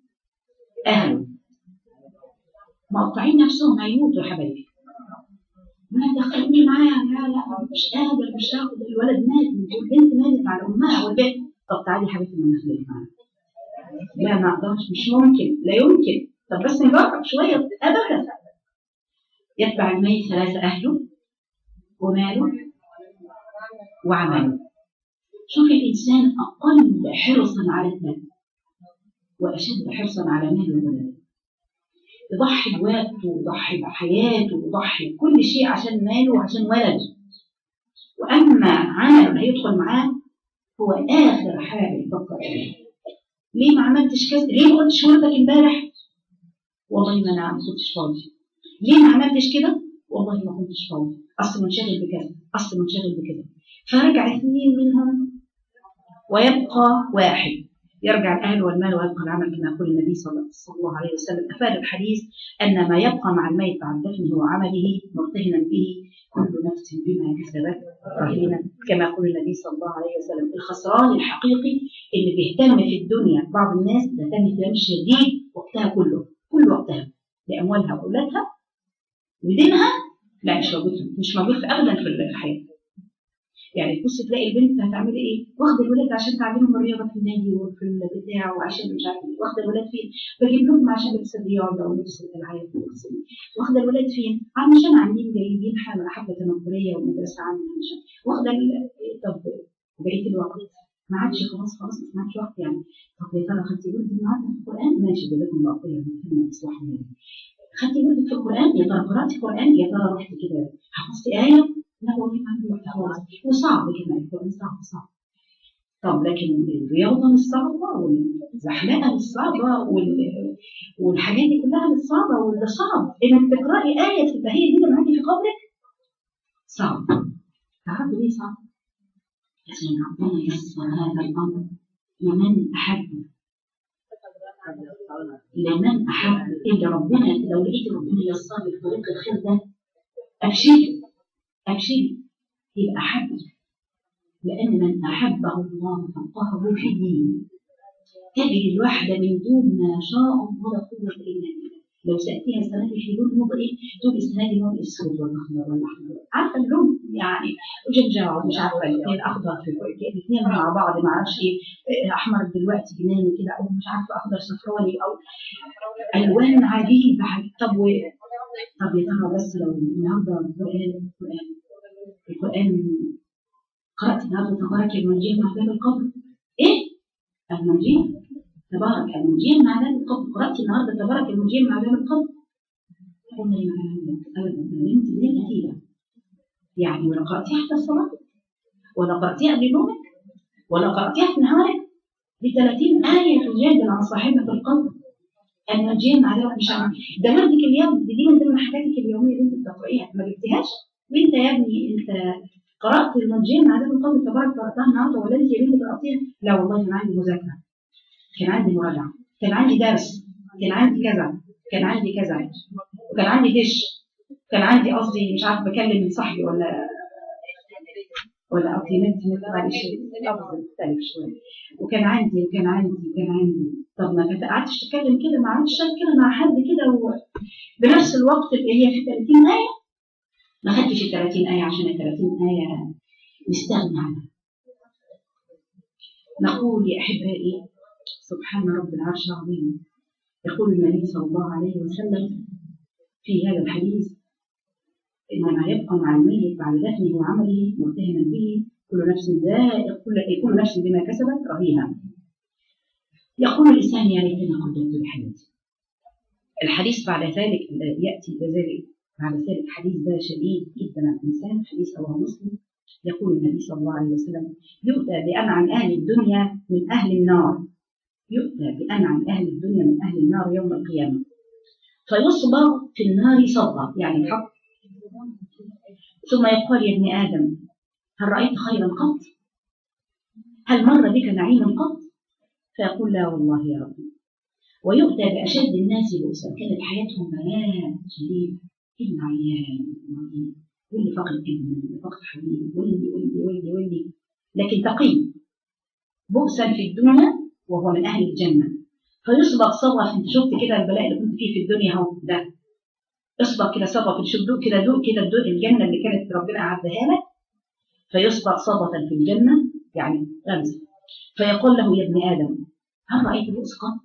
أهله مقطعين نفسهم هيموتوا يا حبايبي ما دخلني معاها لا لا مش قادر مش هاخد الولد مات والبنت ماتت على امها والبنت طب تعالي يا حبيبتي ما نخليك معاها لا ما اقدرش مش ممكن لا يمكن طب بس نجرب شويه ابدا يتبع الميت ثلاثه اهله وماله وعمله شوف الانسان اقل حرصا على الثلاث واشد حرصا على ماله وولده يضحي بوقته ويضحي بحياته ويضحي بكل شيء عشان ماله وعشان ولده واما عمله هيدخل معاه هو اخر حاجه يفكر فيها ليه ما عملتش كذا ليه ما قلتش وردك امبارح والله ما انا ما كنتش فاضي ليه ما عملتش كده والله ما كنتش فاضي اصل منشغل بكذا اصل منشغل بكذا فرجع اثنين منهم ويبقى واحد يرجع الأهل والمال ويبقى العمل كما يقول النبي صلى الله عليه وسلم أفاد الحديث أن ما يبقى مع الميت بعد دفنه وعمله مرتهنا به كل نفس بما كسبت رهينة كما يقول النبي صلى الله عليه وسلم الخسران الحقيقي اللي بيهتم في الدنيا بعض الناس بتهتم اهتمام شديد وقتها كله كل وقتها لأموالها وأولادها ودينها لا مش موجود مش موجود أبدا في الحياة يعني تبص تلاقي البنت هتعمل ايه؟ واخده الولاد عشان تعلمهم الرياضه في النادي وفي البتاع وعشان مش عارفه ايه، واخده الولاد فين؟ بجيب لهم عشان لبس الرياضه ولبس الالعاب ولبس ال- واخده الولاد فين؟ علشان عاملين جايبين حفله حفله تنكريه ومدرسه عامله مش عارفة. واخده ال- طب بقيه الوقت ما عادش خلاص خلاص ما عادش وقت يعني طب يا ترى خدتي ولدي النهارده في القران؟ ماشي جزاكم الله خير مهمه اصلاح المال. خدتي ولدك في القران؟ يا ترى قراتي القران؟ يا ترى رحتي كده حفظتي ايه؟ لا والله ما عندي وقت خالص وصعب كمان القرآن صعب صعب طب لكن الرياضة مش صعبة والزحلقة مش صعبة وال- والحاجات دي كلها مش صعبة واللي صعب إنك تقرأي آية تبقى هي دي اللي معاكي في قبرك صعب تعرفوا ليه صعب؟ عشان ربنا يسر هذا الأمر لمن أحب لمن أحب إلا ربنا لو لقيت ربنا يسر لك طريق الخير ده أبشري أبشري يبقى أحب لأن من أحبه الله فقهه في دينه تجري الواحدة من دون ما شاء الله لا قوة إلا بالله لو سألتيها السنة دي في لون موضة إيه؟ تقول السنة دي لون أسود ولا أخضر ولا أحمر عارفة اللون يعني وجنجاع مش عارفة الاثنين أخضر في الاثنين مع بعض ما أعرفش إيه إيه، أحمر دلوقتي جناني كده أو مش عارفة أخضر صفراني أو ألوان عجيبة طب و... طب يا ترى بس لو النهارده القرآن القرآن القرآن قرأت النهارده تبارك المنجيل مع باب القبر إيه؟ المنجيل تبارك المنجيل مع باب القبر قرأت النهارده تبارك المنجيل مع باب القبر قلنا يا معلم أبدا نمت الليل أكيد يعني ولا قرأتيها حتى الصلاة ولا قرأتيها قبل نومك ولا قرأتيها في نهارك دي 30 آية تجادل عن صاحبة القبر المنجيل مع باب مش عارف ده وردك اليوم دي, دي من ضمن حاجاتك اليومية اللي أنت بتقرأيها ما جبتهاش وأنت يا ابني أنت قرأت المنجيل مع باب القبر تبارك قرأتها النهارده ولا أنت يا بنتي قرأتيها؟ لا والله كان عندي مذاكرة كان عندي مراجعة كان عندي درس كان عندي كذا كان عندي كذا وكان عندي دش كان عندي قصدي مش عارف بكلم صاحبي ولا ولا قصدي نت نت معلش لفظ مختلف شويه وكان عندي وكان عندي وكان عندي طب ما كنت قعدتش تتكلم كده ما عملتش كده مع حد كده و... بنفس الوقت اللي هي في 30 آية ما خدتش ال 30 آية عشان ال 30 آية نستغنى عنها نقول يا أحبائي سبحان رب العرش العظيم يقول النبي صلى الله عليه وسلم في هذا الحديث إنما يبقى مع الميت بعد دفنه وعمله متهما به كل نفس ذائق كل كل نفس بما كسبت رهينة يقول الإنسان يا ليتني قدمت لحياتي الحديث بعد ذلك يأتي بذلك بعد ذلك الحديث ده شديد جدا على الإنسان حديث رواه مسلم يقول النبي صلى الله عليه وسلم يؤتى بأنعم أهل الدنيا من أهل النار يؤتى بأنعم أهل الدنيا من أهل النار يوم القيامة فيصبغ في النار صبغة يعني الحق ثم يقول يا ابن آدم هل رأيت خيرا قط؟ هل مر بك نعيم قط؟ فيقول لا والله يا ربي ويؤتى بأشد الناس بؤسا كانت حياتهم بلاء شديد ابن عيان مريض واللي فقد ابن واللي فقد حبيب واللي واللي واللي واللي لكن تقي بؤسا في الدنيا وهو من أهل الجنة فيصبغ صبغة انت شفت كده البلاء اللي كنت فيه في الدنيا اهو ده اصبغ كده صبغة شوف دوق كده دوق كده الدوق الجنة اللي كانت ربنا أعدها لك فيصبغ صبغة في الجنة يعني غمزة فيقول له يا ابن آدم هل رأيت بؤس قط؟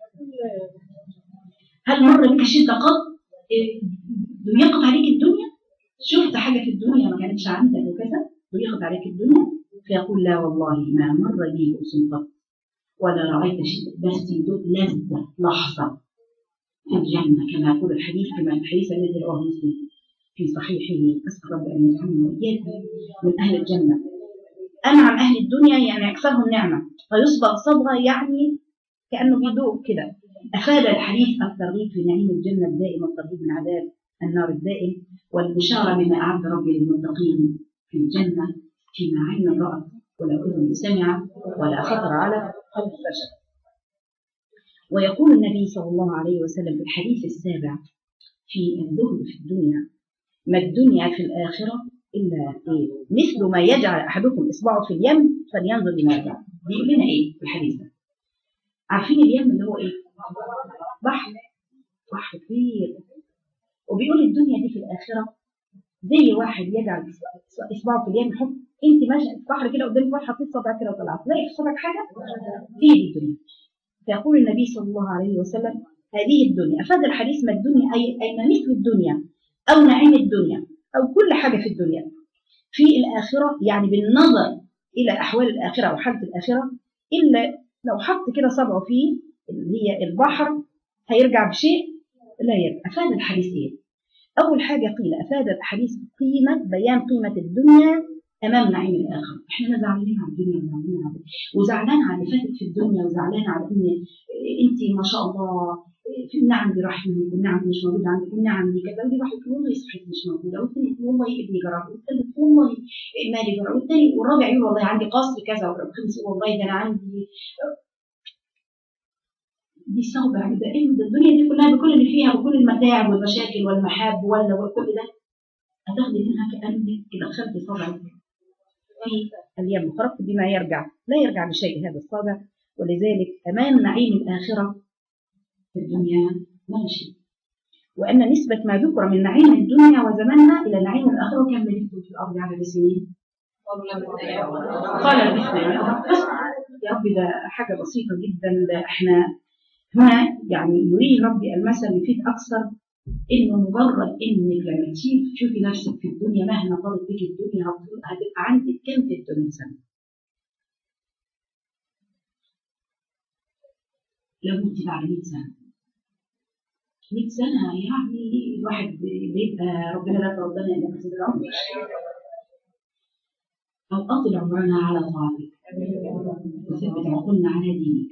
هل مر بك شدة قط؟ إيه، ضيقت عليك الدنيا؟ شفت حاجة في الدنيا ما كانتش عندك وكذا ضيقت عليك الدنيا؟ فيقول لا والله ما مر بي بؤس قط ولا رأيت شيء بس دوق لذة لحظة في الجنة كما يقول الحديث كما الحديث الذي رواه مسلم في صحيحه أسأل رب أن يجعلنا وإياكم من أهل الجنة أنعم أهل الدنيا يعني أكثرهم نعمة فيصبغ صبغة يعني كأنه بيدوق كده أفاد الحديث الترغيب في نعيم الجنة الدائم والترغيب من عذاب النار الدائم والبشارة بما أعد ربي للمتقين في الجنة فيما عين رأت ولا أذن سمعت ولا خطر على قلب بشر ويقول النبي صلى الله عليه وسلم في الحديث السابع في الزهد في الدنيا ما الدنيا في الآخرة إلا إيه؟ مثل ما يجعل أحدكم إصبعه في اليم فلينظر بما يجعل بيقول لنا إيه في الحديث ده عارفين اليم اللي هو إيه بحر بحر كبير وبيقول الدنيا دي في الآخرة زي واحد يجعل إصبعه في اليم يحط أنت ماشية في بحر كده قدامك واحد حطيت صبعك كده وطلعت تلاقي في صبعك حاجة هي دي الدنيا فيقول النبي صلى الله عليه وسلم هذه الدنيا أفاد الحديث ما الدنيا أي, أي ما مثل الدنيا أو نعيم الدنيا أو كل حاجة في الدنيا في الآخرة يعني بالنظر إلى أحوال الآخرة أو حالة الآخرة إلا لو حط كده صبعه فيه اللي هي البحر هيرجع بشيء لا يرجع أفاد الحديث إيه؟ أول حاجة قيل أفاد الحديث قيمة بيان قيمة الدنيا امام نعيم الاخر احنا زعلانين على الدنيا وزعلانين على وزعلان على اللي فاتت في الدنيا وزعلان على ان انت ما شاء الله في النعم دي راح منك والنعم دي مش موجوده عندك والنعم دي كذا ودي راحت والله صحتي مش موجوده والثاني والله ابني جرى والثالث والله مالي جرى والثاني والرابع يقول والله عندي قصر كذا والخامس يقول والله ده انا عندي دي صعبة يعني ده ايه ده الدنيا دي كلها بكل اللي فيها وكل المتاعب والمشاكل والمحاب ولا وكل ده هتاخدي منها كأنك كده خدتي صبعك في اليم خرجت بما يرجع لا يرجع بشيء هذا الصابع ولذلك أمام نعيم الآخرة في الدنيا ولا شيء وأن نسبة ما ذكر من نعيم الدنيا وزمانها إلى نعيم الآخرة كم لبثتم في الأرض عدد سنين؟ قال لبثنا بس يا رب ده حاجة بسيطة جدا ده احنا هنا يعني يريد ربي المثل يفيد أكثر إنه مجرد إنك لما تيجي تشوفي نفسك في الدنيا مهما طالت بك الدنيا هتبقى عندك كم في الدنيا سنة؟ لو مت بعد 100 سنة 100 سنة يعني الواحد بيبقى ربنا لا تردنا إلا بحسب العمر أو أطل عمرنا على طاعتك وثبت عقولنا على دينك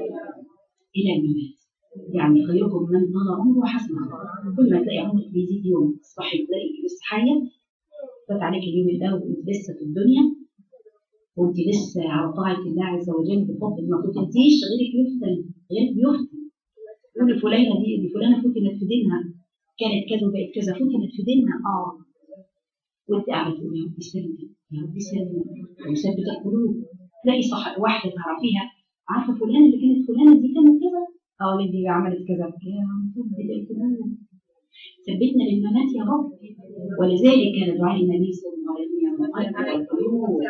إلى الممات يعني خيركم من طال عمره وحسن خلقه كل ما تلاقي عمرك بيزيد يوم تصبحي تلاقي لسه حية فات عليك اليوم ده وانت لسه في الدنيا وانت لسه على طاعة الله عز وجل بفضل ما فتنتيش غيرك يفتن غيرك بيفتن يقول فلانة دي دي فلانة فتنت في دينها كانت كذا وبقت كذا فتنت في دينها اه وانت قاعدة تقول يا رب سلم يا رب سلم ويثبت القلوب تلاقي صح واحدة تعرفيها عارفة فلانة اللي كانت فلانة دي كانت كذا اه اللي دي عملت كذا يا مثبت القلوب ثبتنا للممات يا رب ولذلك كان دعاء النبي صلى الله عليه وسلم يا قلب القلوب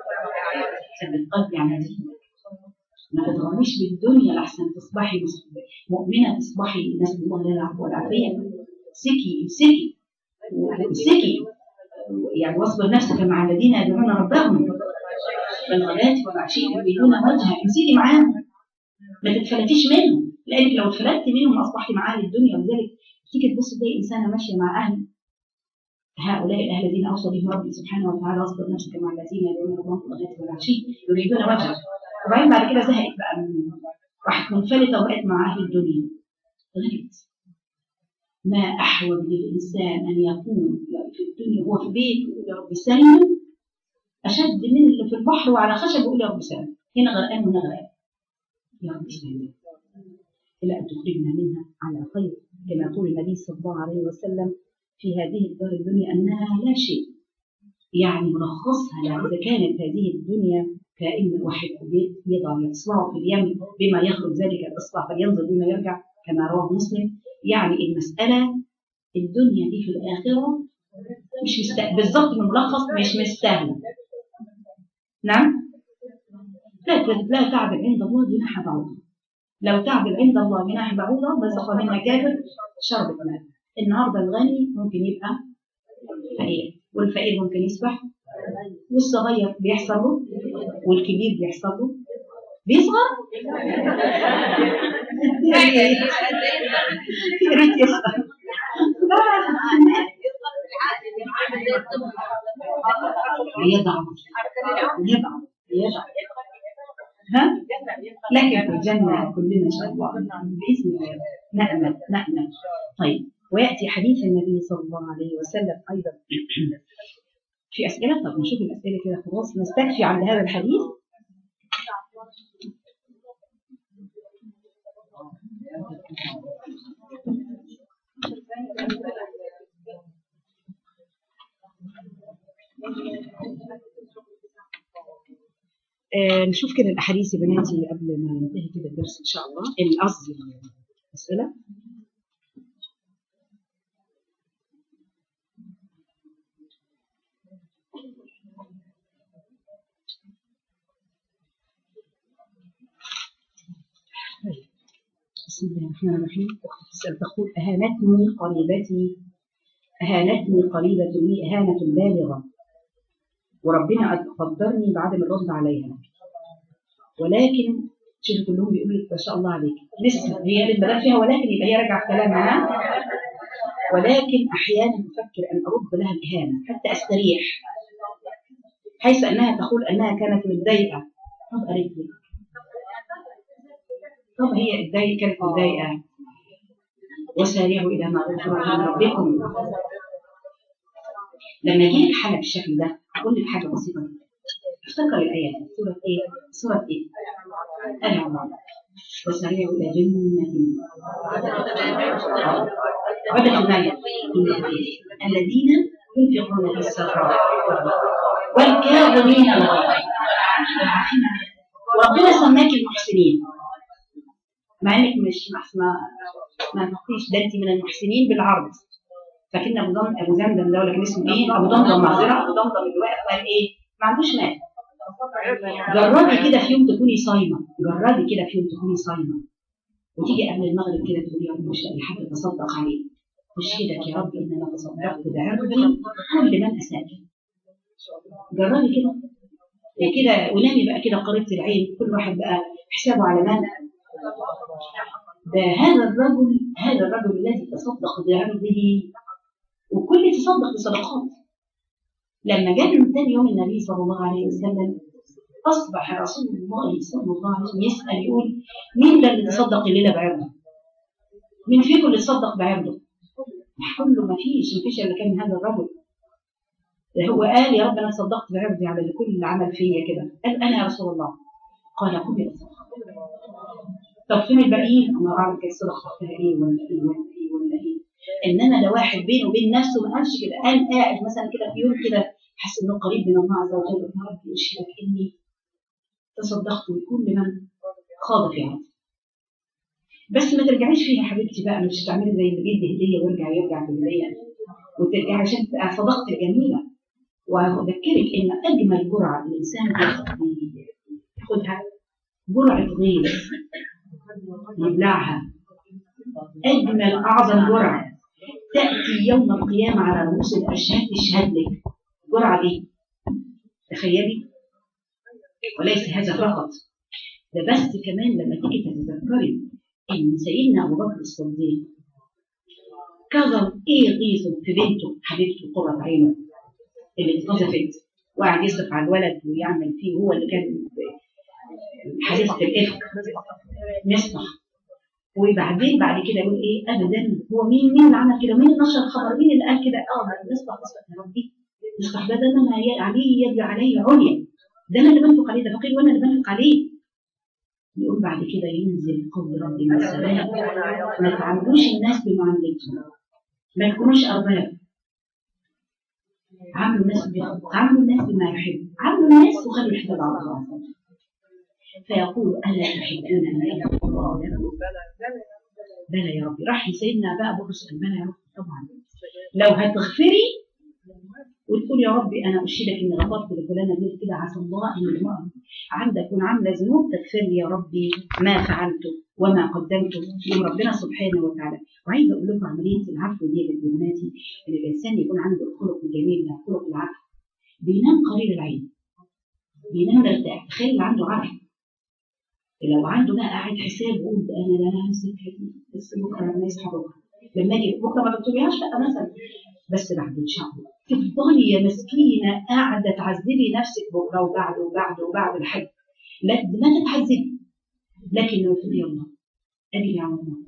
ثبت قلبي على دينك ما تتغريش بالدنيا لحسن تصبحي مؤمنة تصبحي نسأل الله لنا العفو والعافية امسكي امسكي امسكي يعني واصبر نفسك مع الذين يدعون ربهم بالغداة والعشي يريدون وجهه امسكي معاهم ما تتفلتيش منهم لانك لو اتفلتت منهم اصبحت مع اهل الدنيا ولذلك تيجي تبص تلاقي انسانه ماشيه مع اهل هؤلاء الاهل الذين اوصى بهم ربي سبحانه وتعالى اصبر نفسك مع الذين يدعون ربهم بالغداة والعشي يريدون وجهه وبعدين بعد كده زهقت بقى من راحت منفلته وبقت مع اهل الدنيا غلط ما احوج للانسان ان يكون في الدنيا وهو في بيت ويقول يا رب سلم اشد من اللي في البحر وعلى خشب ويقول يا رب سلم هنا غرقان وهنا غرقان يا رب سلم الى ان تخرجنا منها على خير كما يقول النبي صلى الله عليه وسلم في هذه الدار الدنيا انها لا شيء يعني ملخصها يعني اذا كانت هذه الدنيا كأن واحد بيت يضع إصبعه في اليم بما يخرج ذلك الإصبع فينظر بما يرجع كما رواه مسلم يعني المسألة الدنيا دي في الآخرة مش مستاهلة بالظبط من ملخص مش مستاهلة نعم لا لا تعدل عند الله جناح بعوضة لو تعدل عند الله جناح بعوضة بسخ منا كافر شربت ماء النهارده الغني ممكن يبقى فقير والفقير ممكن يسبح والصغير بيحصل له والكبير بيحصل له بيصغر يا ريت يصغر يضعف يضعف يضعف ها لكن في الجنة كلنا إن شاء الله بإذن الله نأمل نأمل طيب ويأتي حديث النبي صلى الله عليه وسلم أيضا في أسئلة طب نشوف الأسئلة كده خلاص نستكفي عند هذا الحديث آه نشوف كده الأحاديث يا بناتي قبل ما ينتهي كده الدرس إن شاء الله القصد الأسئلة بسم الله الرحمن الرحيم أختي تسأل تقول أهانتني قريبتي أهانتني قريبة لي إهانة بالغة وربنا قدرني بعدم الرد عليها ولكن شوف كلهم بيقولوا لك ما شاء الله عليك لسه هي اللي بدأت فيها ولكن يبقى هي راجعه في كلامها ولكن أحيانا أفكر أن أرد لها الإهانة حتى أستريح حيث انها تقول انها كانت متضايقه طب قالت لي طب هي اتضايقت كانت متضايقه وسارعوا الى مغفره من ربكم لما يجي لك حاله بالشكل ده اقول لك حاجه بسيطه افتكر الايه دي سوره ايه؟ سوره ايه؟ ال عمران وسارعوا الى جنه عدد المال الذين ينفقون في السراء والكاظمين الغيظ وربنا سماك المحسنين مع انك مش ما ما نقيش ده انت من المحسنين بالعرض فكنا ابو ضم ابو زمزم ده ولا كان اسمه ايه ابو ضمضم معذره ابو ضمضم اللي واقف قال ايه ما عندوش مال جربي كده في يوم تكوني صايمه جربي كده في يوم تكوني صايمه وتيجي قبل المغرب كده تقولي يا رب مش لاقي حد اتصدق عليه اشهدك يا رب ان انا تصدقت بعرضي كل من اساك جربي كده وكده ونامي بقى كده قريبة العين كل واحد بقى حسابه على من ده هذا الرجل هذا الرجل الذي تصدق بعرضه وكل تصدق بصدقات لما جاء من ثاني يوم النبي صلى الله عليه وسلم اصبح رسول الله صلى الله عليه وسلم يسال يقول مين ده اللي تصدق الليله بعرضه؟ مين فيكم اللي تصدق بعرضه؟ كله ما فيش ما فيش الا كان هذا الرجل ده هو قال يا رب انا صدقت بعرضي على اللي كل اللي عمل فيا كده قال انا يا رسول الله قال قم الى الصدقه طب فين الباقيين؟ الله اعلم كانت الصدقه فيها ايه ولا ايه ولا ايه ولا ايه انما ده واحد بينه وبين نفسه ما قالش كده قال قاعد مثلا كده في يوم كده حاسس انه قريب من الله عز وجل يا رب اشهدك اني تصدقت بكل من خاض في عرضي بس ما ترجعيش فيها يا حبيبتي بقى مش تعملي زي اللي بيدي هديه ويرجع يرجع بالهديه وترجعي عشان تبقى صدقت جميله واذكرك ان اجمل جرعه الانسان بياخدها جرعه غيظ يبلعها اجمل اعظم جرعه تاتي يوم القيامه على رؤوس الاشهاد تشهد لك الجرعه دي تخيلي وليس هذا فقط ده بس كمان لما تيجي تتذكري ان سيدنا ابو بكر الصديق كظم ايه غيظه في بنته حبيبته قرة عينه اللي اتقذفت وقعد يصرف على الولد ويعمل فيه هو اللي كان حادثة الإفك مصبح وبعدين بعد كده يقول ايه ابدا هو مين مين اللي عمل كده مين اللي نشر الخبر مين اللي قال كده اه مصبح مصبح يا ربي مصبح ده ده انا عليه يد علي عليا ده انا اللي بنفق عليه ده فقير وانا اللي بنفق عليه يقول بعد كده ينزل قول ربي من السماء ما تعاملوش الناس بمعاملتهم ما يكونوش ارباب عاملوا الناس عاملوا الناس بما يحب عاملوا الناس وخلوا الحساب على الله فيقول الا تحبون ان يغفر الله لكم بلى يا ربي راح لسيدنا بقى ابو بكر بلى يا رب طبعا لو هتغفري وتقول يا ربي انا اشهدك اني غفرت لفلانه دي كده عسى الله ان المرأة عندك تكون عامله ذنوب تغفر لي يا ربي ما فعلته وما قدمته من ربنا سبحانه وتعالى وعايزه اقول لكم عمليه العفو دي يا بناتي ان الانسان يكون عنده الخلق الجميل ده خلق العفو بينام قليل العين بينام مرتاح تخيل اللي عنده عفو لو عنده بقى قاعد حساب يقول ده انا لا انا همسك بس بكره لما يصحى بكره لما اجي بكره ما بتقوليهاش لا مثلا بس بعد ان شاء الله تفضلي يا مسكينه قاعده تعذبي نفسك بكره وبعد وبعد وبعد الحج لا ما تتعذبي لكن لو تقولي يلا اجري على الله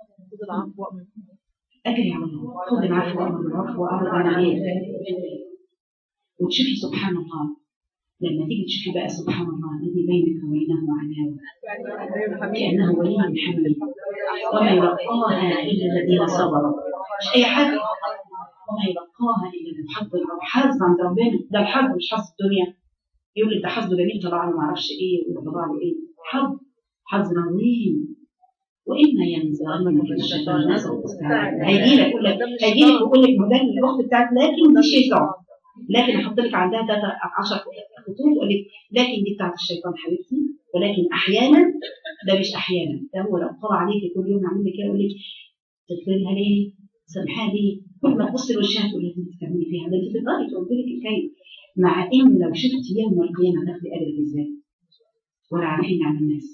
اجري على الله خذ العفو وامر بالعفو واعرض عن ايه وتشوفي سبحان الله لما تيجي تشوفي بقى سبحان الله الذي بينك وبينه عداوه كانه ولي حميد وما يلقاها الا الذين صبروا مش اي حاجه وما يلقاها الا ذو حظ حظ عند ربنا ده الحظ مش حظ الدنيا يقول لي ده حظه جميل طلع له ما اعرفش ايه وطلع له ايه حظ حظ عظيم واما ينزغنك الشيطان نزغ هيجي لك يقول لك هيجي لك ويقول لك ما ده الاخت بتاعت لكن دي شيطان لكن احط لك عندها 10 خطوط ويقول لك لكن دي بتاعت الشيطان حبيبتي ولكن احيانا ده مش احيانا ده هو لو طلع عليك كل يوم يعمل لك كده يقول لك تغفر لها ليه؟ سامحاها ليه؟ كل ما تبص لوشها تقول لك انت بتعملي فيها ده انت تقدري تقول لك الكيف مع ان لو شفت يوم القيامه تاخدي اجرك ازاي؟ ولا عارفين عن الناس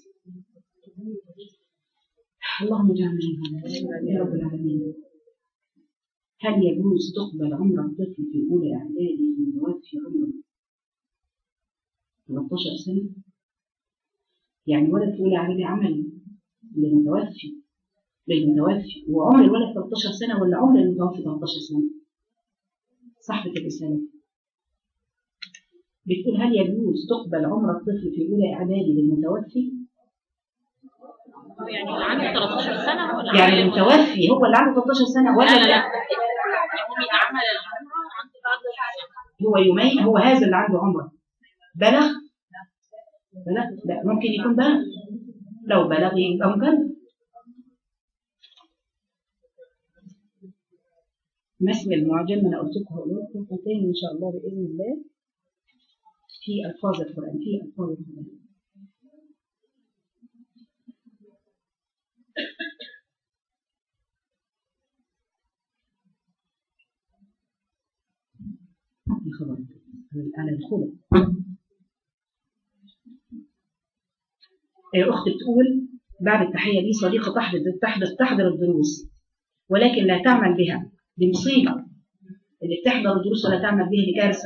اللهم اجعلنا منهم يا رب العالمين هل يجوز تقبل عمر الطفل في اولى اعدادي من يوفي عمره 13 سنة يعني ولد تقول عليه عمل للمتوفي للمتوفي وعمر الولد 13 سنة ولا عمر المتوفي 13 سنة صاحبة الرسالة بتقول هل يجوز تقبل عمر الطفل في أولى إعدادي للمتوفي؟ يعني اللي عنده 13 سنة ولا يعني عنده- المتوفي هو اللي عنده 13 سنة ولا لا لا لا؟ لا يقوم يتعمل العمرة عند بعد السنة هو يومين هو هذا اللي عنده عمره بلغ؟ بلغ؟ لا ممكن يكون بلغ لو بلغ يبقى مكلف ما اسم المعجم انا قلت لكم هقول لكم تاني ان شاء الله باذن الله في الفاظ القران في الفاظ القران يا خبر على الخلق الأخت بتقول بعد التحية دي صديقة تحضر تحضر تحضر الدروس ولكن لا تعمل بها دي مصيبة اللي بتحضر الدروس ولا تعمل بها دي كارثة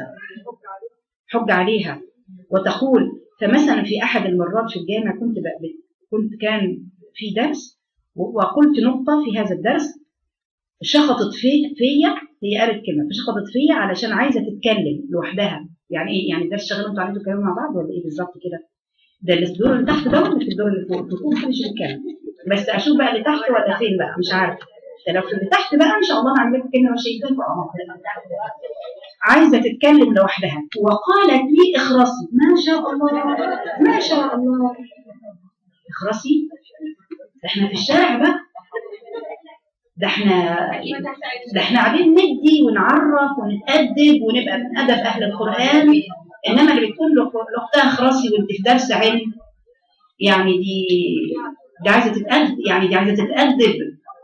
حج عليها وتقول فمثلا في أحد المرات في الجامع كنت بقى كنت كان في درس و- وقلت نقطة في هذا الدرس شخطت في فيا هي قالت كلمة فشخطت فيا علشان عايزة تتكلم لوحدها يعني ايه يعني الدرس شغال انتوا قاعدين تتكلموا مع بعض ولا ايه بالظبط كده ده الدور اللي تحت ده ولا في الدور اللي فوق تكون محدش يتكلم بس اشوف بقى اللي تحت ولا فين بقى مش عارفه ده لو في اللي تحت بقى ان شاء الله هعمل لكم كلمه شايفينكم اه عايزه تتكلم لوحدها وقالت لي اخرسي ما شاء الله ما شاء الله اخرسي ده احنا في الشارع بقى ده احنا ده احنا قاعدين ندي ونعرف ونتأدب ونبقى من أدب أهل القرآن إنما اللي بتقول له- لأختها خراسي وأنت في درس علم يعني دي دي عايزة تتأدب يعني دي عايزة تتأدب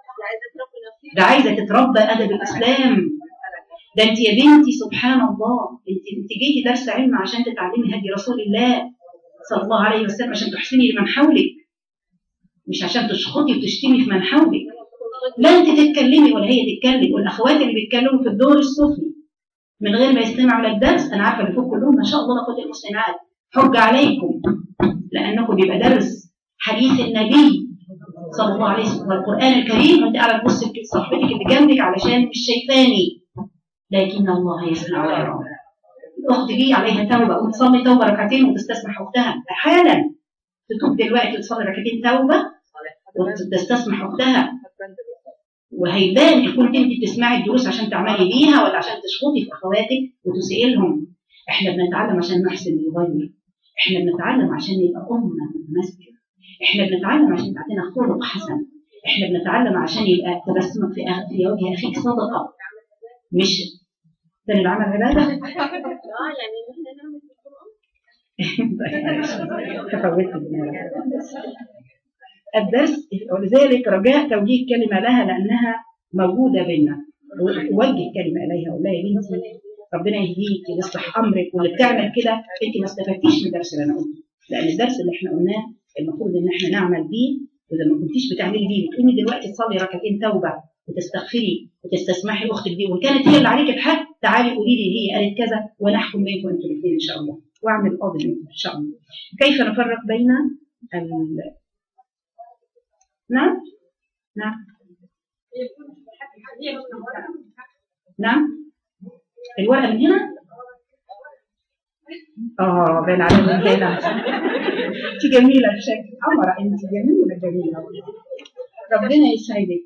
ده عايزة تتربى أدب الإسلام ده أنت يا بنتي سبحان الله أنت أنت جيتي درس علم عشان تتعلمي هدي رسول الله صلى الله عليه وسلم عشان تحسني لمن حولك مش عشان تشخطي وتشتمي في من حولك لا انت تتكلمي ولا هي تتكلم والاخوات اللي بيتكلموا في الدور السفلي من غير ما يستمعوا للدرس انا عارفه اللي فوق كلهم ما شاء الله لا قوه المسلمات حج عليكم لانكم بيبقى درس حديث النبي صلى الله عليه وسلم والقران الكريم وانت قاعده تبص صاحبتك اللي جنبك علشان مش شايفاني لكن الله يسمع ويرى الاخت دي عليها توبه وتصلي توبه ركعتين وتستسمح اختها حالا تتوب دلوقتي وتصلي ركعتين توبه وتستسمح اختها وهيبان ان كنت انت بتسمعي الدروس عشان تعملي بيها ولا عشان تشخطي في اخواتك وتسئي لهم احنا بنتعلم عشان نحسن ونغير احنا بنتعلم عشان نبقى امه متماسكه احنا بنتعلم عشان تعطينا خلق حسن احنا بنتعلم عشان يبقى تبسمك في أخ- في وجه اخيك صدقه مش ده اللي بعمل عباده اه يعني احنا نعمل في القرآن تفوتت دماغي. الدرس ولذلك رجاء توجيه كلمة لها لأنها موجودة بينا وجه كلمة إليها ولا يا بنتي ربنا يهديك ويصلح أمرك واللي بتعمل كده أنت ما استفدتيش من الدرس اللي أنا قلته لأن الدرس اللي إحنا قلناه المفروض إن إحنا نعمل بيه وإذا ما كنتيش بتعملي بيه بتقومي دلوقتي تصلي ركعتين توبة وتستغفري وتستسمحي أختك دي وإن كانت هي اللي عليك بحق تعالي قولي لي هي قالت كذا وأنا أحكم بينكم أنتوا الاثنين إن شاء الله وأعمل قاضي بينكم إن شاء الله كيف نفرق بين ال... نعم نعم نعم الورقة من هنا اه باين على من هنا انت جميلة بشكل قمرة انت جميلة جميلة ربنا يسعدك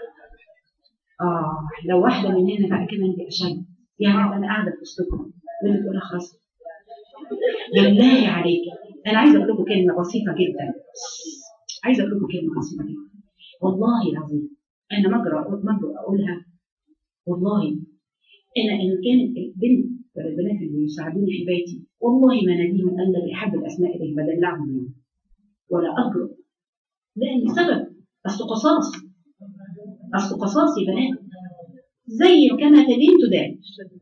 اه لو واحدة من هنا بقى كمان دي أشد يعني أنا قاعدة في وسطكم واللي تقول خلاص بالله عليك أنا عايزة أقول لكم كلمة بسيطة جدا عايزة أقول لكم كلمة بسيطة جدا والله العظيم أنا ما أقرأ ما أقدر أقولها والله أنا إن كانت البنت ولا البنات اللي يساعدوني في بيتي والله ما ناديهم إلا بأحب الأسماء إليه بدلعهم يعني ولا أقرأ لأن سبب أصل قصاص أصل قصاص يا بنات زي كما تدين تدان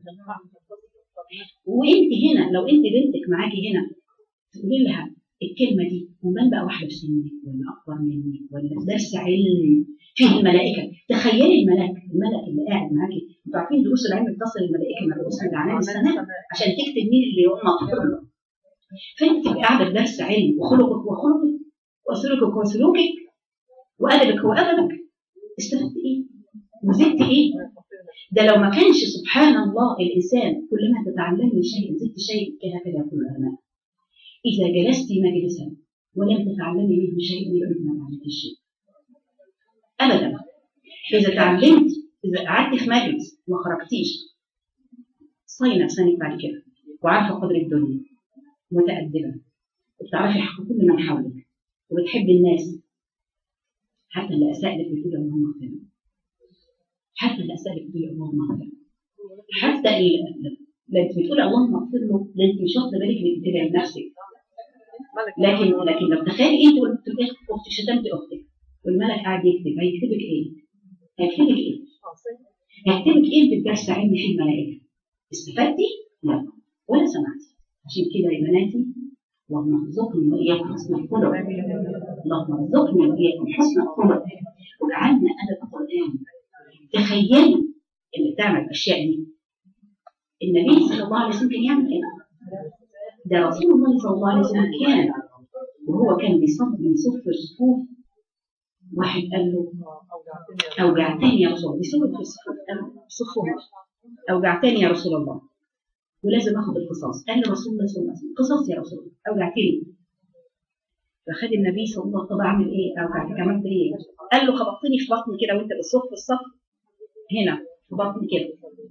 وانت هنا لو انت بنتك معاكي هنا تقولي لها الكلمه دي ومن بقى واحده في سنك ولا اكبر منك ولا في درس علم فيه الملائكه تخيلي الملاك الملك اللي قاعد معاكي انتوا عارفين دروس العلم بتصل الملائكه من رؤوس الاعنان السماء عشان تكتب مين اللي هم اطفال فانت تبقى قاعده في درس علم وخلقك وخلقك وسلوكك وسلوكك وادبك وادبك استفدت ايه؟ وزدت ايه؟ ده لو ما كانش سبحان الله الانسان كلما تتعلمي شيء زدت شيء كهكذا يقول العلماء اذا جلست مجلسا ولم تتعلمي منه شيء يبقى انت ما تعلمتيش شيء ابدا اذا تعلمت اذا قعدت في مجلس وما خرجتيش صاينه لسانك بعد كده وعارفه قدر الدنيا متأدبة وبتعرفي حق كل من حولك وبتحب الناس حتى اللي أساء لك بتقولي اللهم اغفر له. حتى اللي أساء لك بتقولي اللهم اغفر له. حتى اللي لا انت بتقولي اللهم اغفر له ده انت مش واخده بالك انك بتدعي لنفسك لكن لكن لو تخيلي انت قلت اختك شتمت اختك والملك قاعد يكتب هيكتبك ايه؟ هيكتبك ايه؟ هيكتبك ايه في الدرس علم في الملائكه؟ استفدتي؟ لا ولا سمعتي عشان كده يا بناتي اللهم ارزقني واياكم حسن الخلق اللهم ارزقني واياكم حسن الخلق واجعلنا ادب القران تخيلوا اللي بتعمل الاشياء دي النبي صلى الله عليه وسلم كان يعمل كده ده رسول الله صلى الله عليه وسلم كان وهو كان بيصف بيصف الصفوف واحد قال له اوجعتني يا رسول الله بيصف في الصفوف قال له صفوف اوجعتني يا رسول الله ولازم اخد القصاص قال له رسول الله صلى الله عليه وسلم قصاص يا رسول الله اوجعتني فخد النبي صلى الله عليه وسلم طب اعمل ايه اوجعتك عملت ايه قال له خبطتني في بطني كده وانت بتصف الصف هنا في بطني كده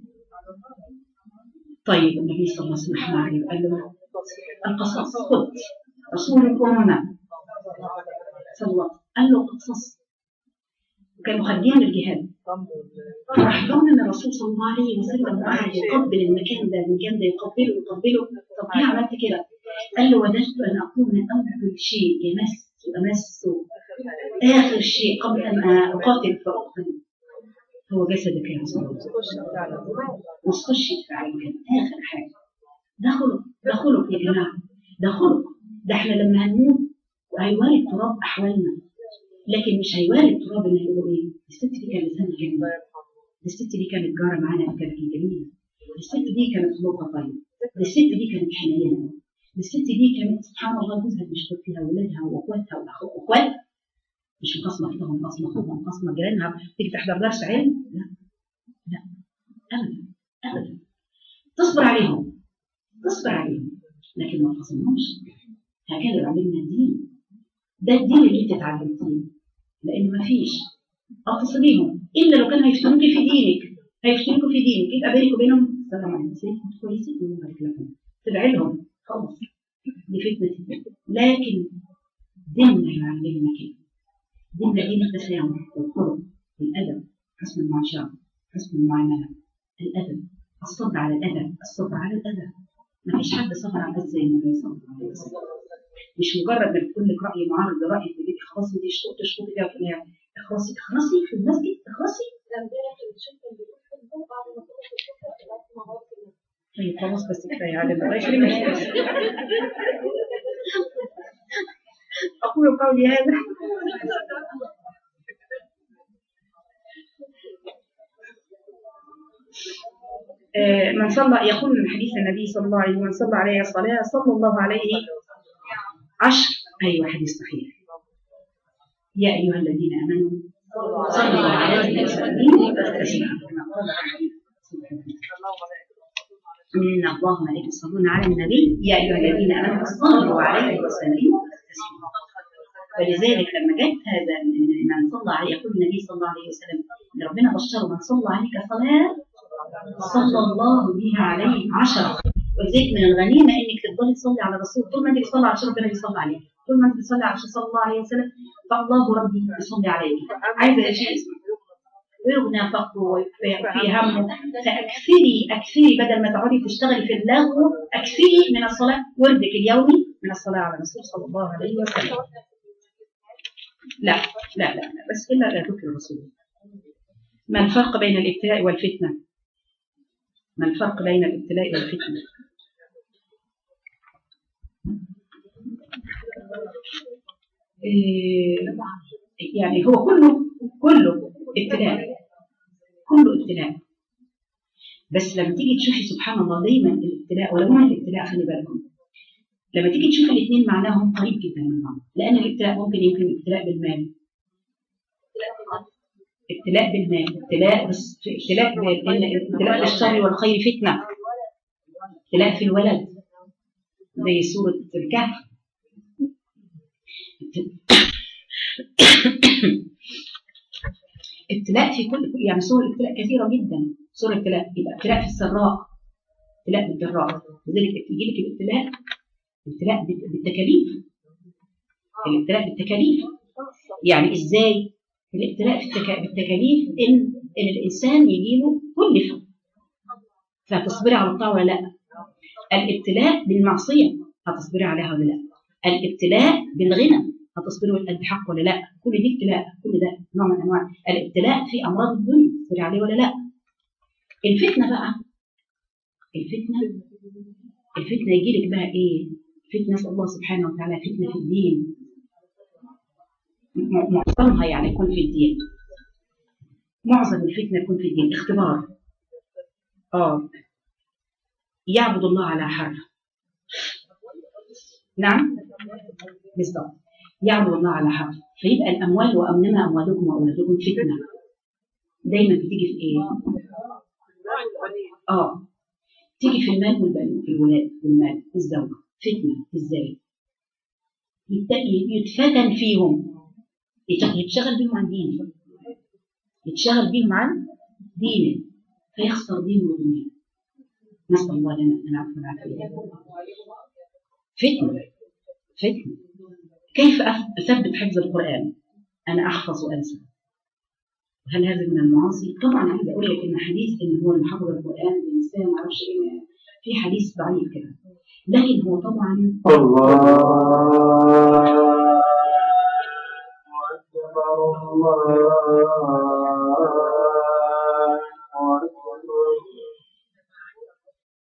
طيب النبي صلى الله عليه وسلم حمى عليه وقال له القصاص خذ رسولكم هنا صلى الله قال له قصاص وكانوا خارجين للجهاد فراح ظن ان الرسول صلى الله عليه وسلم قاعد يقبل المكان ده المكان ده يقبله يقبله طب ليه عملت كده؟ قال له وددت ان اكون اول شيء يمس وامس اخر شيء قبل ان اقاتل فاقتل هو جسدك يا رسول الله واستشهد فعلا كان اخر حاجه ده خلق ده خلق يا جماعه ده خلق ده احنا لما هنموت وهيوارد تراب احوالنا لكن مش هيوارد تراب اللي هيقولوا ايه الست دي كان لسانها جميل الست دي كانت جاره معانا كانت جميله الست دي كانت خلقها طيب الست دي كانت حنينه الست دي كانت سبحان الله جوزها بيشكر فيها اولادها واخواتها واخواتها مش مقسمه كده ومقسمه خطوه ومقسمه جيرانها تيجي تحضر درس علم لا لا ابدا ابدا تصبر عليهم تصبر عليهم لكن ما تصمهمش هكذا يعلمنا الدين ده الدين اللي انت اتعلمتيه لان ما فيش اتصليهم الا لو كانوا هيفتنوك في دينك هيفتنوك في دينك يبقى بينك وبينهم السلام عليكم انتوا كويسين ويبارك لكم تدعي لهم خلاص دي فتنه لكن ديننا يعلمنا كده ديننا دين التسامح والخلق والادب حسن المعاشره حسن المعامله الادب الصبر على الاذى الصبر على الاذى ما فيش حد صبر على الاذى زي النبي صلى الله عليه وسلم مش مجرد ما تقول لك راي معارض لرايك تجيبي خلاص انت تشكو تشكو كده في النهايه اخلصي اخلصي في المسجد اخلصي طيب خلاص بس كفايه على الله يكرمك اقول قولي هذا آه، من صلى يقول من حديث النبي صلى الله عليه وسلم من صلى عليه الصلاة صلى الله عليه عشر أيوة حديث صحيح يا أيها الذين آمنوا صلوا عليه وسلموا تسليما كما قال الحديث إن الله وملائكته يصلون على النبي يا أيها الذين آمنوا صلوا عليه وسلموا تسليما ولذلك لما جت هذا من صلى عليه يقول النبي صلى الله عليه وسلم ربنا بشره من صلى عليك صلاة صلى الله بها عليه عشرة ولذلك من الغنيمة انك تفضلي تصلي على الرسول طول ما انت بتصلي على ربنا بيصلي عليك طول ما انت بتصلي على صلى الله عليه وسلم فالله ربي يصلي عليك عايزة شيء اسمه ويغنى فقره ويكفي همه فاكثري اكثري بدل ما تقعدي تشتغلي في اللغو اكثري من الصلاه وردك اليومي من الصلاه على الرسول صلى الله عليه وسلم لا لا لا, لا بس الا لا ذكر الرسول ما الفرق بين الابتلاء والفتنه ما الفرق بين الابتلاء والفتنه إيه يعني هو كله كله ابتلاء كله ابتلاء بس لما تيجي تشوفي سبحان الله دايما الابتلاء ولو ما الابتلاء خلي بالكم لما تيجي تشوف الاثنين معناهم قريب جدا من بعض لان الابتلاء ممكن يمكن ابتلاء بالمال ابتلاء بالمال ابتلاء بس ابتلاء بال- ابتلاء بالشر والخير فتنه ابتلاء في الولد زي سوره الكهف ابتلاء في كل يعني سور الابتلاء كثيره جدا سور الابتلاء يبقى ابتلاء في السراء ابتلاء بالضراء لذلك يجي لك الابتلاء ابتلاء بال- بالتكاليف الابتلاء بالتكاليف يعني ازاي الابتلاء في التكا- بالتكاليف ان ان الانسان يجي له كلف فتصبري على الطاعه ولا لا الابتلاء بالمعصيه هتصبري عليها ولا لا الابتلاء بالغنى هتصبري بحق ولا لا كل دي ابتلاء كل ده نوع من انواع الابتلاء في امراض الدنيا تصبري عليه ولا لا الفتنه بقى الفتنه الفتنه يجي لك بقى ايه فتنه نسال الله سبحانه وتعالى فتنه في الدين م- معظمها يعني يكون في الدين معظم الفتنه يكون في الدين اختبار اه يعبد الله على حرف نعم بالضبط يعبد الله على حرف فيبقى الاموال وامنما اموالكم واولادكم فتنه دايما بتيجي في ايه؟ اه تيجي في المال والبنين في الولاد والمال في الزوجه فتنه ازاي؟ يت- يتفتن فيهم يت- يتشغل بيهم عن دينه يتشغل بيهم عن دينه فيخسر دينه ودنياه نسأل الله لنا أن نعرف العافية فتنة فتنة كيف أث- أثبت حفظ القرآن أنا أحفظ وأنسى هل هذا من المعاصي؟ طبعا عايزة أقول لك إن حديث إن هو اللي حفظ القرآن الإنسان ما أعرفش إيه في حديث ضعيف كده لكن هو طبعا الله أكبر الله